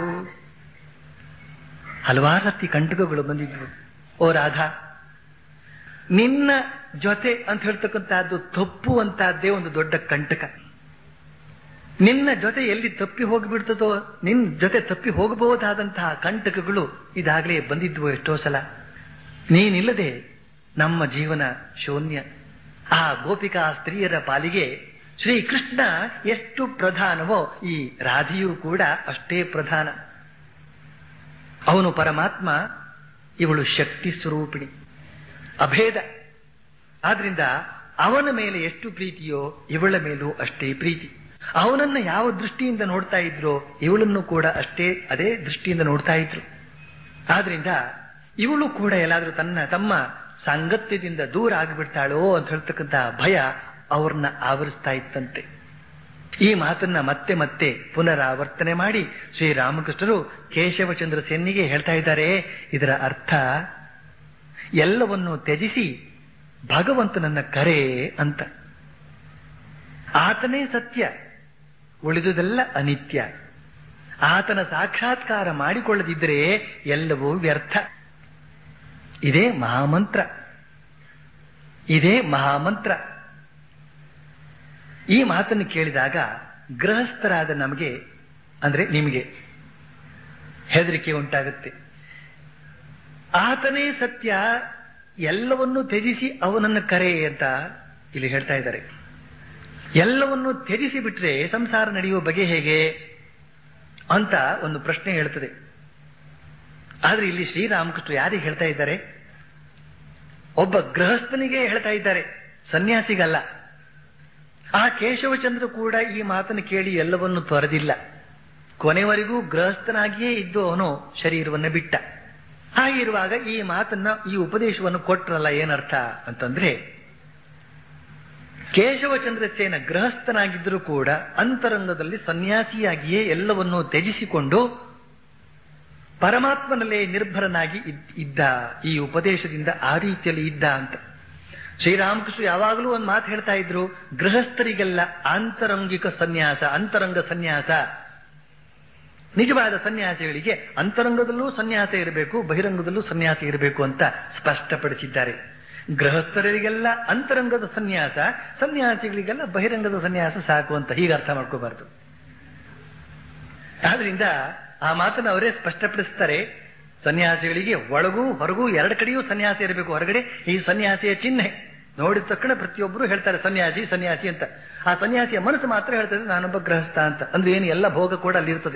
ಹಲವಾರು ರತ್ತಿ ಕಂಟಕಗಳು ಬಂದಿದ್ವು ಓ ರಾಧಾ ನಿನ್ನ ಜೊತೆ ಅಂತ ಹೇಳ್ತಕ್ಕಂತಹದ್ದು ತಪ್ಪುವಂತಹದ್ದೇ ಒಂದು ದೊಡ್ಡ ಕಂಟಕ ನಿನ್ನ ಜೊತೆ ಎಲ್ಲಿ ತಪ್ಪಿ ಹೋಗಿಬಿಡ್ತದೋ ನಿನ್ನ ಜೊತೆ ತಪ್ಪಿ ಹೋಗಬಹುದಾದಂತಹ ಕಂಟಕಗಳು ಇದಾಗಲೇ ಬಂದಿದ್ವು ಎಷ್ಟೋ ಸಲ ನೀನಿಲ್ಲದೆ ನಮ್ಮ ಜೀವನ ಶೂನ್ಯ ಆ ಗೋಪಿಕಾ ಸ್ತ್ರೀಯರ ಪಾಲಿಗೆ ಶ್ರೀಕೃಷ್ಣ ಎಷ್ಟು ಪ್ರಧಾನವೋ ಈ ರಾಧಿಯೂ ಕೂಡ ಅಷ್ಟೇ ಪ್ರಧಾನ ಅವನು ಪರಮಾತ್ಮ ಇವಳು ಶಕ್ತಿ ಸ್ವರೂಪಿಣಿ ಅಭೇದ ಆದ್ರಿಂದ ಅವನ ಮೇಲೆ ಎಷ್ಟು ಪ್ರೀತಿಯೋ ಇವಳ ಮೇಲೂ ಅಷ್ಟೇ ಪ್ರೀತಿ ಅವನನ್ನ ಯಾವ ದೃಷ್ಟಿಯಿಂದ ನೋಡ್ತಾ ಇದ್ರೋ ಇವಳನ್ನು ಕೂಡ ಅಷ್ಟೇ ಅದೇ ದೃಷ್ಟಿಯಿಂದ ನೋಡ್ತಾ ಇದ್ರು ಆದ್ರಿಂದ ಇವಳು ಕೂಡ ಎಲ್ಲಾದ್ರೂ ತನ್ನ ತಮ್ಮ ಸಾಂಗತ್ಯದಿಂದ ದೂರ ಆಗಿಬಿಡ್ತಾಳೋ ಅಂತ ಹೇಳ್ತಕ್ಕಂಥ ಭಯ ಅವ್ರನ್ನ ಆವರಿಸ್ತಾ ಇತ್ತಂತೆ ಈ ಮಾತನ್ನ ಮತ್ತೆ ಮತ್ತೆ ಪುನರಾವರ್ತನೆ ಮಾಡಿ ಶ್ರೀರಾಮಕೃಷ್ಣರು ಕೇಶವಚಂದ್ರ ಸೇನಿಗೆ ಹೇಳ್ತಾ ಇದ್ದಾರೆ ಇದರ ಅರ್ಥ ಎಲ್ಲವನ್ನು ತ್ಯಜಿಸಿ ಭಗವಂತನನ್ನ ಕರೆ ಅಂತ ಆತನೇ ಸತ್ಯ ಉಳಿದುದೆಲ್ಲ ಅನಿತ್ಯ ಆತನ ಸಾಕ್ಷಾತ್ಕಾರ ಮಾಡಿಕೊಳ್ಳದಿದ್ದರೆ ಎಲ್ಲವೂ ವ್ಯರ್ಥ ಇದೇ ಮಹಾಮಂತ್ರ ಇದೇ ಮಹಾಮಂತ್ರ ಈ ಮಾತನ್ನು ಕೇಳಿದಾಗ ಗೃಹಸ್ಥರಾದ ನಮಗೆ ಅಂದ್ರೆ ನಿಮಗೆ ಹೆದರಿಕೆ ಉಂಟಾಗುತ್ತೆ ಆತನೇ ಸತ್ಯ ಎಲ್ಲವನ್ನೂ ತ್ಯಜಿಸಿ ಅವನನ್ನು ಕರೆ ಅಂತ ಇಲ್ಲಿ ಹೇಳ್ತಾ ಇದ್ದಾರೆ ಎಲ್ಲವನ್ನು ತ್ಯಜಿಸಿ ಬಿಟ್ರೆ ಸಂಸಾರ ನಡೆಯುವ ಬಗೆ ಹೇಗೆ ಅಂತ ಒಂದು ಪ್ರಶ್ನೆ ಹೇಳ್ತದೆ ಆದ್ರೆ ಇಲ್ಲಿ ಶ್ರೀರಾಮಕೃಷ್ಣ ಯಾರಿಗೆ ಹೇಳ್ತಾ ಇದ್ದಾರೆ ಒಬ್ಬ ಗೃಹಸ್ಥನಿಗೆ ಹೇಳ್ತಾ ಇದ್ದಾರೆ ಸನ್ಯಾಸಿಗಲ್ಲ ಆ ಕೇಶವಚಂದ್ರ ಕೂಡ ಈ ಮಾತನ್ನು ಕೇಳಿ ಎಲ್ಲವನ್ನು ತೊರೆದಿಲ್ಲ ಕೊನೆವರೆಗೂ ಗೃಹಸ್ಥನಾಗಿಯೇ ಇದ್ದು ಅವನು ಶರೀರವನ್ನು ಬಿಟ್ಟ ಹಾಗಿರುವಾಗ ಈ ಮಾತನ್ನ ಈ ಉಪದೇಶವನ್ನು ಕೊಟ್ರಲ್ಲ ಏನರ್ಥ ಅಂತಂದ್ರೆ ಕೇಶವಚಂದ್ರ ಸೇನ ಗೃಹಸ್ಥನಾಗಿದ್ದರೂ ಕೂಡ ಅಂತರಂಗದಲ್ಲಿ ಸನ್ಯಾಸಿಯಾಗಿಯೇ ಎಲ್ಲವನ್ನೂ ತ್ಯಜಿಸಿಕೊಂಡು ಪರಮಾತ್ಮನಲ್ಲೇ ನಿರ್ಭರನಾಗಿ ಇದ್ದ ಈ ಉಪದೇಶದಿಂದ ಆ ರೀತಿಯಲ್ಲಿ ಇದ್ದ ಅಂತ ಶ್ರೀರಾಮಕೃಷ್ಣ ಯಾವಾಗಲೂ ಒಂದು ಮಾತು ಹೇಳ್ತಾ ಇದ್ರು ಗೃಹಸ್ಥರಿಗೆಲ್ಲ ಆಂತರಂಗಿಕ ಸನ್ಯಾಸ ಅಂತರಂಗ ಸನ್ಯಾಸ ನಿಜವಾದ ಸನ್ಯಾಸಿಗಳಿಗೆ ಅಂತರಂಗದಲ್ಲೂ ಸನ್ಯಾಸ ಇರಬೇಕು ಬಹಿರಂಗದಲ್ಲೂ ಸನ್ಯಾಸ ಇರಬೇಕು ಅಂತ ಸ್ಪಷ್ಟಪಡಿಸಿದ್ದಾರೆ ಗೃಹಸ್ಥರಿಗೆಲ್ಲ ಅಂತರಂಗದ ಸನ್ಯಾಸ ಸನ್ಯಾಸಿಗಳಿಗೆಲ್ಲ ಬಹಿರಂಗದ ಸನ್ಯಾಸ ಸಾಕು ಅಂತ ಹೀಗೆ ಅರ್ಥ ಮಾಡ್ಕೋಬಾರ್ದು ಆದ್ರಿಂದ ಆ ಮಾತನ್ನು ಅವರೇ ಸ್ಪಷ್ಟಪಡಿಸ್ತಾರೆ ಸನ್ಯಾಸಿಗಳಿಗೆ ಒಳಗೂ ಹೊರಗೂ ಎರಡು ಕಡೆಯೂ ಸನ್ಯಾಸ ಇರಬೇಕು ಹೊರಗಡೆ ಈ ಸನ್ಯಾಸಿಯ ಚಿಹ್ನೆ ನೋಡಿದ ತಕ್ಷಣ ಪ್ರತಿಯೊಬ್ಬರು ಹೇಳ್ತಾರೆ ಸನ್ಯಾಸಿ ಸನ್ಯಾಸಿ ಅಂತ ಆ ಸನ್ಯಾಸಿಯ ಮನಸ್ಸು ಮಾತ್ರ ಹೇಳ್ತದೆ ನಾನೊಬ್ಬ ಗೃಹಸ್ಥ ಅಂತ ಅಂದ್ರೆ ಏನು ಎಲ್ಲ ಭೋಗ ಕೂಡ ಅಲ್ಲಿರ್ತದೆ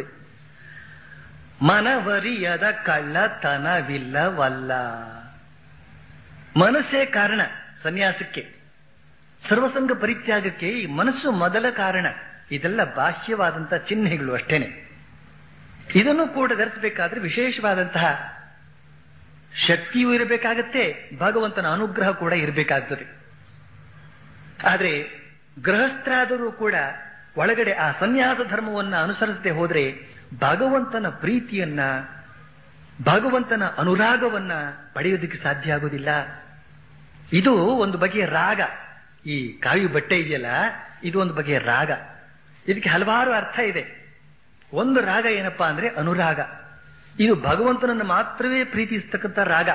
ಮನವರಿಯದ ಕಳ್ಳತನವಿಲ್ಲವಲ್ಲ ಮನಸ್ಸೇ ಕಾರಣ ಸನ್ಯಾಸಕ್ಕೆ ಸರ್ವಸಂಗ ಪರಿತ್ಯಾಗಕ್ಕೆ ಈ ಮನಸ್ಸು ಮೊದಲ ಕಾರಣ ಇದೆಲ್ಲ ಬಾಹ್ಯವಾದಂತಹ ಚಿಹ್ನೆಗಳು ಅಷ್ಟೇನೆ ಇದನ್ನು ಕೂಡ ಧರಿಸಬೇಕಾದ್ರೆ ವಿಶೇಷವಾದಂತಹ ಶಕ್ತಿಯೂ ಇರಬೇಕಾಗತ್ತೆ ಭಗವಂತನ ಅನುಗ್ರಹ ಕೂಡ ಇರಬೇಕಾಗ್ತದೆ ಆದರೆ ಗೃಹಸ್ಥರಾದರೂ ಕೂಡ ಒಳಗಡೆ ಆ ಸನ್ಯಾಸ ಧರ್ಮವನ್ನ ಅನುಸರಿಸದೆ ಹೋದ್ರೆ ಭಗವಂತನ ಪ್ರೀತಿಯನ್ನ ಭಗವಂತನ ಅನುರಾಗವನ್ನ ಪಡೆಯೋದಕ್ಕೆ ಸಾಧ್ಯ ಆಗೋದಿಲ್ಲ ಇದು ಒಂದು ಬಗೆಯ ರಾಗ ಈ ಕಾವಿ ಬಟ್ಟೆ ಇದೆಯಲ್ಲ ಇದು ಒಂದು ಬಗೆಯ ರಾಗ ಇದಕ್ಕೆ ಹಲವಾರು ಅರ್ಥ ಇದೆ ಒಂದು ರಾಗ ಏನಪ್ಪಾ ಅಂದ್ರೆ ಅನುರಾಗ ಇದು ಭಗವಂತನನ್ನು ಮಾತ್ರವೇ ಪ್ರೀತಿಸ್ತಕ್ಕಂಥ ರಾಗ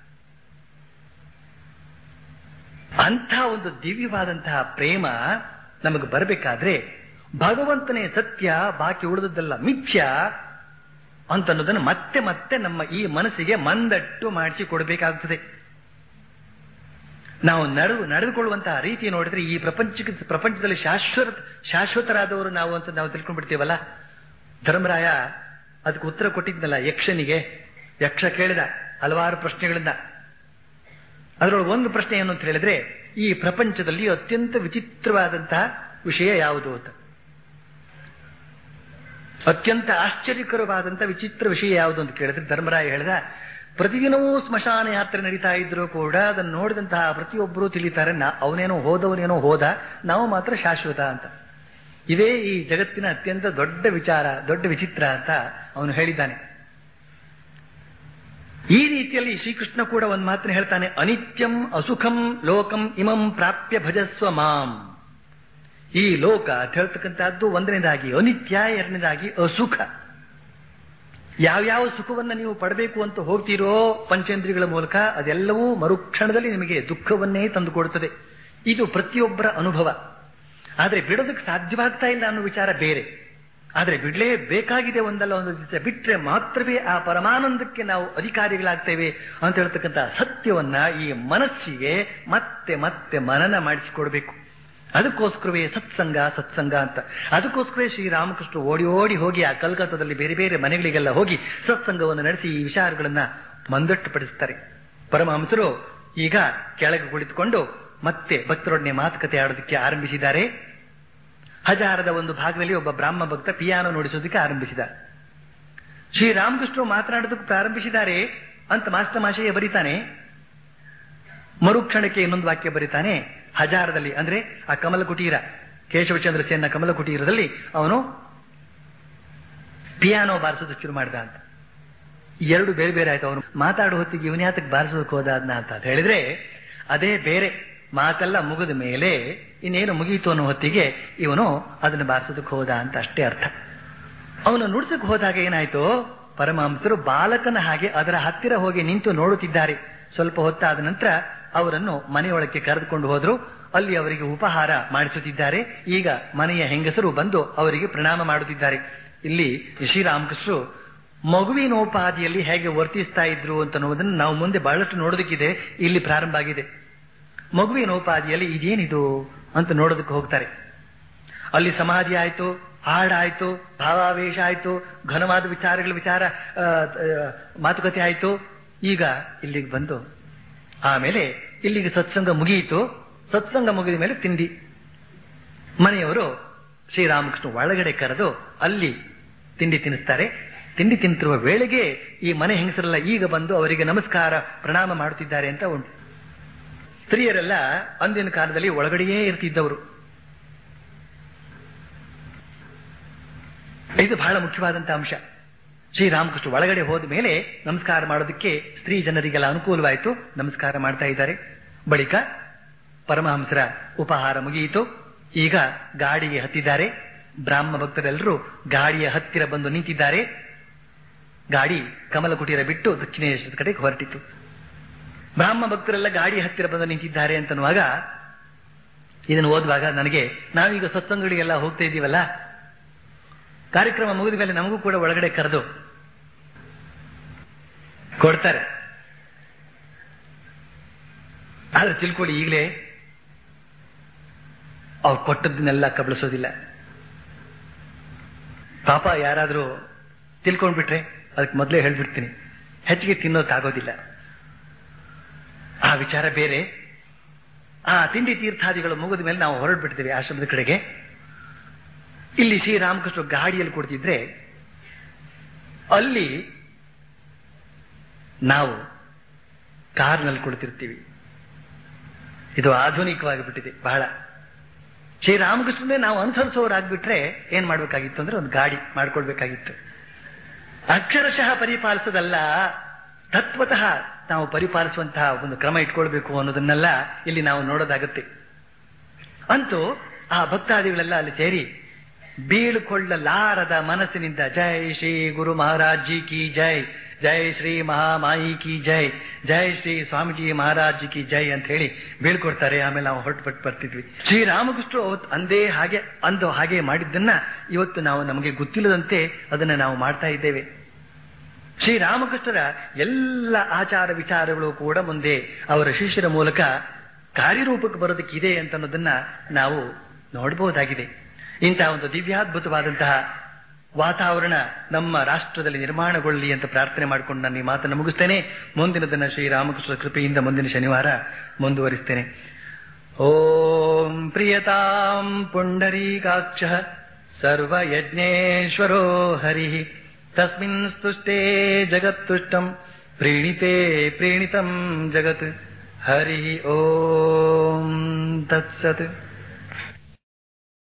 ಅಂಥ ಒಂದು ದಿವ್ಯವಾದಂತಹ ಪ್ರೇಮ ನಮಗೆ ಬರಬೇಕಾದ್ರೆ ಭಗವಂತನೇ ಸತ್ಯ ಬಾಕಿ ಉಳಿದದ್ದೆಲ್ಲ ಮಿಥ್ಯ ಅಂತನ್ನೋದನ್ನು ಮತ್ತೆ ಮತ್ತೆ ನಮ್ಮ ಈ ಮನಸ್ಸಿಗೆ ಮಂದಟ್ಟು ಮಾಡಿಸಿ ಕೊಡಬೇಕಾಗ್ತದೆ ನಾವು ನಡೆದು ನಡೆದುಕೊಳ್ಳುವಂತಹ ರೀತಿ ನೋಡಿದ್ರೆ ಈ ಪ್ರಪಂಚಕ್ಕೆ ಪ್ರಪಂಚದಲ್ಲಿ ಶಾಶ್ವತ ಶಾಶ್ವತರಾದವರು ನಾವು ಅಂತ ನಾವು ತಿಳ್ಕೊಂಡ್ಬಿಡ್ತೀವಲ್ಲ ಧರ್ಮರಾಯ ಅದಕ್ಕೆ ಉತ್ತರ ಕೊಟ್ಟಿದ್ನಲ್ಲ ಯಕ್ಷನಿಗೆ ಯಕ್ಷ ಕೇಳಿದ ಹಲವಾರು ಪ್ರಶ್ನೆಗಳಿಂದ ಅದರೊಳಗೆ ಒಂದು ಪ್ರಶ್ನೆ ಏನು ಅಂತ ಹೇಳಿದ್ರೆ ಈ ಪ್ರಪಂಚದಲ್ಲಿ ಅತ್ಯಂತ ವಿಚಿತ್ರವಾದಂತಹ ವಿಷಯ ಯಾವುದು ಅಂತ ಅತ್ಯಂತ ಆಶ್ಚರ್ಯಕರವಾದಂತಹ ವಿಚಿತ್ರ ವಿಷಯ ಯಾವುದು ಅಂತ ಕೇಳಿದ್ರೆ ಧರ್ಮರಾಯ ಹೇಳಿದ ಪ್ರತಿದಿನವೂ ಸ್ಮಶಾನ ಯಾತ್ರೆ ನಡೀತಾ ಇದ್ರು ಕೂಡ ಅದನ್ನು ನೋಡಿದಂತಹ ಪ್ರತಿಯೊಬ್ಬರು ತಿಳಿತಾರೆ ನಾ ಅವನೇನೋ ಹೋದವನೇನೋ ಹೋದ ನಾವು ಮಾತ್ರ ಶಾಶ್ವತ ಅಂತ ಇದೇ ಈ ಜಗತ್ತಿನ ಅತ್ಯಂತ ದೊಡ್ಡ ವಿಚಾರ ದೊಡ್ಡ ವಿಚಿತ್ರ ಅಂತ ಅವನು ಹೇಳಿದ್ದಾನೆ ಈ ರೀತಿಯಲ್ಲಿ ಶ್ರೀಕೃಷ್ಣ ಕೂಡ ಒಂದು ಮಾತನ್ನು ಹೇಳ್ತಾನೆ ಅನಿತ್ಯಂ ಅಸುಖಂ ಲೋಕಂ ಇಮಂ ಪ್ರಾಪ್ಯ ಭಜಸ್ವ ಮಾಂ ಈ ಲೋಕ ಅಂತ ಹೇಳ್ತಕ್ಕಂಥದ್ದು ಒಂದನೇದಾಗಿ ಅನಿತ್ಯ ಎರಡನೇದಾಗಿ ಅಸುಖ ಯಾವ್ಯಾವ ಸುಖವನ್ನ ನೀವು ಪಡಬೇಕು ಅಂತ ಹೋಗ್ತೀರೋ ಪಂಚೇಂದ್ರಿಯಗಳ ಮೂಲಕ ಅದೆಲ್ಲವೂ ಮರುಕ್ಷಣದಲ್ಲಿ ನಿಮಗೆ ದುಃಖವನ್ನೇ ತಂದುಕೊಡುತ್ತದೆ ಇದು ಪ್ರತಿಯೊಬ್ಬರ ಅನುಭವ ಆದರೆ ಬಿಡೋದಕ್ಕೆ ಸಾಧ್ಯವಾಗ್ತಾ ಇಲ್ಲ ಅನ್ನೋ ವಿಚಾರ ಬೇರೆ ಆದರೆ ಬಿಡಲೇ ಬೇಕಾಗಿದೆ ಒಂದಲ್ಲ ಒಂದು ದಿವಸ ಬಿಟ್ರೆ ಮಾತ್ರವೇ ಆ ಪರಮಾನಂದಕ್ಕೆ ನಾವು ಅಧಿಕಾರಿಗಳಾಗ್ತೇವೆ ಅಂತ ಹೇಳ್ತಕ್ಕಂಥ ಸತ್ಯವನ್ನ ಈ ಮನಸ್ಸಿಗೆ ಮತ್ತೆ ಮತ್ತೆ ಮನನ ಮಾಡಿಸಿಕೊಡ್ಬೇಕು ಅದಕ್ಕೋಸ್ಕರವೇ ಸತ್ಸಂಗ ಸತ್ಸಂಗ ಅಂತ ಅದಕ್ಕೋಸ್ಕರವೇ ಶ್ರೀರಾಮಕೃಷ್ಣ ಓಡಿ ಓಡಿ ಹೋಗಿ ಆ ಕಲ್ಕತ್ತಾದಲ್ಲಿ ಬೇರೆ ಬೇರೆ ಮನೆಗಳಿಗೆಲ್ಲ ಹೋಗಿ ಸತ್ಸಂಗವನ್ನು ನಡೆಸಿ ಈ ವಿಚಾರಗಳನ್ನ ಮಂದಟ್ಟುಪಡಿಸ್ತಾರೆ ಪರಮಹಂಸರು ಈಗ ಕೆಳಗೆ ಕುಳಿತುಕೊಂಡು ಮತ್ತೆ ಭಕ್ತರೊಡನೆ ಮಾತುಕತೆ ಆಡೋದಕ್ಕೆ ಆರಂಭಿಸಿದ್ದಾರೆ ಹಜಾರದ ಒಂದು ಭಾಗದಲ್ಲಿ ಒಬ್ಬ ಬ್ರಾಹ್ಮ ಭಕ್ತ ಪಿಯಾನೋ ನುಡಿಸೋದಕ್ಕೆ ಆರಂಭಿಸಿದ ಶ್ರೀರಾಮಕೃಷ್ಣರು ಮಾತನಾಡೋದಕ್ಕೆ ಪ್ರಾರಂಭಿಸಿದ್ದಾರೆ ಅಂತ ಮಾಸ್ಟರ್ ಮಾಶಯ್ಯ ಬರೀತಾನೆ ಮರುಕ್ಷಣಕ್ಕೆ ಇನ್ನೊಂದು ವಾಕ್ಯ ಬರೀತಾನೆ ಹಜಾರದಲ್ಲಿ ಅಂದ್ರೆ ಆ ಕಮಲ ಕುಟೀರ ಕೇಶವಚಂದ್ರ ಸೇನ್ನ ಕಮಲ ಕುಟೀರದಲ್ಲಿ ಅವನು ಪಿಯಾನೋ ಬಾರಿಸೋದಕ್ಕೆ ಶುರು ಮಾಡಿದ ಅಂತ ಎರಡು ಬೇರೆ ಬೇರೆ ಆಯ್ತು ಅವನು ಮಾತಾಡೋ ಹೊತ್ತಿಗೆ ಇವನ್ಯಾತಕ್ಕೆ ಬಾರಿಸೋದಕ್ಕೆ ಹೋದ ಅದನ್ನ ಅಂತ ಹೇಳಿದ್ರೆ ಅದೇ ಬೇರೆ ಮಾತೆಲ್ಲ ಮುಗಿದ ಮೇಲೆ ಇನ್ನೇನು ಮುಗಿಯಿತು ಅನ್ನೋ ಹೊತ್ತಿಗೆ ಇವನು ಅದನ್ನು ಬಾರಿಸೋದಕ್ಕೆ ಹೋದ ಅಂತ ಅಷ್ಟೇ ಅರ್ಥ ಅವನು ನುಡ್ಸಕ್ ಹೋದಾಗ ಏನಾಯ್ತು ಪರಮಹಂಸರು ಬಾಲಕನ ಹಾಗೆ ಅದರ ಹತ್ತಿರ ಹೋಗಿ ನಿಂತು ನೋಡುತ್ತಿದ್ದಾರೆ ಸ್ವಲ್ಪ ಹೊತ್ತಾದ ನಂತರ ಅವರನ್ನು ಮನೆಯೊಳಕ್ಕೆ ಕರೆದುಕೊಂಡು ಹೋದ್ರು ಅಲ್ಲಿ ಅವರಿಗೆ ಉಪಹಾರ ಮಾಡಿಸುತ್ತಿದ್ದಾರೆ ಈಗ ಮನೆಯ ಹೆಂಗಸರು ಬಂದು ಅವರಿಗೆ ಪ್ರಣಾಮ ಮಾಡುತ್ತಿದ್ದಾರೆ ಇಲ್ಲಿ ಶ್ರೀರಾಮಕೃಷ್ಣರು ಮಗುವಿನೋಪಾದಿಯಲ್ಲಿ ಹೇಗೆ ವರ್ತಿಸ್ತಾ ಇದ್ರು ಅಂತ ಅನ್ನೋದನ್ನು ನಾವು ಮುಂದೆ ಬಹಳಷ್ಟು ನೋಡೋದಕ್ಕಿದೆ ಇಲ್ಲಿ ಪ್ರಾರಂಭ ಆಗಿದೆ ಮಗುವಿನೋಪಾದಿಯಲ್ಲಿ ಇದೇನಿದು ಅಂತ ನೋಡೋದಕ್ಕೆ ಹೋಗ್ತಾರೆ ಅಲ್ಲಿ ಸಮಾಧಿ ಆಯ್ತು ಹಾಡಾಯ್ತು ಭಾವಾವೇಶ ಆಯ್ತು ಘನವಾದ ವಿಚಾರಗಳ ವಿಚಾರ ಆ, ಆ, ಮಾತುಕತೆ ಆಯ್ತು ಈಗ ಇಲ್ಲಿಗೆ ಬಂದು ಆಮೇಲೆ ಇಲ್ಲಿಗೆ ಸತ್ಸಂಗ ಮುಗಿಯಿತು ಸತ್ಸಂಗ ಮುಗಿದ ಮೇಲೆ ತಿಂಡಿ ಮನೆಯವರು ಶ್ರೀರಾಮಕೃಷ್ಣ ಒಳಗಡೆ ಕರೆದು ಅಲ್ಲಿ ತಿಂಡಿ ತಿನ್ನಿಸ್ತಾರೆ ತಿಂಡಿ ತಿಂತಿರುವ ವೇಳೆಗೆ ಈ ಮನೆ ಹೆಂಗಸರೆಲ್ಲ ಈಗ ಬಂದು ಅವರಿಗೆ ನಮಸ್ಕಾರ ಪ್ರಣಾಮ ಮಾಡುತ್ತಿದ್ದಾರೆ ಅಂತ ಉಂಟು ಸ್ತ್ರೀಯರೆಲ್ಲ ಅಂದಿನ ಕಾಲದಲ್ಲಿ ಒಳಗಡೆಯೇ ಇರ್ತಿದ್ದವರು ಇದು ಬಹಳ ಮುಖ್ಯವಾದಂತಹ ಅಂಶ ಶ್ರೀರಾಮಕೃಷ್ಣ ಒಳಗಡೆ ಹೋದ ಮೇಲೆ ನಮಸ್ಕಾರ ಮಾಡೋದಕ್ಕೆ ಸ್ತ್ರೀ ಜನರಿಗೆಲ್ಲ ಅನುಕೂಲವಾಯಿತು ನಮಸ್ಕಾರ ಮಾಡ್ತಾ ಇದ್ದಾರೆ ಬಳಿಕ ಪರಮಹಂಸರ ಉಪಹಾರ ಮುಗಿಯಿತು ಈಗ ಗಾಡಿಗೆ ಹತ್ತಿದ್ದಾರೆ ಬ್ರಾಹ್ಮ ಭಕ್ತರೆಲ್ಲರೂ ಗಾಡಿಯ ಹತ್ತಿರ ಬಂದು ನಿಂತಿದ್ದಾರೆ ಗಾಡಿ ಕಮಲ ಕುಟೀರ ಬಿಟ್ಟು ದಕ್ಷಿಣೇಶ್ವರದ ಕಡೆಗೆ ಹೊರಟಿತು ಬ್ರಾಹ್ಮ ಭಕ್ತರೆಲ್ಲ ಗಾಡಿ ಹತ್ತಿರ ಬಂದು ನಿಂತಿದ್ದಾರೆ ಅಂತನ್ನುವಾಗ ಇದನ್ನು ಓದುವಾಗ ನನಗೆ ನಾವೀಗ ಸತ್ಸಂಗಗಳಿಗೆಲ್ಲ ಹೋಗ್ತಾ ಇದ್ದೀವಲ್ಲ ಕಾರ್ಯಕ್ರಮ ಮುಗಿದ ಮೇಲೆ ನಮಗೂ ಕೂಡ ಒಳಗಡೆ ಕರೆದು ಕೊಡ್ತಾರೆ ಆದ್ರೆ ತಿಳ್ಕೊಳ್ಳಿ ಈಗಲೇ ಅವ್ರು ಕೊಟ್ಟದ್ದನ್ನೆಲ್ಲ ಕಬಳಿಸೋದಿಲ್ಲ ಪಾಪ ಯಾರಾದರೂ ತಿಳ್ಕೊಂಡ್ಬಿಟ್ರೆ ಅದಕ್ಕೆ ಮೊದಲೇ ಹೇಳ್ಬಿಡ್ತೀನಿ ಹೆಚ್ಚಿಗೆ ತಿನ್ನೋಕ್ಕಾಗೋದಿಲ್ಲ ಆ ವಿಚಾರ ಬೇರೆ ಆ ತಿಂಡಿ ತೀರ್ಥಾದಿಗಳು ಮುಗಿದ ಮೇಲೆ ನಾವು ಹೊರಡ್ಬಿಡ್ತೇವೆ ಆಶ್ರಮದ ಕಡೆಗೆ ಇಲ್ಲಿ ಶ್ರೀರಾಮಕೃಷ್ಣ ಗಾಡಿಯಲ್ಲಿ ಕೊಡ್ತಿದ್ರೆ ಅಲ್ಲಿ ನಾವು ಕಾರ್ನಲ್ಲಿ ಕೊಡ್ತಿರ್ತೀವಿ ಇದು ಆಧುನಿಕವಾಗಿ ಬಿಟ್ಟಿದೆ ಬಹಳ ಶ್ರೀರಾಮಕೃಷ್ಣನೇ ನಾವು ಅನುಸರಿಸೋರಾಗ್ಬಿಟ್ರೆ ಏನ್ ಮಾಡ್ಬೇಕಾಗಿತ್ತು ಅಂದ್ರೆ ಒಂದು ಗಾಡಿ ಮಾಡ್ಕೊಳ್ಬೇಕಾಗಿತ್ತು ಅಕ್ಷರಶಃ ಪರಿಪಾಲಿಸೋದಲ್ಲ ತತ್ವತಃ ನಾವು ಪರಿಪಾಲಿಸುವಂತಹ ಒಂದು ಕ್ರಮ ಇಟ್ಕೊಳ್ಬೇಕು ಅನ್ನೋದನ್ನೆಲ್ಲ ಇಲ್ಲಿ ನಾವು ನೋಡೋದಾಗತ್ತೆ ಅಂತೂ ಆ ಭಕ್ತಾದಿಗಳೆಲ್ಲ ಅಲ್ಲಿ ಸೇರಿ ಬೀಳುಕೊಳ್ಳಲಾರದ ಮನಸ್ಸಿನಿಂದ ಜೈ ಶ್ರೀ ಗುರು ಮಹಾರಾಜ್ ಜಿ ಕಿ ಜೈ ಜೈ ಶ್ರೀ ಮಹಾಮಾಯಿ ಕಿ ಜೈ ಜೈ ಶ್ರೀ ಸ್ವಾಮೀಜಿ ಮಹಾರಾಜ್ ಜಿ ಕಿ ಜೈ ಅಂತ ಹೇಳಿ ಬೀಳ್ಕೊಡ್ತಾರೆ ಆಮೇಲೆ ನಾವು ಹೊರಟು ಬಿಟ್ಟು ಬರ್ತಿದ್ವಿ ಶ್ರೀರಾಮಕೃಷ್ಣರು ಅವತ್ತು ಅಂದೇ ಹಾಗೆ ಅಂದು ಹಾಗೆ ಮಾಡಿದ್ದನ್ನ ಇವತ್ತು ನಾವು ನಮಗೆ ಗೊತ್ತಿಲ್ಲದಂತೆ ಅದನ್ನ ನಾವು ಮಾಡ್ತಾ ಇದ್ದೇವೆ ಶ್ರೀರಾಮಕೃಷ್ಣರ ಎಲ್ಲ ಆಚಾರ ವಿಚಾರಗಳು ಕೂಡ ಮುಂದೆ ಅವರ ಶಿಷ್ಯರ ಮೂಲಕ ಕಾರ್ಯರೂಪಕ್ಕೆ ಬರೋದಕ್ಕಿದೆ ಅಂತ ಅನ್ನೋದನ್ನ ನಾವು ನೋಡಬಹುದಾಗಿದೆ ಇಂತಹ ಒಂದು ದಿವ್ಯಾದ್ಭುತವಾದಂತಹ ವಾತಾವರಣ ನಮ್ಮ ರಾಷ್ಟ್ರದಲ್ಲಿ ನಿರ್ಮಾಣಗೊಳ್ಳಲಿ ಅಂತ ಪ್ರಾರ್ಥನೆ ಮಾಡಿಕೊಂಡು ನಾನು ಈ ಮಾತನ್ನು ಮುಗಿಸ್ತೇನೆ ಮುಂದಿನದನ್ನ ಶ್ರೀರಾಮಕೃಷ್ಣರ ಕೃಪೆಯಿಂದ ಮುಂದಿನ ಶನಿವಾರ ಮುಂದುವರಿಸ್ತೇನೆ ಓಂ ಪ್ರಿಯತಾಂ ಪುಂಡರೀಕಾಕ್ಷ ಸರ್ವಯಜ್ಞೇಶ್ವರೋ ಹರಿ ತಸ್ಮಿನ್ ಸ್ತುಷ್ಟೇ ಜಗತ್ತುಷ್ಟಂ ಪ್ರೀಣಿತೆ ಪ್ರೀಣಿತಂ ಜಗತ್ ಹರಿ ಓಂ ತತ್ಸತ್